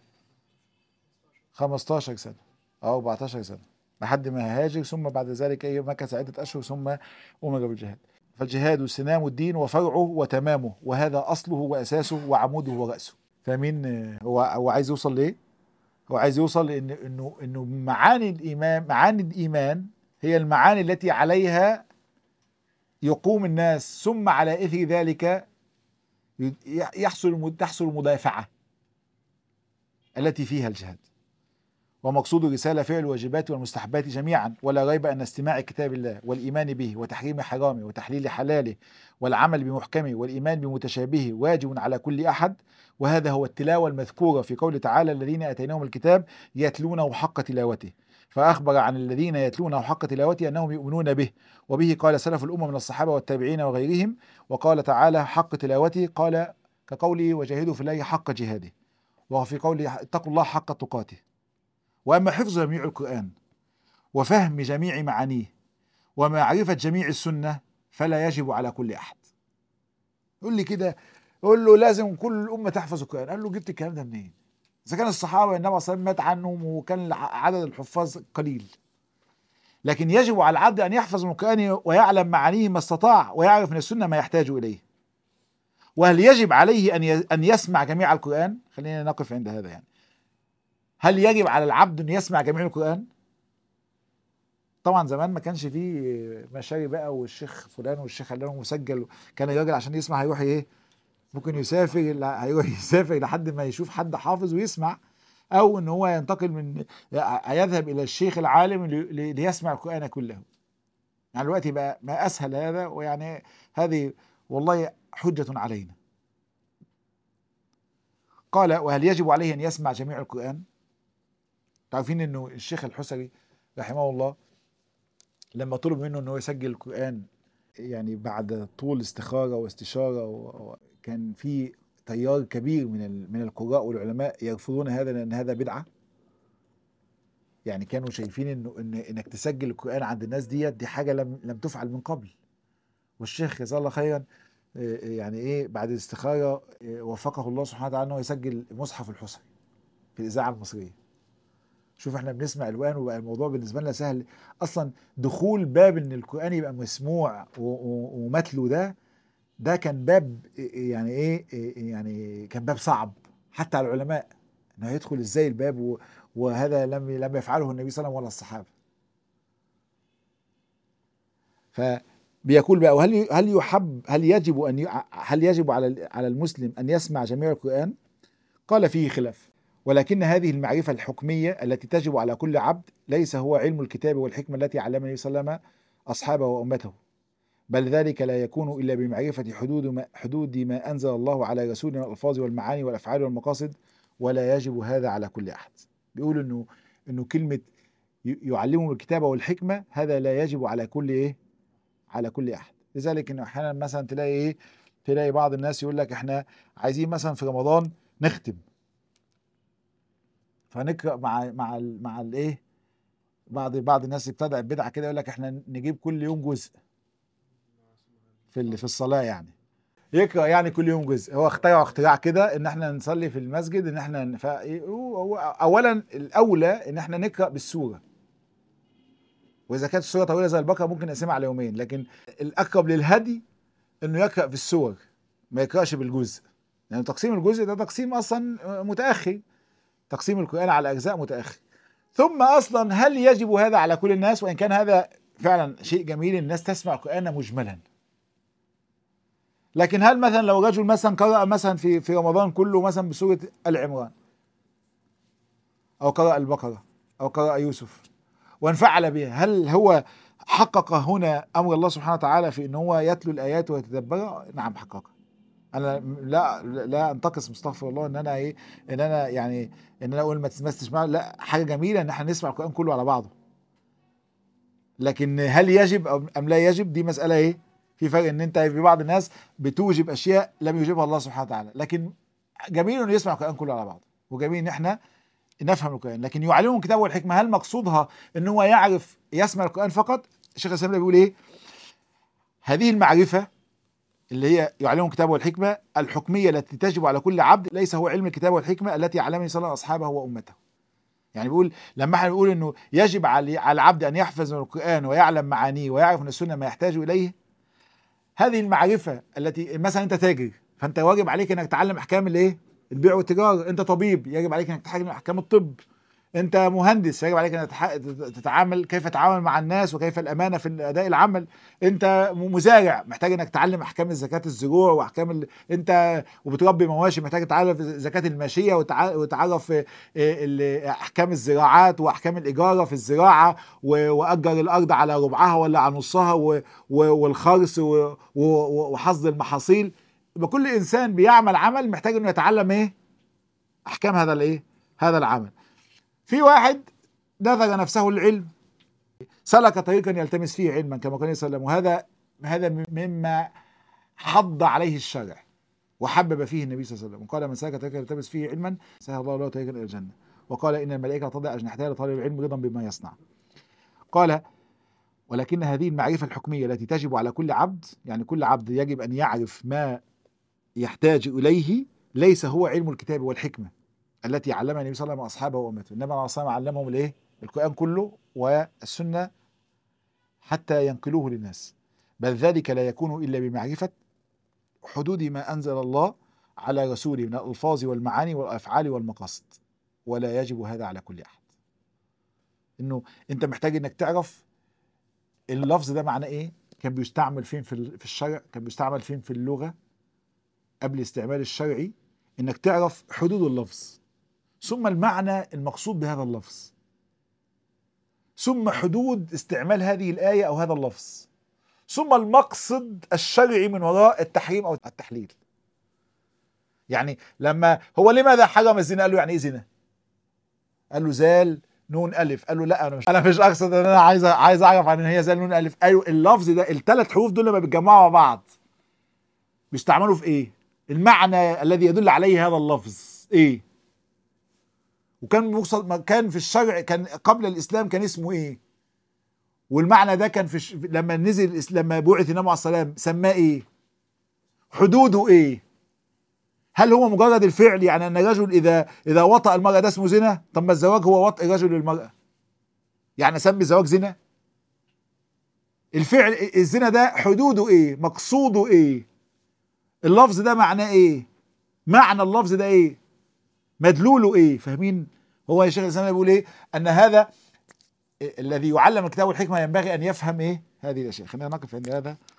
[SPEAKER 1] 15 سنه او 14 سنه لحد ما هاجر ثم بعد ذلك ايه مكث عده اشهر ثم امر بالجهاد فالجهاد سنام الدين وفرعه وتمامه وهذا اصله واساسه وعموده وراسه فاهمين هو هو عايز يوصل لايه؟ هو عايز يوصل ان انه انه معاني الايمان معاني الايمان هي المعاني التي عليها يقوم الناس ثم على اثر ذلك يحصل تحصل المدافعه التي فيها الجهاد ومقصود الرسالة فعل الواجبات والمستحبات جميعا ولا ريب أن استماع كتاب الله والإيمان به وتحريم حرامه وتحليل حلاله والعمل بمحكمه والإيمان بمتشابهه واجب على كل أحد وهذا هو التلاوة المذكورة في قول تعالى الذين أتيناهم الكتاب يتلونه حق تلاوته فأخبر عن الذين يتلونه حق تلاوته أنهم يؤمنون به وبه قال سلف الأمة من الصحابة والتابعين وغيرهم وقال تعالى حق تلاوته قال كقوله وجاهدوا في الله حق جهاده وفي قوله اتقوا الله حق تقاته واما حفظ جميع القران وفهم جميع معانيه ومعرفه جميع السنه فلا يجب على كل احد يقول لي كده يقول له لازم كل الامه تحفظ القران قال له جبت الكلام ده منين اذا كان الصحابه النبي صلى الله عليه وسلم مات عنهم وكان عدد الحفاظ قليل لكن يجب على العبد ان يحفظ من القران ويعلم معانيه ما استطاع ويعرف من السنه ما يحتاج اليه وهل يجب عليه ان ان يسمع جميع القران خلينا نقف عند هذا يعني هل يجب على العبد انه يسمع جميع القران طبعا زمان ما كانش فيه مشاري بقى والشيخ فلان والشيخ علان مسجل كان الراجل عشان يسمع هيروح ايه ممكن يسافر هيروح يسافر لحد ما يشوف حد حافظ ويسمع او ان هو ينتقل من يذهب الى الشيخ العالم ليسمع القران كله يعني دلوقتي بقى ما اسهل هذا ويعني هذه والله حجة علينا قال وهل يجب عليه ان يسمع جميع القرآن تعرفين انه الشيخ الحسري رحمه الله لما طلب منه انه يسجل القرآن يعني بعد طول استخارة واستشارة وكان في تيار كبير من من القراء والعلماء يرفضون هذا لان هذا بدعه يعني كانوا شايفين انه ان انك تسجل القران عند الناس ديت دي حاجه لم لم تفعل من قبل والشيخ جزاه الله خيرا يعني ايه بعد الاستخاره وفقه الله سبحانه وتعالى انه يسجل مصحف الحسري في الاذاعه المصريه شوف احنا بنسمع الوان وبقى الموضوع بالنسبه لنا سهل اصلا دخول باب ان القران يبقى مسموع ومتلو ده ده كان باب يعني ايه يعني كان باب صعب حتى على العلماء انه يدخل ازاي الباب وهذا لم لم يفعله النبي صلى الله عليه وسلم ولا الصحابه فبيقول بقى وهل هل يحب هل يجب ان هل يجب على على المسلم ان يسمع جميع القران؟ قال فيه خلاف ولكن هذه المعرفه الحكميه التي تجب على كل عبد ليس هو علم الكتاب والحكمه التي علمها النبي صلى الله عليه وسلم اصحابه وامته بل ذلك لا يكون الا بمعرفه حدود ما حدود ما انزل الله على رسوله من الالفاظ والمعاني والافعال والمقاصد ولا يجب هذا على كل احد. بيقول انه انه كلمه يعلمهم الكتابه والحكمه هذا لا يجب على كل ايه؟ على كل احد. لذلك انه احيانا مثلا تلاقي ايه؟ تلاقي بعض الناس يقول لك احنا عايزين مثلا في رمضان نختم. فنقرا مع مع ال مع الايه؟ بعض بعض الناس ابتدع بدعه كده يقول لك احنا نجيب كل يوم جزء. في في الصلاه يعني يقرا يعني كل يوم جزء هو اخترع اختراع كده ان احنا نصلي في المسجد ان احنا ف... اولا الاولى ان احنا نقرا بالسوره واذا كانت السوره طويله زي البقره ممكن نقسمها على يومين لكن الاقرب للهدي انه يقرا في السور ما يقراش بالجزء يعني تقسيم الجزء ده تقسيم اصلا متاخر تقسيم القران على اجزاء متاخر ثم اصلا هل يجب هذا على كل الناس وان كان هذا فعلا شيء جميل الناس تسمع القران مجملا لكن هل مثلا لو رجل مثلا قرأ مثلا في في رمضان كله مثلا بسورة آل عمران أو قرأ البقرة أو قرأ يوسف وانفعل بها هل هو حقق هنا أمر الله سبحانه وتعالى في أن هو يتلو الآيات ويتدبرها نعم حققها أنا لا لا أنتقص مستغفر الله إن أنا إيه إن أنا يعني إن أنا أقول ما تسمع لا حاجة جميلة إن احنا نسمع القرآن كله على بعضه لكن هل يجب أم لا يجب دي مسألة إيه في فرق ان انت في بعض الناس بتوجب اشياء لم يوجبها الله سبحانه وتعالى لكن جميل انه يسمع القران كله على بعضه وجميل ان احنا نفهم القران لكن يعلمهم الكتاب والحكمه هل مقصودها ان هو يعرف يسمع القران فقط الشيخ الاسلام بيقول ايه هذه المعرفه اللي هي يعلمهم الكتاب والحكمه الحكميه التي تجب على كل عبد ليس هو علم الكتاب والحكمه التي علمني صلى الله اصحابه وامته يعني بيقول لما احنا بنقول انه يجب على على العبد ان يحفظ من القران ويعلم معانيه ويعرف من السنه ما يحتاج اليه هذه المعرفه التي مثلا انت تاجر فانت واجب عليك انك تتعلم احكام الايه؟ البيع والتجاره، انت طبيب يجب عليك انك تتعلم احكام الطب. انت مهندس يجب عليك انك تتعامل كيف تتعامل مع الناس وكيف الامانه في اداء العمل. انت مزارع محتاج انك تتعلم احكام زكاه الزروع واحكام ال... انت وبتربي مواشي محتاج تتعرف زكاه الماشيه وتعرف احكام الزراعات واحكام الاجاره في الزراعه واجر الارض على ربعها ولا على نصها والخرس وحصد المحاصيل يبقى كل انسان بيعمل عمل محتاج انه يتعلم ايه احكام هذا الايه هذا العمل في واحد نذر نفسه العلم سلك طريقا يلتمس فيه علما كما قال صلى الله عليه وسلم وهذا هذا مما حض عليه الشرع وحبب فيه النبي صلى الله عليه وسلم وقال من سلك طريقا يلتمس فيه علما سهل الله له طريقا الى الجنه وقال ان الملائكه تضع اجنحتها لطالب العلم رضا بما يصنع قال ولكن هذه المعرفه الحكميه التي تجب على كل عبد يعني كل عبد يجب ان يعرف ما يحتاج اليه ليس هو علم الكتاب والحكمه التي علمها النبي صلى الله عليه وسلم اصحابه وامته النبي عليه الصلاه والسلام علمهم الايه القران كله والسنه حتى ينقلوه للناس بل ذلك لا يكون الا بمعرفه حدود ما انزل الله على رسوله من الالفاظ والمعاني والافعال والمقاصد ولا يجب هذا على كل احد انه انت محتاج انك تعرف اللفظ ده معناه ايه كان بيستعمل فين في الشرع كان بيستعمل فين في اللغه قبل الاستعمال الشرعي انك تعرف حدود اللفظ ثم المعنى المقصود بهذا اللفظ ثم حدود استعمال هذه الآية أو هذا اللفظ ثم المقصد الشرعي من وراء التحريم أو التحليل يعني لما هو لماذا حرم الزنا قال له يعني ايه زنا قال له زال نون الف قال له لا انا مش انا مش اقصد ان انا عايز عايز اعرف عن ان هي زال نون الف ايوه اللفظ ده الثلاث حروف دول لما بيتجمعوا مع بعض بيستعملوا في ايه المعنى الذي يدل عليه هذا اللفظ ايه وكان مقصد كان في الشرع كان قبل الاسلام كان اسمه ايه والمعنى ده كان في ش... لما نزل لما بعث النبي عليه السلام سماه ايه حدوده ايه هل هو مجرد الفعل يعني ان الرجل اذا اذا وطأ المرأة ده اسمه زنا طب ما الزواج هو وطء الرجل للمرأة يعني اسمي الزواج زنا الفعل الزنا ده حدوده ايه مقصوده ايه اللفظ ده معناه ايه معنى اللفظ ده ايه مدلوله ايه فاهمين هو يا شيخ الاسلام بيقول ايه ان هذا الذي يعلم الكتاب والحكمه ينبغي ان يفهم ايه هذه الاشياء خلينا نقف عند هذا